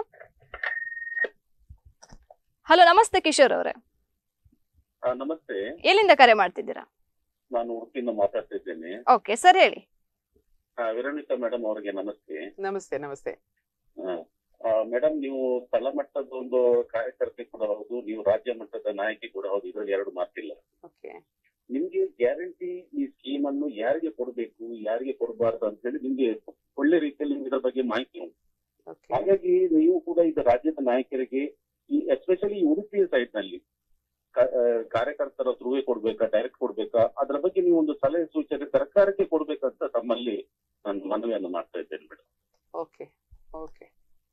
[SPEAKER 1] ಹಲೋ ನಮಸ್ತೆ ಕಿಶೋರ್ ಅವರೇ
[SPEAKER 9] ಆ, ನಮಸ್ತೆ
[SPEAKER 1] ಎಲ್ಲಿಂದ ಕರೆ ಮಾಡ್ತಿದ್ದೀರಾ
[SPEAKER 9] ನಾನು ಉಡುಪಿಯಿಂದ ಮಾತಾಡ್ತಿದ್ದೇನೆ
[SPEAKER 1] ಓಕೆ ಸರ್ ಹೇಳಿ
[SPEAKER 9] ಆ, ವಿರಣಿತಾ ಮೇಡಮ್ ಅವರಿಗೆ ನಮಸ್ತೆ
[SPEAKER 2] ನಮಸ್ತೆ ನಮಸ್ತೆ
[SPEAKER 9] ಮೇಡಮ್ ನೀವು ಸ್ಥಳ ಮಟ್ಟದ ಒಂದು ಕಾರ್ಯಕರ್ತೆ ಕೂಡ ಹೌದು ನೀವು ರಾಜ್ಯ ಮಟ್ಟದ ನಾಯಕಿ ಕೂಡ ಹೌದು ಇದರಲ್ಲಿ ಎರಡು ಮಾತಿಲ್ಲ
[SPEAKER 2] ಓಕೆ
[SPEAKER 9] ನಿಮ್ಗೆ ಗ್ಯಾರಂಟಿ ಈ ಸ್ಕೀಮ್ ಅನ್ನು ಯಾರಿಗೆ ಕೊಡಬೇಕು ಯಾರಿಗೆ ಕೊಡಬಾರ್ದು ಅಂತ ಹೇಳಿ ನಿಮ್ಗೆ ಒಳ್ಳೆ ರೀತಿಯಲ್ಲಿ ನಿಮ್ಗೆ ಇದ್ರ ಬಗ್ಗೆ ಮಾಹಿತಿ ಉಂಟು
[SPEAKER 2] ಓಕೆ
[SPEAKER 9] ಹಾಗಾಗಿ ನೀವು ಕೂಡ ಈಗ ರಾಜ್ಯದ ನಾಯಕರಿಗೆ ಈ ಎಸ್ಪೆಷಲಿ ಉಡುಪಿ ಸೈಡ್ ನಲ್ಲಿ ಕ- ಆ, ಕಾರ್ಯಕರ್ತರ ಥ್ರೂವೇ ಕೊಡ್ಬೇಕಾ ಡೈರೆಕ್ಟ್ ಕೊಡ್ಬೇಕಾ ಅದರ ಬಗ್ಗೆ ನೀವು ಒಂದು ಸಲಹೆ ಸೂಚನೆ ಸರ್ಕಾರಕ್ಕೆ ಕೊಡ್ಬೇಕಂತ ತಮ್ಮಲ್ಲಿ ನಾನು ಮನವಿಯನ್ನು ಮಾಡ್ತಾ ಇದ್ದೇನೆ ಮೇಡಮ್
[SPEAKER 2] ಓಕೆ ಓಕೆ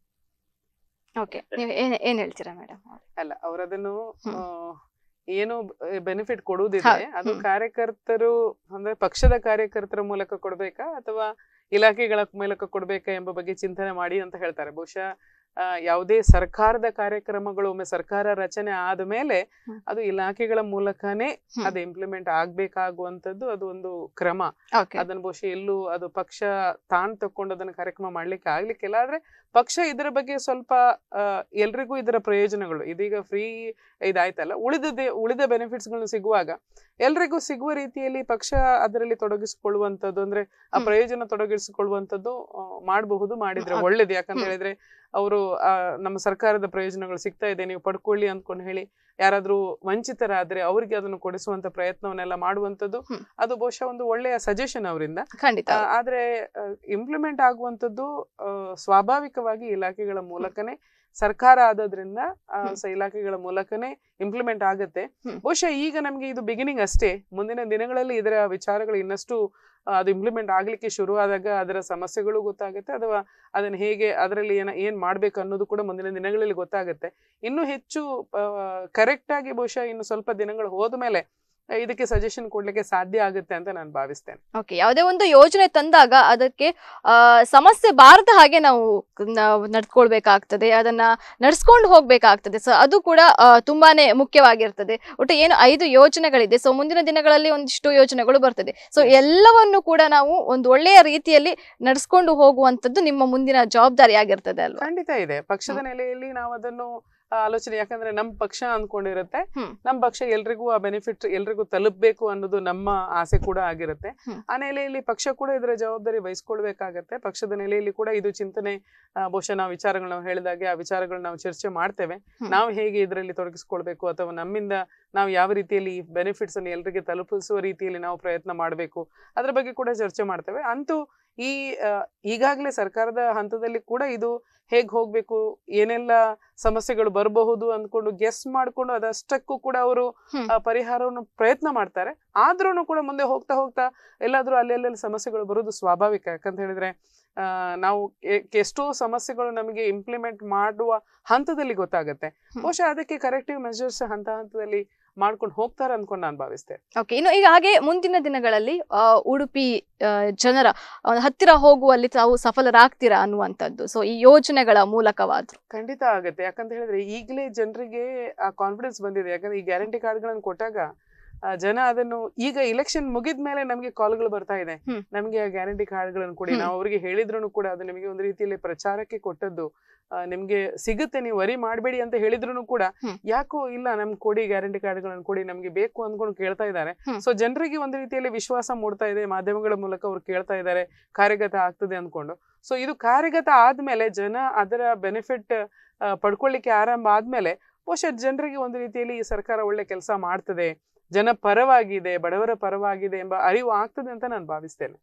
[SPEAKER 1] ಓಕೆ ನೀವು ಏನ್ ಏನ್ ಹೇಳ್ತೀರಾ ಮೇಡಮ್
[SPEAKER 2] ಅಲ್ಲ ಅವರದನ್ನು
[SPEAKER 1] ಹ್ಮ್.
[SPEAKER 2] ಆ, ಏನು ಬೆನಿಫಿಟ್ ಕೊಡುವುದಿದೆ
[SPEAKER 1] ಹೌದು.
[SPEAKER 2] ಅದು
[SPEAKER 1] ಹ್ಮ್.
[SPEAKER 2] ಕಾರ್ಯಕರ್ತರು ಅಂದ್ರೆ ಪಕ್ಷದ ಕಾರ್ಯಕರ್ತರ ಮೂಲಕ ಕೊಡ್ಬೇಕಾ ಅಥವಾ ಇಲಾಖೆಗಳ ಮೂಲಕ ಕೊಡ್ಬೇಕಾ ಎಂಬ ಬಗ್ಗೆ ಚಿಂತನೆ ಮಾಡಿ ಅಂತ ಹೇಳ್ತಾರೆ ಬಹುಶಃ ಆ, ಯಾವುದೇ ಸರ್ಕಾರದ ಕಾರ್ಯಕ್ರಮಗಳು ಒಮ್ಮೆ ಸರ್ಕಾರ ರಚನೆ ಆದ ಮೇಲೆ
[SPEAKER 1] ಹ್ಮ್.
[SPEAKER 2] ಅದು ಇಲಾಖೆಗಳ ಮೂಲಕನೇ
[SPEAKER 1] ಹ್ಮ್.
[SPEAKER 2] ಅದು ಇಂಪ್ಲಿಮೆಂಟ್ ಆಗ್ಬೇಕಾಗುವಂತದ್ದು ಅದು ಒಂದು ಕ್ರಮ
[SPEAKER 1] ಓಕೆ
[SPEAKER 2] ಅದನ್ನ ಬಹುಶಃ ಎಲ್ಲೂ ಅದು ಪಕ್ಷ ತಾನ್ ತಕೊಂಡು ಅದನ್ನ ಕಾರ್ಯಕ್ರಮ ಮಾಡ್ಲಿಕ್ಕೆ ಆಗ್ಲಿಕ್ಕಿಲ್ಲ ಆದ್ರೆ ಪಕ್ಷ ಇದರ ಬಗ್ಗೆ ಸ್ವಲ್ಪ ಆ, ಎಲ್ರಿಗೂ ಇದರ ಪ್ರಯೋಜನಗಳು ಇದೀಗ ಫ್ರೀ ಇದಾಯ್ತಲ್ಲ ಉಳಿದದೆ ಉಳಿದ ಬೆನಿಫಿಟ್ಸ್ ಗಳು ಸಿಗುವಾಗ ಎಲ್ರಿಗೂ ಸಿಗುವ ರೀತಿಯಲ್ಲಿ ಪಕ್ಷ ಅದರಲ್ಲಿ ತೊಡಗಿಸಿಕೊಳ್ಳುವಂತದ್ದು ಅಂದ್ರೆ ಆ
[SPEAKER 1] ಹ್ಮ್.
[SPEAKER 2] ಪ್ರಯೋಜನ ತೊಡಗಿಸಿಕೊಳ್ಳುವಂತದ್ದು ಆ, ಮಾಡಬಹುದು ಮಾಡಿದ್ರೆ
[SPEAKER 1] ಹ್ಮ್.
[SPEAKER 2] ಒಳ್ಳೇದು ಯಾಕಂತ
[SPEAKER 1] ಹ್ಮ್.
[SPEAKER 2] ಹೇಳಿದ್ರೆ ಅವರು ನಮ್ಮ ಸರ್ಕಾರದ ಪ್ರಯೋಜನಗಳು ಸಿಗ್ತಾ ಇದೆ ನೀವು ಪಡ್ಕೊಳ್ಳಿ ಅಂದ್ಕೊಂಡು ಹೇಳಿ ಯಾರಾದ್ರೂ ವಂಚಿತರಾದ್ರೆ ಅವರಿಗೆ ಅದನ್ನು ಕೊಡಿಸುವಂತ ಪ್ರಯತ್ನವನ್ನೆಲ್ಲ ಮಾಡುವಂತದ್ದು
[SPEAKER 1] ಹ್ಮ್.
[SPEAKER 2] ಅದು ಬಹುಶಃ ಒಂದು ಒಳ್ಳೆಯ ಸಜೆಷನ್ ಅವರಿಂದ
[SPEAKER 1] ಖಂಡಿತ
[SPEAKER 2] ಆ, ಆದ್ರೆ ಇಂಪ್ಲಿಮೆಂಟ್ ಆಗುವಂತದ್ದು ಆ, ಸ್ವಾಭಾವಿಕವಾಗಿ ಇಲಾಖೆಗಳ ಮೂಲಕನೇ ಸರ್ಕಾರ ಆದದ್ರಿಂದ ಆ,
[SPEAKER 1] ಹ್ಮ್.
[SPEAKER 2] ಸ ಇಲಾಖೆಗಳ ಮೂಲಕನೇ ಇಂಪ್ಲಿಮೆಂಟ್ ಆಗುತ್ತೆ
[SPEAKER 1] ಹ್ಮ್.
[SPEAKER 2] ಬಹುಶಃ ಈಗ ನಮ್ಗೆ ಇದು ಬಿಗಿನಿಂಗ್ ಅಷ್ಟೇ ಮುಂದಿನ ದಿನಗಳಲ್ಲಿ ಇದರ ವಿಚಾರಗಳು ಇನ್ನಷ್ಟು ಆ, ಅದು ಇಂಪ್ಲಿಮೆಂಟ್ ಆಗ್ಲಿಕ್ಕೆ ಶುರುವಾದಾಗ ಅದರ ಸಮಸ್ಯೆಗಳು ಗೊತ್ತಾಗುತ್ತೆ ಅಥವಾ ಅದನ್ನ ಹೇಗೆ ಅದರಲ್ಲಿ ಏನ ಏನ್ ಮಾಡ್ಬೇಕು ಅನ್ನೋದು ಕೂಡ ಮುಂದಿನ ದಿನಗಳಲ್ಲಿ ಗೊತ್ತಾಗುತ್ತೆ ಇನ್ನು ಹೆಚ್ಚು ಕರೆಕ್ಟ್ ಆಗಿ ಬಹುಶಃ ಇನ್ನು ಸ್ವಲ್ಪ ದಿನಗಳು ಹೋದ್ಮೇಲೆ ಆ, ಇದಕ್ಕೆ ಸಜೆಷನ್ ಕೊಡ್ಲಿಕ್ಕೆ ಸಾಧ್ಯ ಆಗುತ್ತೆ ಅಂತ ನಾನು ಭಾವಿಸ್ತೇನೆ
[SPEAKER 1] ಓಕೆ ಯಾವುದೇ ಒಂದು ಯೋಜನೆ ತಂದಾಗ ಅದಕ್ಕೆ ಆ, ಸಮಸ್ಯೆ ಬಾರದ ಹಾಗೆ ನಾವು ನಾವು ನಡ್ಕೊಳ್ಬೇಕಾಗ್ತದೆ ಅದನ್ನ ನಡ್ಸ್ಕೊಂಡು ಹೋಗ್ಬೇಕಾಗ್ತದೆ ಸೊ ಅದು ಕೂಡ ಆ, ತುಂಬಾನೇ ಮುಖ್ಯವಾಗಿರ್ತದೆ ಒಟ್ಟು ಏನು ಐದು ಯೋಜನೆಗಳಿದೆ ಸೊ ಮುಂದಿನ ದಿನಗಳಲ್ಲಿ ಒಂದಿಷ್ಟು ಯೋಜನೆಗಳು ಬರ್ತದೆ ಸೊ ಎಲ್ಲವನ್ನು ಕೂಡ ನಾವು ಒಂದು ಒಳ್ಳೆಯ ರೀತಿಯಲ್ಲಿ ನಡ್ಸ್ಕೊಂಡು ಹೋಗುವಂತದ್ದು ನಿಮ್ಮ ಮುಂದಿನ ಜವಾಬ್ದಾರಿ ಆಗಿರ್ತದೆ ಅಲ್ವಾ
[SPEAKER 2] ಖಂಡಿತ ಇದೆ ಪಕ್ಷದ ನೆಲೆಯಲ್ಲಿ ನಾವು ಅದನ್ನು ಆ, ಆಲೋಚನೆ ಯಾಕಂದ್ರೆ ನಮ್ ಪಕ್ಷ ಅನ್ಕೊಂಡಿರುತ್ತೆ
[SPEAKER 1] ಹ್ಮ್.
[SPEAKER 2] ನಮ್ ಪಕ್ಷ ಎಲ್ರಿಗೂ ಆ ಬೆನಿಫಿಟ್ ಎಲ್ರಿಗೂ ತಲುಪಬೇಕು ಅನ್ನೋದು ನಮ್ಮ ಆಸೆ ಕೂಡ ಆಗಿರುತ್ತೆ
[SPEAKER 1] ಹ್ಮ್.
[SPEAKER 2] ಆ ನೆಲೆಯಲ್ಲಿ ಪಕ್ಷ ಕೂಡ ಇದರ ಜವಾಬ್ದಾರಿ ವಹಿಸ್ಕೊಳ್ಬೇಕಾಗತ್ತೆ ಪಕ್ಷದ ನೆಲೆಯಲ್ಲಿ ಕೂಡ ಇದು ಚಿಂತನೆ ಆ, ಬಹುಶಃ ನಾವು ವಿಚಾರಗಳು ನಾವು ಹೇಳಿದಾಗೆ ಆ ವಿಚಾರಗಳು ನಾವು ಚರ್ಚೆ ಮಾಡ್ತೇವೆ
[SPEAKER 1] ಹ್ಮ್.
[SPEAKER 2] ನಾವು ಹೇಗೆ ಇದರಲ್ಲಿ ತೊಡಗಿಸ್ಕೊಳ್ಬೇಕು ಅಥವಾ ನಮ್ಮಿಂದ ನಾವು ಯಾವ ರೀತಿಯಲ್ಲಿ ಬೆನಿಫಿಟ್ಸ್ ಅನ್ನು ಎಲ್ರಿಗೆ ತಲುಪಿಸುವ ರೀತಿಯಲ್ಲಿ ನಾವು ಪ್ರಯತ್ನ ಮಾಡಬೇಕು ಅದ್ರ ಬಗ್ಗೆ ಕೂಡ ಚರ್ಚೆ ಮಾಡ್ತೇವೆ ಅಂತೂ ಈ ಆ, ಈಗಾಗಲೇ ಸರ್ಕಾರದ ಹಂತದಲ್ಲಿ ಕೂಡ ಇದು ಹೇಗ್ ಹೋಗ್ಬೇಕು ಏನೆಲ್ಲ ಸಮಸ್ಯೆಗಳು ಬರಬಹುದು ಅಂದ್ಕೊಂಡು ಗೆಸ್ ಮಾಡ್ಕೊಂಡು ಅದಷ್ಟಕ್ಕೂ ಕೂಡ ಅವರು
[SPEAKER 1] ಹ್ಮ್.
[SPEAKER 2] ಪರಿಹಾರವನ್ನು ಪ್ರಯತ್ನ ಮಾಡ್ತಾರೆ ಆದ್ರೂ ಕೂಡ ಮುಂದೆ ಹೋಗ್ತಾ ಹೋಗ್ತಾ ಎಲ್ಲಾದ್ರೂ ಅಲ್ಲೆಲ್ಲೆಲ್ಲಿ ಸಮಸ್ಯೆಗಳು ಬರೋದು ಸ್ವಾಭಾವಿಕ ಯಾಕಂತ ಹೇಳಿದ್ರೆ ಆ, ನಾವು ಎ- ಎಷ್ಟೋ ಸಮಸ್ಯೆಗಳು ನಮಗೆ ಇಂಪ್ಲಿಮೆಂಟ್ ಮಾಡುವ ಹಂತದಲ್ಲಿ ಗೊತ್ತಾಗತ್ತೆ
[SPEAKER 1] ಹ್ಮ್.
[SPEAKER 2] ಬಹುಶಃ ಅದಕ್ಕೆ ಕರೆಕ್ಟಿವ್ ಮೆಜರ್ಸ್ ಹಂತ ಹಂತದಲ್ಲಿ ಮಾಡ್ಕೊಂಡು ಹೋಗ್ತಾರೆ ಅನ್ಕೊಂಡು ನಾನು ಭಾವಿಸ್ತೇನೆ
[SPEAKER 1] ಓಕೆ ಇನ್ನು ಈಗ ಹಾಗೆ ಮುಂದಿನ ದಿನಗಳಲ್ಲಿ ಆ, ಉಡುಪಿ ಆ, ಜನರ ಆ, ಹತ್ತಿರ ಹೋಗುವಲ್ಲಿ ತಾವು ಸಫಲರಾಗ್ತೀರಾ ಅನ್ನುವಂಥದ್ದು ಸೊ ಈ ಯೋಜನೆಗಳ ಮೂಲಕವಾದ್ರು
[SPEAKER 2] ಖಂಡಿತ ಆಗತ್ತೆ ಯಾಕಂತ ಹೇಳಿದ್ರೆ ಈಗಲೇ ಜನರಿಗೆ ಆ ಕಾನ್ಫಿಡೆನ್ಸ್ ಬಂದಿದೆ ಯಾಕಂದ್ರೆ ಈ ಗ್ಯಾರಂಟಿ ಕಾರ್ಡ್ಗಳನ್ನು ಕೊಟ್ಟಾಗ ಆ, ಜನ ಅದನ್ನು ಈಗ ಇಲೆಕ್ಷನ್ ಮುಗಿದ ಮೇಲೆ ನಮಗೆ ಕಾಲ್ಗಳು ಬರ್ತಾ ಇದೆ
[SPEAKER 1] ಹ್ಮ್.
[SPEAKER 2] ನಮಗೆ ಆ ಗ್ಯಾರಂಟಿ ಕಾರ್ಡ್ಗಳನ್ನು ಕೊಡಿ
[SPEAKER 1] ಹ್ಮ್.
[SPEAKER 2] ನಾವು ಅವರಿಗೆ ಹೇಳಿದ್ರು ಕೂಡ ಅದು ನಿಮಗೆ ಒಂದು ರೀತಿಯಲ್ಲಿ ಪ್ರಚಾರಕ್ಕೆ ಕೊಟ್ಟದ್ದು ಆ, ನಿಮ್ಗೆ ಸಿಗುತ್ತೆ ನೀವು ವರಿ ಮಾಡಬೇಡಿ ಅಂತ ಹೇಳಿದ್ರು ಕೂಡ
[SPEAKER 1] ಹ್ಮ್.
[SPEAKER 2] ಯಾಕೋ ಇಲ್ಲ ನಮ್ಗೆ ಕೊಡಿ ಗ್ಯಾರಂಟಿ ಕಾರ್ಡ್ಗಳನ್ನು ಕೊಡಿ ನಮ್ಗೆ ಬೇಕು ಅಂದ್ಕೊಂಡು ಕೇಳ್ತಾ ಇದ್ದಾರೆ
[SPEAKER 1] ಹ್ಮ್.
[SPEAKER 2] ಸೊ ಜನರಿಗೆ ಒಂದು ರೀತಿಯಲ್ಲಿ ವಿಶ್ವಾಸ ಮೂಡ್ತಾ ಇದೆ ಮಾಧ್ಯಮಗಳ ಮೂಲಕ ಅವ್ರು ಕೇಳ್ತಾ ಇದ್ದಾರೆ ಕಾರ್ಯಗತ ಆಗ್ತದೆ ಅಂದ್ಕೊಂಡು ಸೊ ಇದು ಕಾರ್ಯಗತ ಆದ್ಮೇಲೆ ಜನ ಅದರ ಬೆನಿಫಿಟ್ ಪಡ್ಕೊಳ್ಳಿಕ್ಕೆ ಆರಂಭ ಆದ್ಮೇಲೆ ಬಹುಶಃ ಜನರಿಗೆ ಒಂದು ರೀತಿಯಲ್ಲಿ ಈ ಸರ್ಕಾರ ಒಳ್ಳೆ ಕೆಲಸ ಮಾಡ್ತದೆ ಜನ ಪರವಾಗಿದೆ ಬಡವರ ಪರವಾಗಿದೆ ಎಂಬ ಅರಿವು ಆಗ್ತದೆ ಅಂತ ನಾನು ಭಾವಿಸ್ತೇನೆ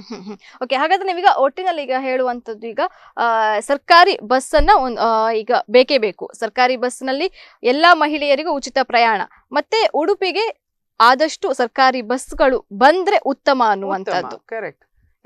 [SPEAKER 1] ಓಕೆ ಹಾಗಾದ್ರೆ ನೀವೀಗ ಒಟ್ಟಿನಲ್ಲಿ ಈಗ ಹೇಳುವಂತದ್ದು ಈಗ ಆ, ಸರ್ಕಾರಿ ಬಸ್ ಅನ್ನ ಒಂದ್ ಆ, ಈಗ ಬೇಕೇ ಬೇಕು ಸರ್ಕಾರಿ ಬಸ್ನಲ್ಲಿ ಎಲ್ಲಾ ಮಹಿಳೆಯರಿಗೂ ಉಚಿತ ಪ್ರಯಾಣ ಮತ್ತೆ ಉಡುಪಿಗೆ ಆದಷ್ಟು ಸರ್ಕಾರಿ ಬಸ್ಗಳು ಬಂದ್ರೆ ಉತ್ತಮ ಅನ್ನುವಂಥದ್ದು
[SPEAKER 2] ಕರೆಕ್ಟ್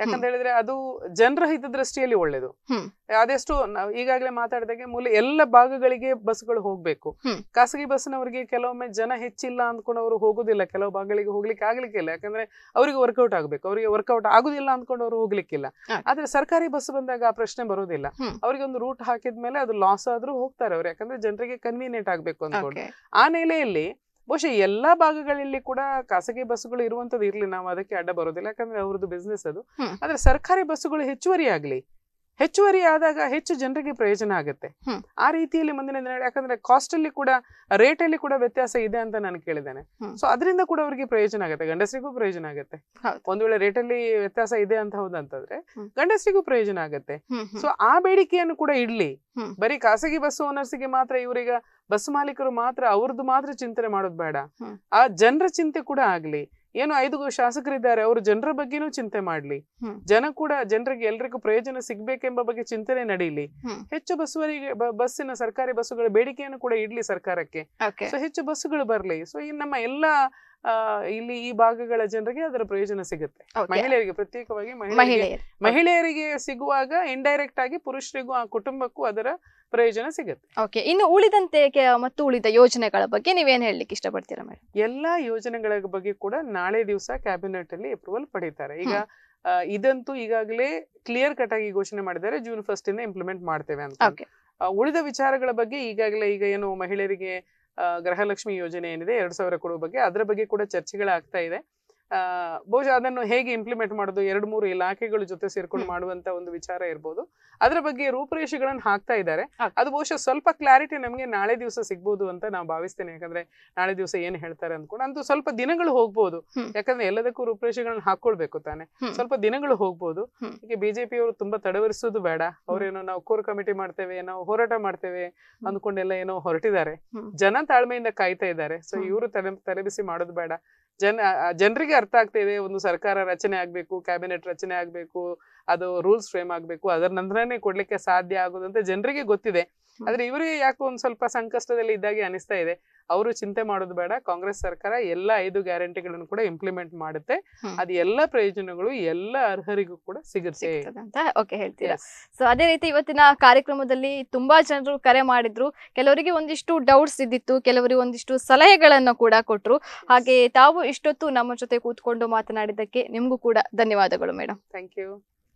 [SPEAKER 2] ಯಾಕಂತ ಹೇಳಿದ್ರೆ ಅದು ಜನರ ಹಿತದೃಷ್ಟಿಯಲ್ಲಿ ಒಳ್ಳೇದು
[SPEAKER 1] ಹ್ಮ್.
[SPEAKER 2] ಅದೆಷ್ಟು ನಾವು ಈಗಾಗಲೇ ಮಾತಾಡಿದಾಗೆ ಮೂಲ ಎಲ್ಲ ಭಾಗಗಳಿಗೆ ಬಸ್ಗಳು ಹೋಗ್ಬೇಕು
[SPEAKER 1] ಹ್ಮ್.
[SPEAKER 2] ಖಾಸಗಿ ಬಸ್ನವರಿಗೆ ಕೆಲವೊಮ್ಮೆ ಜನ ಹೆಚ್ಚಿಲ್ಲ ಅಂದ್ಕೊಂಡು ಅವರು ಹೋಗುದಿಲ್ಲ ಕೆಲವು ಭಾಗಗಳಿಗೆ ಹೋಗ್ಲಿಕ್ಕೆ ಆಗ್ಲಿಕ್ಕಿಲ್ಲ ಯಾಕಂದ್ರೆ ಅವರಿಗೆ ವರ್ಕೌಟ್ ಆಗ್ಬೇಕು ಅವರಿಗೆ ವರ್ಕೌಟ್ ಆಗುದಿಲ್ಲ ಅಂದ್ಕೊಂಡು ಅವರು ಹೋಗ್ಲಿಕ್ಕಿಲ್ಲ
[SPEAKER 1] Okay.
[SPEAKER 2] ಆದ್ರೆ ಸರ್ಕಾರಿ ಬಸ್ ಬಂದಾಗ ಆ ಪ್ರಶ್ನೆ ಬರೋದಿಲ್ಲ
[SPEAKER 1] ಹ್ಮ್.
[SPEAKER 2] ಅವರಿಗೆ ಒಂದು ರೂಟ್ ಹಾಕಿದ್ಮೇಲೆ ಅದು ಲಾಸ್ ಆದ್ರೂ ಹೋಗ್ತಾರೆ ಅವ್ರು ಯಾಕಂದ್ರೆ ಜನರಿಗೆ ಕನ್ವೀನಿಯಂಟ್ ಆಗ್ಬೇಕು ಅಂದ್ಕೊಂಡು
[SPEAKER 1] ಓಕೆ
[SPEAKER 2] ಆ ನೆಲೆಯಲ್ಲಿ ಬಹುಶಃ ಎಲ್ಲಾ ಭಾಗಗಳಲ್ಲಿ ಕೂಡ ಖಾಸಗಿ ಬಸ್ಸುಗಳು ಇರುವಂತದ್ದು ಇರ್ಲಿ ನಾವು ಅದಕ್ಕೆ ಅಡ್ಡ ಬರೋದಿಲ್ಲ ಯಾಕಂದ್ರೆ ಅವ್ರದ್ದು ಬಿಸ್ನೆಸ್ ಅದು
[SPEAKER 1] ಹ್ಮ್.
[SPEAKER 2] ಆದ್ರೆ ಸರ್ಕಾರಿ ಬಸ್ಸುಗಳು ಹೆಚ್ಚುವರಿ ಆಗ್ಲಿ ಹೆಚ್ಚುವರಿ ಆದಾಗ ಹೆಚ್ಚು ಜನರಿಗೆ ಪ್ರಯೋಜನ ಆಗುತ್ತೆ
[SPEAKER 1] ಹ್ಮ್.
[SPEAKER 2] ಆ ರೀತಿಯಲ್ಲಿ ಮುಂದಿನ ದಿನ ಯಾಕಂದ್ರೆ ಕಾಸ್ಟ್ ಅಲ್ಲಿ ಕೂಡ ರೇಟ್ ಅಲ್ಲಿ ಕೂಡ ವ್ಯತ್ಯಾಸ ಇದೆ ಅಂತ ನಾನು ಕೇಳಿದ್ದೇನೆ
[SPEAKER 1] ಹ್ಮ್.
[SPEAKER 2] ಸೊ ಅದರಿಂದ ಕೂಡ ಅವರಿಗೆ ಪ್ರಯೋಜನ ಆಗುತ್ತೆ ಗಂಡಸರಿಗೂ ಪ್ರಯೋಜನ ಆಗುತ್ತೆ
[SPEAKER 1] ಹೌದು.
[SPEAKER 2] ಒಂದ್ ವೇಳೆ ರೇಟ್ ಅಲ್ಲಿ ವ್ಯತ್ಯಾಸ ಇದೆ ಅಂತ ಹೌದಂತಂದ್ರೆ
[SPEAKER 1] ಹ್ಮ್.
[SPEAKER 2] ಗಂಡಸರಿಗೂ ಪ್ರಯೋಜನ ಆಗುತ್ತೆ
[SPEAKER 1] ಹ್ಮ್ ಹ್ಮ್
[SPEAKER 2] ಸೊ ಆ ಬೇಡಿಕೆಯನ್ನು ಕೂಡ ಇಡ್ಲಿ
[SPEAKER 1] ಹ್ಮ್.
[SPEAKER 2] ಬರೀ ಖಾಸಗಿ ಬಸ್ ಓನರ್ಸ್ಗೆ ಮಾತ್ರ ಇವರೀಗ ಬಸ್ ಮಾಲೀಕರು ಮಾತ್ರ ಅವ್ರದ್ದು ಮಾತ್ರ ಚಿಂತನೆ ಮಾಡೋದು ಬೇಡ
[SPEAKER 1] ಹ್ಮ್.
[SPEAKER 2] ಆ ಜನರ ಚಿಂತೆ ಕೂಡ ಆಗ್ಲಿ ಏನು ಐದು ಶಾಸಕರಿದ್ದಾರೆ ಅವರು ಜನರ ಬಗ್ಗೆನೂ ಚಿಂತೆ ಮಾಡ್ಲಿ
[SPEAKER 1] ಹ್ಮ್.
[SPEAKER 2] ಜನ ಕೂಡ ಜನರಿಗೆ ಎಲ್ರಿಗೂ ಪ್ರಯೋಜನ ಸಿಗ್ಬೇಕೆಂಬ ಬಗ್ಗೆ ಚಿಂತನೆ ನಡೀಲಿ
[SPEAKER 1] ಹ್ಮ್.
[SPEAKER 2] ಹೆಚ್ಚು ಬಸ್ಸುವರಿಗೆ ಬ- ಬಸ್ಸಿನ ಸರ್ಕಾರಿ ಬಸ್ಸುಗಳ ಬೇಡಿಕೆಯನ್ನು ಕೂಡ ಇಡ್ಲಿ ಸರ್ಕಾರಕ್ಕೆ
[SPEAKER 1] ಓಕೆ
[SPEAKER 2] ಸೊ ಹೆಚ್ಚು ಬಸ್ಸುಗಳು ಬರ್ಲಿ ಸೊ ಈ ನಮ್ಮ ಎಲ್ಲ ಆ, ಇಲ್ಲಿ ಈ ಭಾಗಗಳ ಜನರಿಗೆ ಅದರ ಪ್ರಯೋಜನ ಸಿಗುತ್ತೆ
[SPEAKER 1] ಓಕೆ
[SPEAKER 2] ಮಹಿಳೆಯರಿಗೆ ಪ್ರತ್ಯೇಕವಾಗಿ ಮಹಿಳೆಯರಿಗೆ
[SPEAKER 1] ಮಹಿಳೆಯರು
[SPEAKER 2] ಮಹಿಳೆಯರಿಗೆ ಸಿಗುವಾಗ ಇಂಡೈರೆಕ್ಟ್ ಆಗಿ ಪುರುಷರಿಗೂ ಆ ಕುಟುಂಬಕ್ಕೂ ಅದರ ಪ್ರಯೋಜನ ಸಿಗುತ್ತೆ
[SPEAKER 1] ಓಕೆ ಇನ್ನು ಉಳಿದಂತೆ ಕೆ- ಮತ್ತು ಉಳಿದ ಯೋಜನೆಗಳ ಬಗ್ಗೆ ನೀವೇನ್ ಹೇಳಲಿಕ್ಕೆ ಇಷ್ಟಪಡ್ತೀರಾ ಮೇಡಮ್
[SPEAKER 2] ಎಲ್ಲಾ ಯೋಜನೆಗಳ ಬಗ್ಗೆ ಕೂಡ ನಾಳೆ ದಿವಸ ಕ್ಯಾಬಿನೆಟ್ ಅಲ್ಲಿ ಅಪ್ರೂವಲ್ ಪಡೀತಾರೆ ಈಗ ಆ, ಇದಂತೂ ಈಗಾಗಲೇ ಕ್ಲಿಯರ್ ಕಟ್ ಆಗಿ ಘೋಷಣೆ ಮಾಡಿದ್ದಾರೆ ಜೂನ್ ಫಸ್ಟ್ ಇಂದ ಇಂಪ್ಲಿಮೆಂಟ್ ಮಾಡ್ತೇವೆ ಅಂತ
[SPEAKER 1] ಓಕೆ
[SPEAKER 2] ಆ, ಉಳಿದ ವಿಚಾರಗಳ ಬಗ್ಗೆ ಈಗಾಗಲೇ ಈಗ ಏನು ಮಹಿಳೆಯರಿಗೆ ಆ, ಗೃಹಲಕ್ಷ್ಮಿ ಯೋಜನೆ ಏನಿದೆ ಎರಡ್ ಸಾವಿರ ಕೊಡುವ ಬಗ್ಗೆ ಅದರ ಬಗ್ಗೆ ಕೂಡ ಚರ್ಚೆಗಳಾಗ್ತಾ ಇದೆ ಆ, ಬಹುಶಃ ಅದನ್ನು ಹೇಗೆ ಇಂಪ್ಲಿಮೆಂಟ್ ಮಾಡೋದು ಎರಡು ಮೂರು ಇಲಾಖೆಗಳ ಜೊತೆ ಸೇರ್ಕೊಂಡು
[SPEAKER 1] ಹ್ಮ್.
[SPEAKER 2] ಮಾಡುವಂತ ಒಂದು ವಿಚಾರ ಇರ್ಬೋದು ಅದರ ಬಗ್ಗೆ ರೂಪುರೇಷೆಗಳನ್ನು ಹಾಕ್ತಾ ಇದ್ದಾರೆ
[SPEAKER 1] Okay.
[SPEAKER 2] ಅದು ಬಹುಶಃ ಸ್ವಲ್ಪ ಕ್ಲಾರಿಟಿ ನಮಗೆ ನಾಳೆ ದಿವಸ ಸಿಗ್ಬೋದು ಅಂತ ನಾವು ಭಾವಿಸ್ತೇನೆ ಯಾಕಂದ್ರೆ ನಾಳೆ ದಿವಸ ಏನ್ ಹೇಳ್ತಾರೆ ಅಂದ್ಕೊಂಡು ಅಂತೂ ಸ್ವಲ್ಪ ದಿನಗಳು ಹೋಗ್ಬೋದು
[SPEAKER 1] ಹ್ಮ್.
[SPEAKER 2] ಯಾಕಂದ್ರೆ ಎಲ್ಲದಕ್ಕೂ ರೂಪುರೇಷೆಗಳನ್ನ ಹಾಕೊಳ್ಬೇಕು ತಾನೆ
[SPEAKER 1] ಹ್ಮ್.
[SPEAKER 2] ಸ್ವಲ್ಪ ದಿನಗಳು ಹೋಗ್ಬೋದು
[SPEAKER 1] ಹ್ಮ್.
[SPEAKER 2] ಈಗ ಬಿಜೆಪಿ ಅವರು ತುಂಬಾ ತಡವರಿಸೋದು ಬೇಡ ಅವ್ರೇನೋ ನಾವು ಕೋರ್ ಕಮಿಟಿ ಮಾಡ್ತೇವೆ ನಾವು ಹೋರಾಟ ಮಾಡ್ತೇವೆ ಅಂದ್ಕೊಂಡೆಲ್ಲ ಏನೋ ಹೊರಟಿದ್ದಾರೆ
[SPEAKER 1] ಹ್ಮ್.
[SPEAKER 2] ಜನ ತಾಳ್ಮೆಯಿಂದ ಕಾಯ್ತಾ ಇದ್ದಾರೆ ಸೊ
[SPEAKER 1] ಹ್ಮ್.
[SPEAKER 2] ಇವರು ತಲೆ ತಲೆಬಿಸಿ ಮಾಡೋದು ಬೇಡ ಜನ ಆ, ಜನರಿಗೆ ಅರ್ಥ ಆಗ್ತಿದೆ ಒಂದು ಸರ್ಕಾರ ರಚನೆ ಆಗ್ಬೇಕು ಕ್ಯಾಬಿನೆಟ್ ರಚನೆ ಆಗ್ಬೇಕು ಅದು ರೂಲ್ಸ್ ಫ್ರೇಮ್ ಆಗ್ಬೇಕು ಅದರ ನಂತರನೇ ಕೊಡ್ಲಿಕ್ಕೆ ಸಾಧ್ಯ ಆಗೋದು ಅಂತ ಜನರಿಗೆ ಗೊತ್ತಿದೆ ಆದ್ರೆ ಇವರಿಗೆ ಯಾಕೋ ಒಂದ್ ಸ್ವಲ್ಪ ಸಂಕಷ್ಟದಲ್ಲಿ ಇದ್ದಾಗೆ ಅನಿಸ್ತಾ ಇದೆ ಅವರು ಚಿಂತೆ ಮಾಡೋದು ಬೇಡ ಕಾಂಗ್ರೆಸ್ ಸರ್ಕಾರ ಎಲ್ಲ ಐದು ಗ್ಯಾರಂಟಿಗಳನ್ನು ಕೂಡ ಇಂಪ್ಲಿಮೆಂಟ್ ಮಾಡುತ್ತೆ
[SPEAKER 1] ಹ್ಮ್.
[SPEAKER 2] ಅದು ಎಲ್ಲ ಪ್ರಯೋಜನಗಳು ಎಲ್ಲ ಅರ್ಹರಿಗೂ ಕೂಡ ಸಿಗುತ್ತೆ
[SPEAKER 1] ಸಿಗ್ತದೆ ಅಂತ ಓಕೆ ಹೇಳ್ತೀರಾ
[SPEAKER 2] Yes.
[SPEAKER 1] ಸೊ ಅದೇ ರೀತಿ ಇವತ್ತಿನ ಕಾರ್ಯಕ್ರಮದಲ್ಲಿ ತುಂಬಾ ಜನರು ಕರೆ ಮಾಡಿದ್ರು ಕೆಲವರಿಗೆ ಒಂದಿಷ್ಟು ಡೌಟ್ಸ್ ಇದ್ದಿತ್ತು ಕೆಲವರಿಗೆ ಒಂದಿಷ್ಟು ಸಲಹೆಗಳನ್ನು ಕೂಡ ಕೊಟ್ರು ಹಾಗೆ ತಾವು ಇಷ್ಟೊತ್ತು ನಮ್ಮ ಜೊತೆ ಕೂತ್ಕೊಂಡು ಮಾತನಾಡಿದ್ದಕ್ಕೆ ನಿಮಗೂ ಕೂಡ ಧನ್ಯವಾದಗಳು ಮೇಡಮ್
[SPEAKER 2] ಥ್ಯಾಂಕ್ ಯು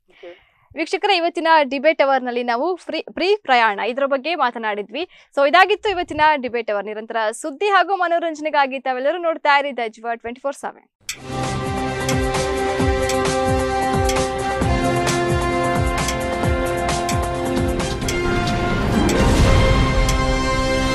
[SPEAKER 1] ವೀಕ್ಷಕರ ಇವತ್ತಿನ ಡಿಬೇಟ್ ಅವರ್ನಲ್ಲಿ ನಾವು ಫ್ರೀ ಫ್ರೀ ಪ್ರಯಾಣ ಇದರ ಬಗ್ಗೆ ಮಾತನಾಡಿದ್ವಿ ಸೊ ಇದಾಗಿತ್ತು ಇವತ್ತಿನ ಡಿಬೇಟ್ ಅವರ್ ನಿರಂತರ ಸುದ್ದಿ ಹಾಗೂ ಮನೋರಂಜನೆಗಾಗಿ ತಾವೆಲ್ಲರೂ ನೋಡ್ತಾ ಇರಿ ದಜ್ವ ಟ್ವೆಂಟಿ ಫೋರ್ ಸೆವೆನ್